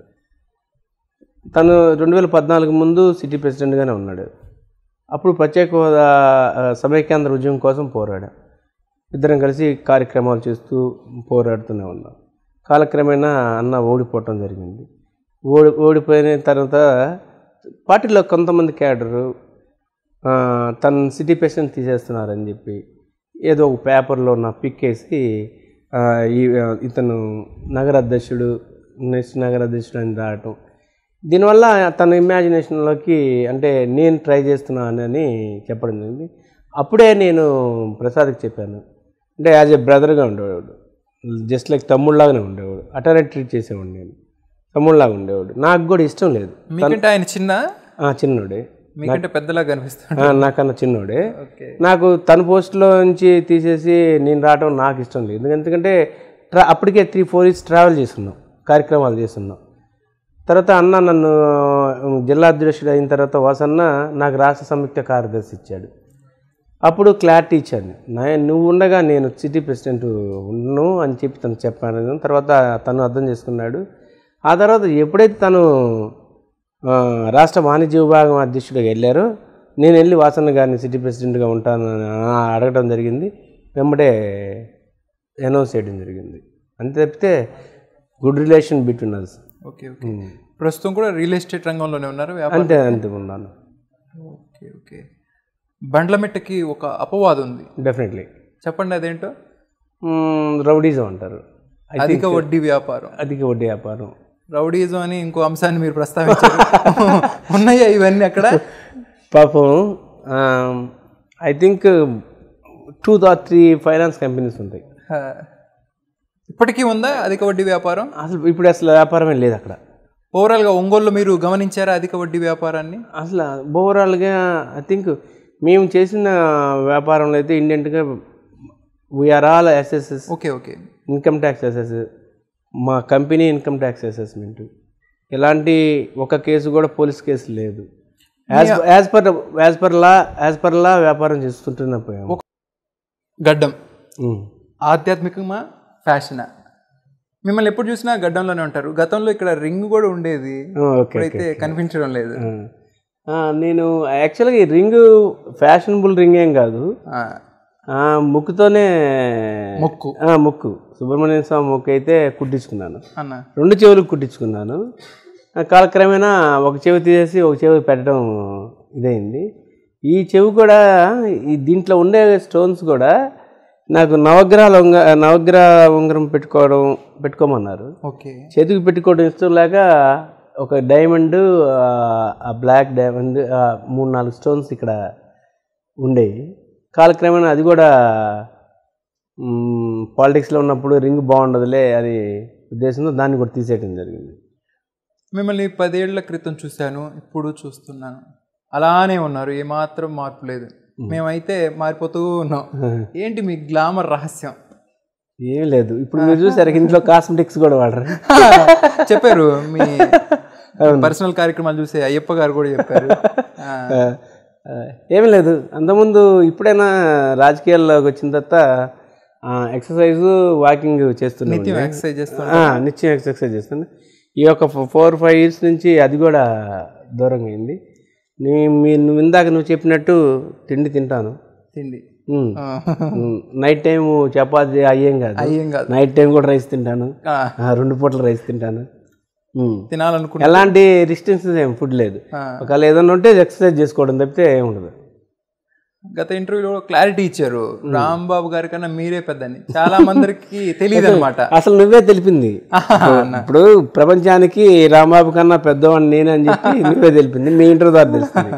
తను రెండు వేల పద్నాలుగు ముందు సిటీ ప్రెసిడెంట్గానే ఉన్నాడు అప్పుడు ప్రత్యేక హోదా ఆ, సమైక్యాంధ్ర ఉద్యమం కోసం పోరాడా ఇద్దరం కలిసి కార్యక్రమాలు చేస్తూ పోరాడుతూనే ఉన్నాం కాలక్రమేణా అన్న ఓడిపోవటం జరిగింది ఓడి ఓడిపోయిన తర్వాత పార్టీలో కొంతమంది క్యాడరు ఆ, తన సిటీ ప్రెసిడెంట్ తీసేస్తున్నారని చెప్పి ఏదో ఒక పేపర్లో నా పిక్ వేసి ఆ, ఈ ఆ, ఇతను నగర అధ్యక్షుడు నెక్స్ట్ నగర అధ్యక్షుడు అని రావటం దీనివల్ల తన ఇమాజినేషన్లోకి అంటే నేను ట్రై చేస్తున్నానని చెప్పడం జరిగింది అప్పుడే నేను ప్రసాద్కి చెప్పాను అంటే యాజ్ ఎ బ్రదర్గా ఉండేవాడు జస్ట్ లైక్ తమ్ముళ్ళలాగానే ఉండేవాడు అటనే ట్రీట్ చేసేవాడు నేను తమ్ముళ్ళలాగా ఉండేవాడు నాకు కూడా ఇష్టం లేదు
మీకంటే ఆయన చిన్న
ఆ, చిన్నోడే
మీకంటే పెద్దలా కనిపిస్తాడు
ఆ, నాకన్నా చిన్నోడే
ఓకే
నాకు తన పోస్ట్లో నుంచి తీసేసి నేను రావడం నాకు ఇష్టం లేదు ఎందుకంటే ట్రా అప్పటికే త్రీ ఫోర్ ఇయర్స్ ట్రావెల్ చేస్తున్నాం కార్యక్రమాలు చేస్తున్నాం తర్వాత అన్న నన్ను ఉమ్, జిల్లా అధ్యక్షుడు అయిన తర్వాత వాసన్న నాకు రాష్ట్ర సంయుక్త కార్యదర్శి ఇచ్చాడు అప్పుడు క్లారిటీ ఇచ్చాను నా నువ్వు ఉండగా నేను సిటీ ప్రెసిడెంట్ ఉండను అని చెప్పి తను చెప్పాను తర్వాత తను అర్థం చేసుకున్నాడు ఆ తర్వాత ఎప్పుడైతే తను ఆ, రాష్ట్ర వాణిజ్య విభాగం అధ్యక్షుడిగా వెళ్ళారో నేను వెళ్ళి వాసన్న గారిని సిటీ ప్రెసిడెంట్గా ఉంటాను అని అడగడం జరిగింది వెంబడే అనౌన్స్ చేయడం జరిగింది అంతే తప్పితే good relation between us
okay okay ప్రస్తుతం కూడా రియల్ ఎస్టేట్ రంగంలోనే ఉన్నారు వ్యాపారం
అంతే అంతే ఉన్నాను
ఓకే ఓకే బండ్లమెట్టకి ఒక అపవాదం ఉంది
డెఫినెట్లీ
చెప్పండి అదేంటో
రౌడీజం అంటారు
అధిక వడ్డీ వ్యాపారం
అధిక వడ్డీ వ్యాపారం
రౌడీజం అని ఇంకో అంశాన్ని మీరు ప్రస్తావించారు ఉన్నాయా ఇవన్నీ అక్కడ
పాపం I think two or three finance companies ఉంటాయి
ఆ, ఇప్పటికీ ఉందా అధిక వడ్డీ వ్యాపారం
అసలు ఇప్పుడు అసలు వ్యాపారమే లేదు అక్కడ
ఓవరాల్గా ఒంగోలులో మీరు గమనించారా అధిక వడ్డీ వ్యాపారాన్ని
అసలు ఓవరాల్గా ఐ థింక్ మేము చేసిన వ్యాపారంలో అయితే ఇండియంట్గా వీఆర్ ఆల్ ఎస్ఎస్ఎస్
okay okay
income tax assess మా కంపెనీ ఇన్కమ్ ట్యాక్స్ అసెస్మెంట్ ఇలాంటి ఒక కేసు కూడా పోలీస్ కేసు లేదు as as per as per law as per law వ్యాపారం చేస్తుంటున్నా పోయాము
గడ్డం
ఉమ్.
ఆధ్యాత్మికమా ఫ్యాషనా మిమ్మల్ని ఎప్పుడు చూసినా గడ్డంలోనే ఉంటారు గతంలో ఇక్కడ రింగ్ కూడా ఉండేది
ఓకే
ఇప్పుడైతే కనిపించడం లేదు
ఆ, నేను యాక్చువల్గా ఈ రింగ్ ఫ్యాషనబుల్ రింగ్ ఏం కాదు
ఆ,
ఆ, ముక్కుతోనే
మొక్కు
ఆ, ముక్కు సుబ్రహ్మణ్య స్వామి ముక్కు అయితే కుట్టించుకున్నాను
అన్న
రెండు చెవులకు కుట్టించుకున్నాను ఆ, కాలక్రమేణా ఒక చెవి తీసేసి ఒక చెవి పెట్టడం ఇదైంది ఈ చెవి కూడా ఈ దీంట్లో ఉండే స్టోన్స్ కూడా నాకు నవగ్రహాల ఉంగ నవగ్రహ ఉంగరం పెట్టుకోవడం పెట్టుకోమన్నారు
ఓకే
చేతికి పెట్టుకోవడం ఇష్టం లేక ఒక డైమండ్ ఆ బ్లాక్ డైమండ్ ఆ మూడు నాలుగు స్టోన్స్ ఇక్కడ ఉండేవి కాలక్రమేణా అది కూడా పాలిటిక్స్లో ఉన్నప్పుడు రింగ్ బాగుండదులే అని ఉద్దేశంతో దాన్ని కూడా తీసేయడం జరిగింది
మిమ్మల్ని పదేళ్ల క్రితం చూశాను ఇప్పుడు చూస్తున్నాను అలానే ఉన్నారు ఏమాత్రం మార్పు లేదు మేమైతే మారిపోతూ ఉన్నాం ఏంటి మీ గ్లామర్ రహస్యం
ఏం లేదు ఇప్పుడు మీరు చూసారు ఇంట్లో కాస్మెటిక్స్ కూడా వాడరు
చెప్పారు మీ పర్సనల్ కార్యక్రమాలు చూసే అయ్యప్ప గారు కూడా చెప్పారు ఆ,
ఆ, ఏమీ లేదు అంతకుముందు ఇప్పుడైనా రాజకీయాల్లోకి వచ్చిన తర్వాత ఎక్సర్సైజ్ వాకింగ్ చేస్తున్నాను
నిత్యం ఎక్సర్సైజ్ చేస్తాం
ఆ, నిత్యం ఎక్సర్సైజ్ చేస్తాను ఈ యొక్క ఫోర్ ఫైవ్ ఇయర్స్ నుంచి అది కూడా దూరంగా అయింది నీ మీ నువ్వు ఇందాక నువ్వు చెప్పినట్టు తిండి తింటాను
తిండి
ఉమ్.
ఆ,
ఉమ్, నైట్ టైం చపాతి అయ్యేం కాదు
అయ్యేం కాదు
నైట్ టైం కూడా రైస్ తింటాను
ఆ,
ఆ, రెండు పూటలు రైస్ తింటాను ఉమ్.
తినాలనుకుంటా
ఎలాంటి రిస్ట్రిక్షన్స్ ఏం ఫుడ్ లేదు
ఆ.
ఒకవేళ ఏదైనా ఉంటే ఎక్సర్సైజ్ చేసుకోవడం తప్పితే ఏమి ఉండదు
గత ఇంటర్వ్యూలో క్లారిటీ ఇచ్చారు రాంబాబు గారి కన్నా మీరే పెద్దని చాలా మందికి తెలియదు అనమాట
అసలు నువ్వే తెలిపింది ఇప్పుడు ప్రపంచానికి రాంబాబు కన్నా పెద్దవాడిని నేనే అని చెప్పి నువ్వే తెలిపింది మీ ఇంటర్ ద్వారా తెలుస్తుంది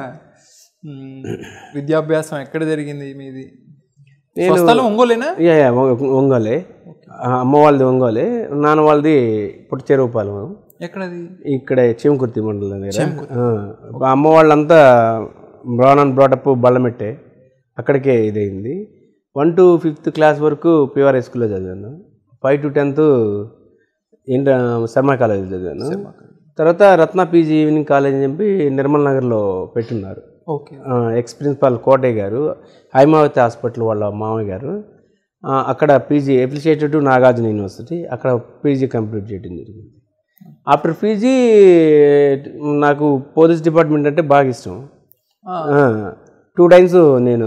విద్యాభ్యాసం ఎక్కడ జరిగింది మీది స్వస్థలం ఒంగోలేనా
యా, యా, ఒంగ- ఒంగోలే ఆ, అమ్మ వాళ్ళది ఒంగోలే నాన్న వాళ్ళది పుట్టి చెరువుపాలెం
ఎక్కడది
ఇక్కడ చెంకుర్తి మండలం దగ్గర ఆ, అమ్మ వాళ్ళంతా బ్రాన్ అండ్ బ్రాటప్ బళ్ళమెట్టే అక్కడికే ఇదైంది వన్ టు ఫిఫ్త్ క్లాస్ వరకు పిఆర్ స్కూల్లో చదివాను five to tenth inter Sharma college చదివాను తర్వాత రత్న పీజీ ఈవినింగ్ కాలేజ్ అని చెప్పి నిర్మల్ నగర్లో పెట్టున్నారు
ఓకే
ఎక్స్ ప్రిన్సిపాల్ కోటయ్య గారు హైమావతి హాస్పిటల్ వాళ్ళ మామయ్య గారు ఆ, అక్కడ PG affiliated to Nagarjuna university అక్కడ పీజీ కంప్లీట్ చేయడం జరిగింది ఆఫ్టర్ పీజీ నాకు పోలీస్ డిపార్ట్మెంట్ అంటే బాగా ఇష్టం టూ టైమ్స్ నేను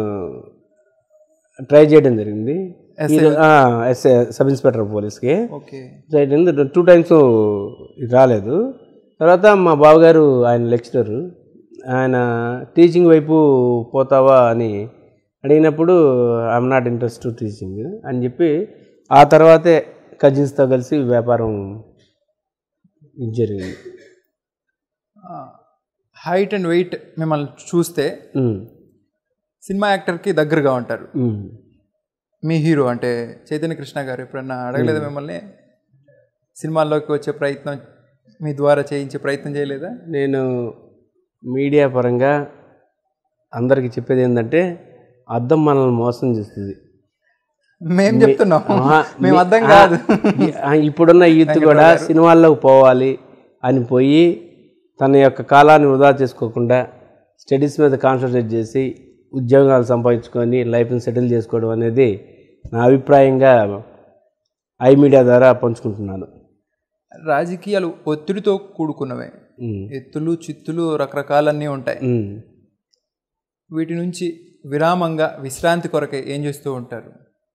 ట్రై చేయడం జరిగింది ఎస్ఏ సబ్ ఇన్స్పెక్టర్ పోలీస్కి
ఓకే
ట్రై చేయడం టూ టైమ్స్ ఇది రాలేదు తర్వాత మా బావగారు ఆయన లెక్చరరు ఆయన టీచింగ్ వైపు పోతావా అని అడిగినప్పుడు I'm not interest to teaching అని చెప్పి ఆ తర్వాతే కజిన్స్తో కలిసి వ్యాపారం ఇది జరిగింది
హైట్ అండ్ వెయిట్ మిమ్మల్ని చూస్తే
ఉమ్,
సినిమా యాక్టర్కి దగ్గరగా ఉంటారు
ఉమ్.
మీ హీరో అంటే చైతన్య కృష్ణ గారు ఎప్పుడన్నా అడగలేదా మిమ్మల్ని సినిమాల్లోకి వచ్చే ప్రయత్నం మీ ద్వారా చేయించే ప్రయత్నం చేయలేదా
నేను మీడియా పరంగా అందరికీ చెప్పేది ఏంటంటే అద్దం మనల్ని మోసం చేస్తుంది
మేం చెప్తున్నాం
ఆహా,
మేము అర్థం
ఆ,
కాదు
ఆ, ఇప్పుడున్న యూత్ కూడా సినిమాల్లోకి పోవాలి అని పోయి తన యొక్క కాలాన్ని వృధా చేసుకోకుండా స్టడీస్ మీద కాన్సన్ట్రేట్ చేసి ఉద్యోగాలు సంపాదించుకొని లైఫ్ని సెటిల్ చేసుకోవడం అనేది నా అభిప్రాయంగా ఐ మీడియా ద్వారా పంచుకుంటున్నాను
రాజకీయాలు ఒత్తిడితో కూడుకున్నవే
ఉమ్,
ఎత్తులు చిత్తులు రకరకాలన్నీ ఉంటాయి
ఉమ్.
వీటి నుంచి విరామంగా విశ్రాంతి కొరకే ఏం చేస్తూ ఉంటారు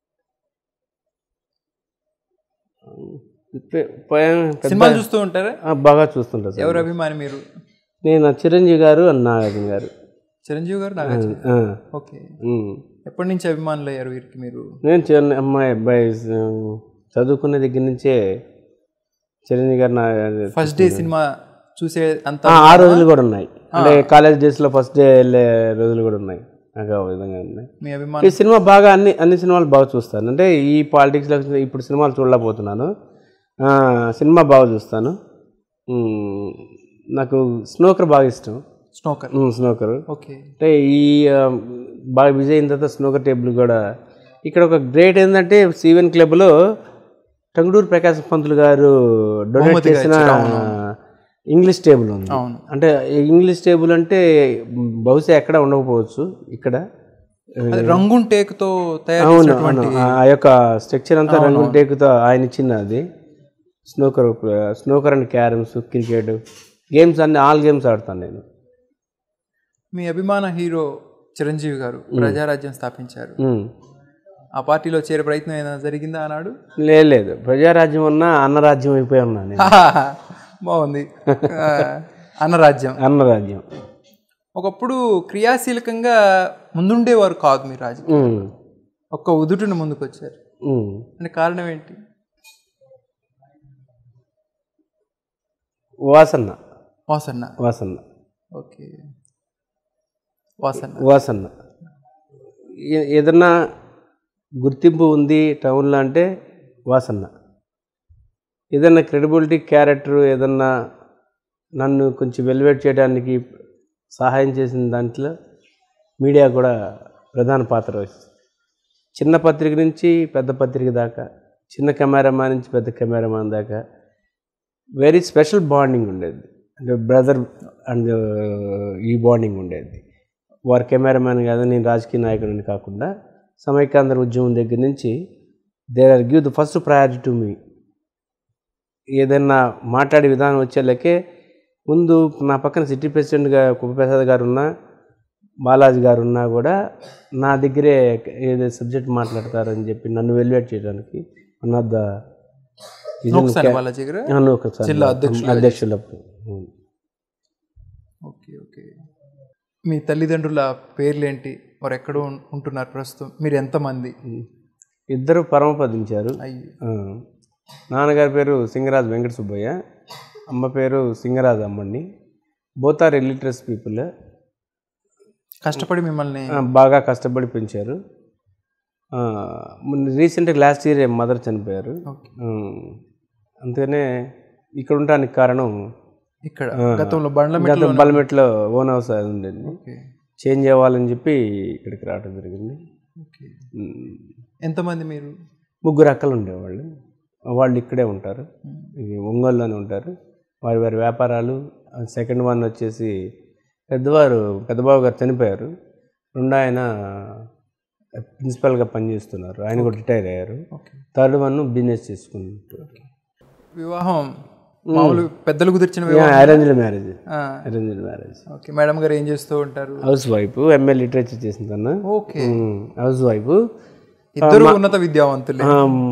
పె- ప- పెద్ద-
సినిమాలు చూస్తూ ఉంటారా
ఆ, బాగా చూస్తుంటా సార్
ఎవరు అభిమాని మీరు
నేను ఆ చిరంజీవి గారు అన్న నాగార్జున గారు
చిరంజీవి గారు నాగార్జున
ఆ,
ఓకే
ఉమ్.
ఎప్పటి నుంచి అభిమానులు అయ్యారు వీరికి మీరు
నేను చిన్న అమ్మాయి అబ్బాయి చదువుకునే దగ్గర నుంచే చిరంజీవి గారు నా
ఫస్ట్ డే సినిమా చూసే అంత
ఆ, ఆ రోజులు కూడా ఉన్నాయి అంటే కాలేజ్ డేస్లో ఫస్ట్ డే వెళ్ళే రోజులు కూడా ఉన్నాయి నాకు ఆ విధంగా ఉన్నాయి
మీ
ఈ
అభిమానం
సినిమా బాగా అన్ని అన్ని సినిమాలు బాగా చూస్తాను అంటే ఈ పాలిటిక్స్లో ఇప్పుడు సినిమాలు చూడలేకపోతున్నాను ఆ, సినిమా బాగా చూస్తాను మ్, నాకు స్నోకర్ బాగా ఇష్టం
స్నోకర్
మ్, స్నోకర్
ఓకే
అంటే ఈ ఆ, బాగా బిజీ అయిన తర్వాత స్నోకర్ టేబుల్ కూడా ఇక్కడ ఒక గ్రేట్ ఏంటంటే సివెన్ క్లబ్లో టంగుడూరు ప్రకాశ్ పంతులు గారు డొనేట్ చేసిన ఇంగ్లీష్ టేబుల్ ఉంది
అవును
అంటే ఇంగ్లీష్ టేబుల్ అంటే బహుశా ఎక్కడ ఉండకపోవచ్చు ఇక్కడ
అది రంగున్ టేక్తో తయారు
అవును
చేసినటువంటి
అవును. ఆ యొక్క స్ట్రక్చర్ అంతా రంగు టేకుతో ఆయన ఇచ్చిన అది snooker snooker and carroms cricket games అన్ని ఆల్ గేమ్స్ ఆడతాను నేను
మీ అభిమాన హీరో చిరంజీవి గారు ప్రజారాజ్యం స్థాపించారు
ఉమ్.
ఆ పార్టీలో చేరే ప్రయత్నం ఏదైనా జరిగిందా ఆనాడు
లేదు లేదు ప్రజారాజ్యం ఉన్నా అన్నరాజ్యం అయిపోయి ఉన్నా నేను
బాగుంది ఆ, అన్నరాజ్యం
అన్నరాజ్యం
ఒకప్పుడు క్రియాశీలకంగా ముందుండేవారు కాదు మీ రాజకీయం
ఉమ్.
ఒక్క ఉదుటును ముందుకు వచ్చారు
ఉమ్.
అంటే కారణం ఏంటి
వాసన్న
వాసన్న
వాసన్న
ఓకే వాసన్న
వాసన్న ఏ- ఏదన్నా గుర్తింపు ఉంది టౌన్లో అంటే వాసన్న ఏదన్నా క్రెడిబిలిటీ క్యారెక్టర్ ఏదన్నా నన్ను కొంచెం వెలివేట్ చేయడానికి సహాయం చేసిన దాంట్లో మీడియా కూడా ప్రధాన పాత్ర వహిస్తుంది చిన్న పత్రిక నుంచి పెద్ద పత్రిక దాకా చిన్న కెమెరామాన్ నుంచి పెద్ద కెమెరామాన్ దాకా వెరీ స్పెషల్ బాండింగ్ ఉండేది అంటే బ్రదర్ అండ్ ఈ బాండింగ్ ఉండేది వారు కెమెరామ్యాన్ కాదు నేను రాజకీయ నాయకుడిని కాకుండా సమైక్యాంధ్ర ఉద్యమం దగ్గర నుంచి there are give the first priority to మీ ఏదైనా మాట్లాడే విధానం వచ్చేళ్ళకే ముందు నా పక్కన సిటీ ప్రెసిడెంట్గా కుప్పప్రసాద్ గారు ఉన్నా బాలాజీ గారు ఉన్నా కూడా నా దగ్గరే ఏదో సబ్జెక్ట్ మాట్లాడతారని చెప్పి నన్ను వెల్యువేట్ చేయడానికి వన్ ఆఫ్ ద
ఒకసారి వాళ్ళ దగ్గర
ఒకసారి
జిల్లా అధ్యక్షులుగా
అధ్యక్షుల
ఓకే ఓకే మీ తల్లిదండ్రుల పేర్లేంటి వారు ఎక్కడ ఉం- ఉంటున్నారు ప్రస్తుతం మీరు ఎంతమంది
ఇద్దరు పరమపదించారు
అయ్యి
ఆ, నాన్నగారి పేరు సింగరాజ్ వెంకట సుబ్బయ్య అమ్మ పేరు సింగరాజ్ అమ్మని బోత్ ఆర్ ఇల్లిటరస్ పీపుల్
కష్టపడి మిమ్మల్ని
బాగా కష్టపడి పెంచారు రీసెంట్గా లాస్ట్ ఇయర్ మదర్ చనిపోయారు
ఓకే
ఆ, అందుకనే ఇక్కడ ఉండడానికి కారణం
ఇక్కడ గతంలో బండ్ల మీద
గత బలమెట్లో ఓన్ హౌస్ అది ఉండేది
ఓకే
చేంజ్ అవ్వాలని చెప్పి ఇక్కడికి రావడం జరిగింది
ఓకే
ఉమ్,
ఎంతమంది మీరు
ముగ్గురు అక్కలు ఉండేవాళ్ళు వాళ్ళు ఇక్కడే ఉంటారు ఈ ఒంగోలులోనే ఉంటారు వారి వారి వ్యాపారాలు సెకండ్ వన్ వచ్చేసి పెద్దవారు పెద్దబాబు గారు చనిపోయారు రెండు ఆయన ప్రిన్సిపల్గా పనిచేస్తున్నారు ఆయన కూడా రిటైర్ అయ్యారు
ఓకే
థర్డ్ వన్ బిజినెస్ చేసుకుంటారు
వివాహం మామూలు పెద్దలు కుదిర్చిన వివాహం
అరేంజ్డ్ మ్యారేజ్
ఆ,
arranged marriage
okay madam garu ఏం చేస్తూ ఉంటారు
హౌస్ వైఫ్ ఎంఏ లిటరేచర్ చేసిన తను
ఓకే
హౌస్ వైఫ్
ఇద్దరు ఉన్నత విద్యావంతులే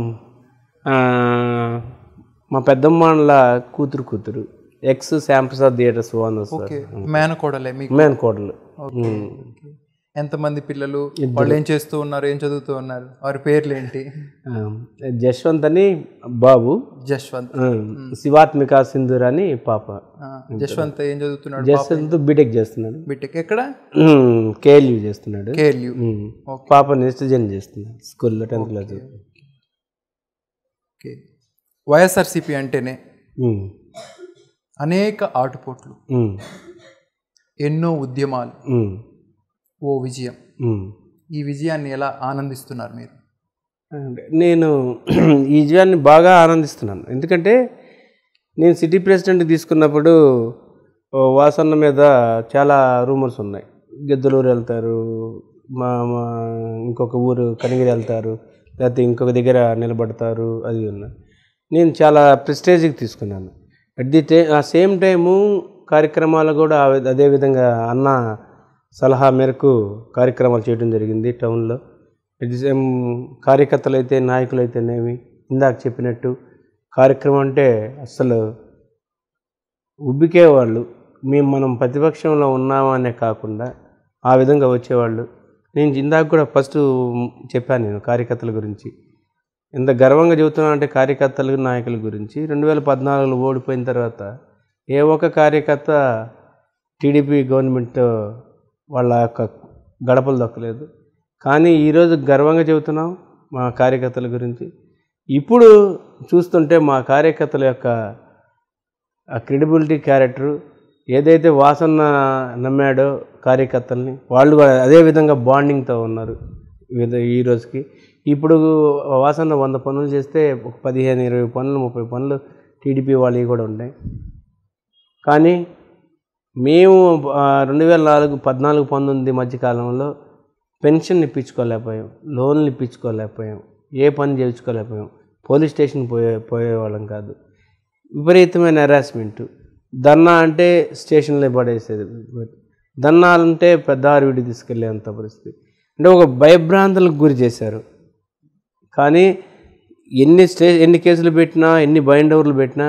మా పెద్దమ్మాళ్ళ కూతురు కూతురు ex Shyamprasad theatres owner sir
okay మేనకోడలే మీకు
మేన్ కోడలు
ఓకే. ఎంతమంది పిల్లలు వాళ్ళు ఏం చేస్తూ ఉన్నారు ఏం చదువుతూ ఉన్నారు వారి పేర్లు ఏంటి
జశ్వంత్ అని బాబు
జశ్వంత్
ఆ, శివాత్మిక సింధూర్ అని పాప
ఆ, జశ్వంత్ ఏం చదువుతున్నాడు
జశ్వంత్ బీటెక్ చేస్తున్నాడు
బిటెక్ ఎక్కడ
కేఎల్యూ చేస్తున్నాడు
కేఎల్యూ
ఉమ్. పాప నెక్స్ట్ జన్ చేస్తున్నాడు స్కూల్లో టెన్త్ క్లాస్
ఓకే వైఎస్ఆర్సిపి అంటేనే అనేక ఆటుపోట్లు ఎన్నో ఉద్యమాలు ఓ విజయం ఈ విజయాన్ని ఎలా ఆనందిస్తున్నారు మీరు
అంటే నేను ఈ విజయాన్ని బాగా ఆనందిస్తున్నాను ఎందుకంటే నేను సిటీ ప్రెసిడెంట్ తీసుకున్నప్పుడు ఓ వాసన్న మీద చాలా రూమర్స్ ఉన్నాయి గిద్దలూరు వెళ్తారు మా మా ఇంకొక ఊరు కనిగిరి వెళ్తారు లేకపోతే ఇంకొక దగ్గర నిలబడతారు అది ఉన్నాయి నేను చాలా ప్రెస్టేజ్కి తీసుకున్నాను అట్ ది టై ఆ సేమ్ టైము కార్యక్రమాలు కూడా ఆ వి- అదే విధంగా అన్న సలహా మేరకు కార్యక్రమాలు చేయడం జరిగింది టౌన్లో అట్ ది సేమ్ కార్యకర్తలు అయితే నాయకులు అయితేనేమి ఇందాక చెప్పినట్టు కార్యక్రమం అంటే అస్సలు ఉబ్బికేవాళ్ళు మేము మనం ప్రతిపక్షంలో ఉన్నామనే కాకుండా ఆ విధంగా వచ్చేవాళ్ళు నేను ఇందాక కూడా ఫస్ట్ చెప్పాను నేను కార్యకర్తల గురించి ఇంత గర్వంగా చెబుతున్నా అంటే కార్యకర్తలు నాయకుల గురించి రెండు వేల పద్నాలుగులో ఓడిపోయిన తర్వాత ఏ ఒక్క కార్యకర్త టీడీపీ గవర్నమెంట్ వాళ్ళ యొక్క గడపలు దొక్కలేదు కానీ ఈరోజు గర్వంగా చెబుతున్నాం మా కార్యకర్తల గురించి ఇప్పుడు చూస్తుంటే మా కార్యకర్తల యొక్క ఆ క్రెడిబిలిటీ క్యారెక్టర్ ఏదైతే వాసన నమ్మాడో కార్యకర్తల్ని వాళ్ళు కూడా అదే విధంగా బాండింగ్తో ఉన్నారు ఈ- ఈ రోజుకి ఇప్పుడు వాసన వంద పనులు చేస్తే ఒక పదిహేను ఇరవై పనులు ముప్పై పనులు టీడీపీ వాళ్ళవి కూడా ఉన్నాయి కానీ మేము ఆ, రెండు వేల నాలుగు పద్నాలుగు పంతొమ్మిది మధ్యకాలంలో పెన్షన్ ఇప్పించుకోలేకపోయాం లోన్లు ఇప్పించుకోలేకపోయాం ఏ పని చేయించుకోలేకపోయాం పోలీస్ స్టేషన్ పోయే పోయేవాళ్ళం కాదు విపరీతమైన హెరాస్మెంట్ ధర్నా అంటే స్టేషన్లో పడేసేది ధర్నాలంటే పెద్ద ఆరువిడి తీసుకెళ్ళేంత పరిస్థితి అంటే ఒక భయభ్రాంతులకు గురి చేశారు కానీ ఎన్ని స్టే ఎన్ని కేసులు పెట్టినా ఎన్ని బైండ్ ఓవర్లు పెట్టినా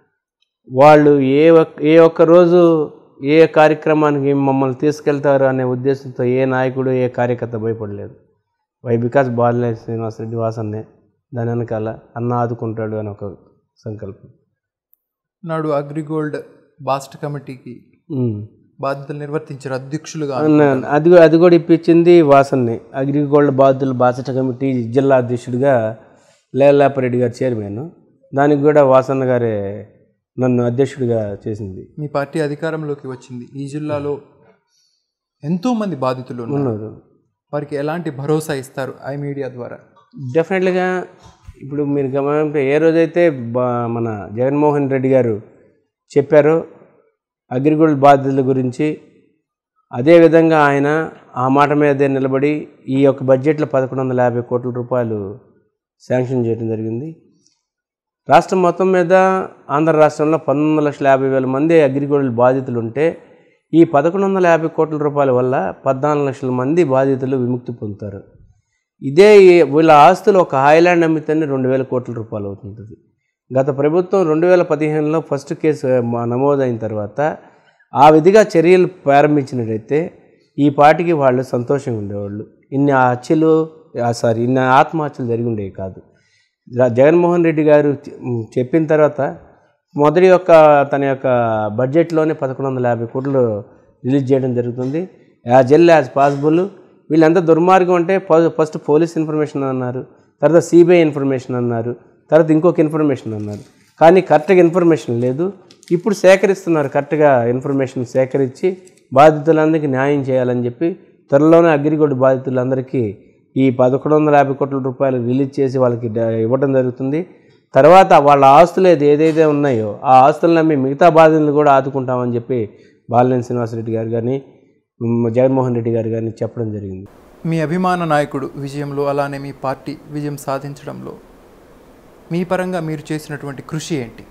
వాళ్ళు ఏ ఒక్క ఏ ఒక్క రోజు ఏ కార్యక్రమానికి మమ్మల్ని తీసుకెళ్తారు అనే ఉద్దేశంతో ఏ నాయకుడు ఏ కార్యకర్త భయపడలేదు వై బికాస్ బాలినేని శ్రీనివాసరెడ్డి వాసన్నే దాని వెనకాల అన్న ఆదుకుంటాడు అని ఒక సంకల్పం
నాడు అగ్రిగోల్డ్ బాస్ట్ కమిటీకి
ఉమ్.
బాధ్యతలు నిర్వర్తించారు అధ్యక్షులుగా
అన్న- అది కూడా- అది కూడా ఇప్పించింది వాసన్ని అగ్రిగోల్డ్ బాధితుల బాసట కమిటీ జిల్లా అధ్యక్షుడిగా లేలాపరెడ్డి గారు చైర్మన్ దానికి కూడా వాసన్న గారే నన్ను అధ్యక్షుడిగా చేసింది
మీ పార్టీ అధికారంలోకి వచ్చింది ఈ జిల్లాలో ఎంతో మంది బాధితులు ఉన్నారు
ఉన్నారు
వారికి ఎలాంటి భరోసా ఇస్తారు ఐ మీడియా ద్వారా
డెఫినెట్లీగా ఇప్పుడు మీరు గమనింటే ఏ రోజైతే బా మన జగన్మోహన్ రెడ్డి గారు చెప్పారో అగ్రిగోల్డ్ బాధ్యతల గురించి అదేవిధంగా ఆయన ఆ మాట మీదే నిలబడి ఈ యొక్క బడ్జెట్లో పదకొండు వందల యాభై కోట్ల రూపాయలు శాంక్షన్ చేయడం జరిగింది రాష్ట్రం మొత్తం మీద ఆంధ్ర రాష్ట్రంలో పంతొమ్మిది లక్షల యాభై వేల మంది అగ్రిగోల్డ్ బాధితులు ఉంటే ఈ పదకొండు వందల యాభై కోట్ల రూపాయల వల్ల పద్నాలుగు లక్షల మంది బాధితులు విముక్తి పొందుతారు ఇదే ఈ- వీళ్ళ ఆస్తులు ఒక హాయిలాండ్ అమ్మితేనే రెండు వేల కోట్ల రూపాయలు అవుతుంటుంది గత ప్రభుత్వం రెండు వేల పదిహేనులో ఫస్ట్ కేసు మ- నమోదైన తర్వాత ఆ విధిగా చర్యలు ప్రారంభించినట్టయితే ఈ పాటికి వాళ్ళు సంతోషంగా ఉండేవాళ్ళు ఇన్ని హత్యలు సారీ ఇన్ని ఆత్మహత్యలు జరిగి ఉండేవి కాదు రా- జగన్మోహన్ రెడ్డి గారు చె- మ్, చెప్పిన తర్వాత మొదటి యొక్క తన యొక్క బడ్జెట్లోనే పదకొండు వందల యాభై కోట్లు రిలీజ్ చేయడం జరుగుతుంది యాజ్ ఎల్ యాజ్ పాసిబుల్ వీళ్ళంతా దుర్మార్గం అంటే ఫ- ఫస్ట్ పోలీస్ ఇన్ఫర్మేషన్ అన్నారు తర్వాత సిబిఐ ఇన్ఫర్మేషన్ అన్నారు తర్వాత ఇంకొక ఇన్ఫర్మేషన్ అన్నారు కానీ కరెక్ట్గా ఇన్ఫర్మేషన్ లేదు ఇప్పుడు సేకరిస్తున్నారు కరెక్ట్గా ఇన్ఫర్మేషన్ సేకరించి బాధితులందరికీ న్యాయం చేయాలని చెప్పి త్వరలోనే అగ్రిగోల్డ్ బాధితులందరికీ ఈ పదకొండు వందల యాభై కోట్ల రూపాయలు రిలీజ్ చేసి వాళ్ళకి డ- ఇవ్వడం జరుగుతుంది తర్వాత వాళ్ళ ఆస్తులు ఏది ఏదైతే ఉన్నాయో ఆ ఆస్తులను నమ్మి మిగతా బాధితులను కూడా ఆదుకుంటామని చెప్పి బాలినేని శ్రీనివాసరెడ్డి గారు కానీ మ్, జగన్మోహన్ రెడ్డి గారు కానీ చెప్పడం జరిగింది
మీ అభిమాన నాయకుడు విజయంలో అలానే మీ పార్టీ విజయం సాధించడంలో మీ పరంగా మీరు చేసినటువంటి కృషి ఏంటి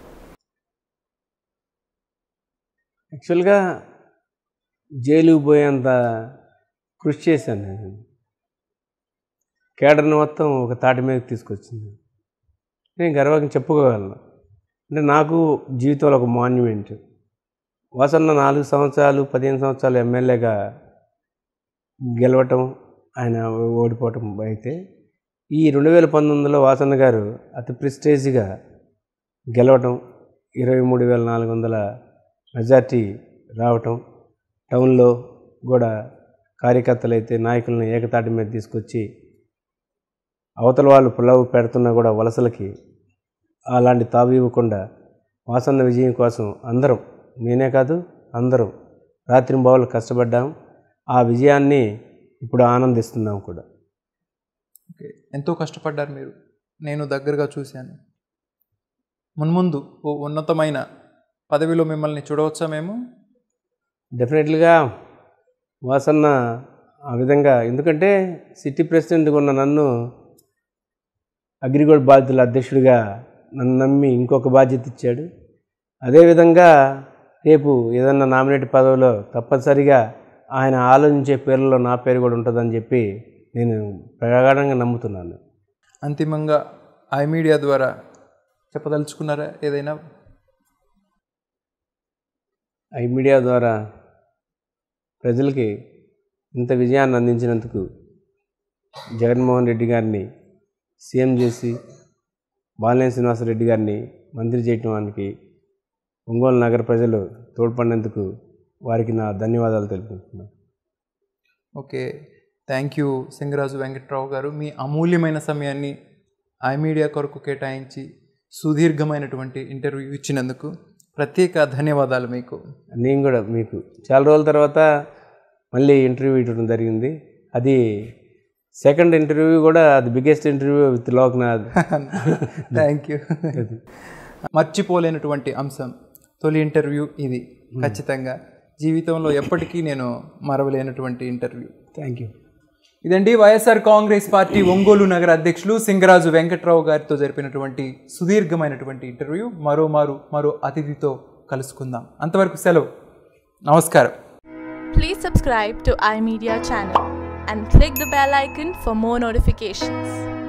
యాక్చువల్గా జైలుకి పోయేంత కృషి చేశాను నేను కేడర్ని మొత్తం ఒక తాటి మీదకి తీసుకొచ్చింది నేను గర్వంగా చెప్పుకోగలను అంటే నాకు జీవితంలో ఒక మాన్యుమెంట్ వసన్న నాలుగు సంవత్సరాలు పదిహేను సంవత్సరాలు ఎమ్మెల్యేగా గెలవటం ఆయన ఓడిపోవటం అయితే ఈ రెండు వేల పంతొమ్మిదిలో వాసన్న గారు అతి ప్రిస్టేజ్గా గెలవటం ఇరవై మూడు వేల నాలుగు వందల మెజార్టీ రావటం టౌన్లో కూడా కార్యకర్తలు అయితే నాయకులను ఏకతాటి మీద తీసుకొచ్చి అవతల వాళ్ళు పులవ పెడుతున్నా కూడా వలసలకి అలాంటి తావు ఇవ్వకుండా వాసన్న విజయం కోసం అందరం నేనే కాదు అందరం రాత్రింబావులు కష్టపడ్డాం ఆ విజయాన్ని ఇప్పుడు ఆనందిస్తున్నాం కూడా
ఓకే ఎంతో కష్టపడ్డారు మీరు నేను దగ్గరగా చూశాను మున్ముందు ఓ ఉన్నతమైన పదవిలో మిమ్మల్ని చూడవచ్చా మేము
డెఫినెట్లీగా వాసన్న ఆ విధంగా ఎందుకంటే సిటీ ప్రెసిడెంట్గా ఉన్న నన్ను అగ్రిగోల్డ్ బాధ్యతల అధ్యక్షుడిగా నన్ను నమ్మి ఇంకొక బాధ్యత ఇచ్చాడు అదేవిధంగా రేపు ఏదన్నా నామినేట్ పదవిలో తప్పనిసరిగా ఆయన ఆలోచించే పేర్లలో నా పేరు కూడా ఉంటుందని చెప్పి నేను ప్రగాఢంగా నమ్ముతున్నాను
అంతిమంగా ఐ మీడియా ద్వారా చెప్పదలుచుకున్నారా ఏదైనా
ఈ మీడియా ద్వారా ప్రజలకి ఇంత విజయాన్ని అందించినందుకు జగన్మోహన్ రెడ్డి గారిని సీఎం చేసి బాలినేని శ్రీనివాసరెడ్డి గారిని మంత్రి చేయడానికి ఒంగోలు నగర ప్రజలు తోడ్పడినందుకు వారికి నా ధన్యవాదాలు తెలుపుకుంటున్నాను
okay thank you Singaraju Venkatrao garu మీ అమూల్యమైన సమయాన్ని ఐ మీడియా కొరకు కేటాయించి సుదీర్ఘమైనటువంటి ఇంటర్వ్యూ ఇచ్చినందుకు ప్రత్యేక ధన్యవాదాలు మీకు
నేను కూడా మీకు చాలా రోజుల తర్వాత మళ్ళీ ఇంటర్వ్యూ ఇవ్వడం జరిగింది అది సెకండ్ ఇంటర్వ్యూ కూడా అది biggest interview with Loknath
thank you మర్చిపోలేనటువంటి అంశం తొలి ఇంటర్వ్యూ ఇది ఖచ్చితంగా జీవితంలో ఎప్పటికీ నేను మరవలేనటువంటి ఇంటర్వ్యూ
థ్యాంక్ యూ
ఇదండి వైఎస్ఆర్ కాంగ్రెస్ పార్టీ ఒంగోలు నగర అధ్యక్షులు సింగరాజు వెంకట్రావు గారితో జరిపినటువంటి సుదీర్ఘమైనటువంటి ఇంటర్వ్యూ మరో మారు మరో అతిథితో కలుసుకుందాం అంతవరకు సెలవు నమస్కారం
Please subscribe to iMedia channel and click the bell icon for more notifications.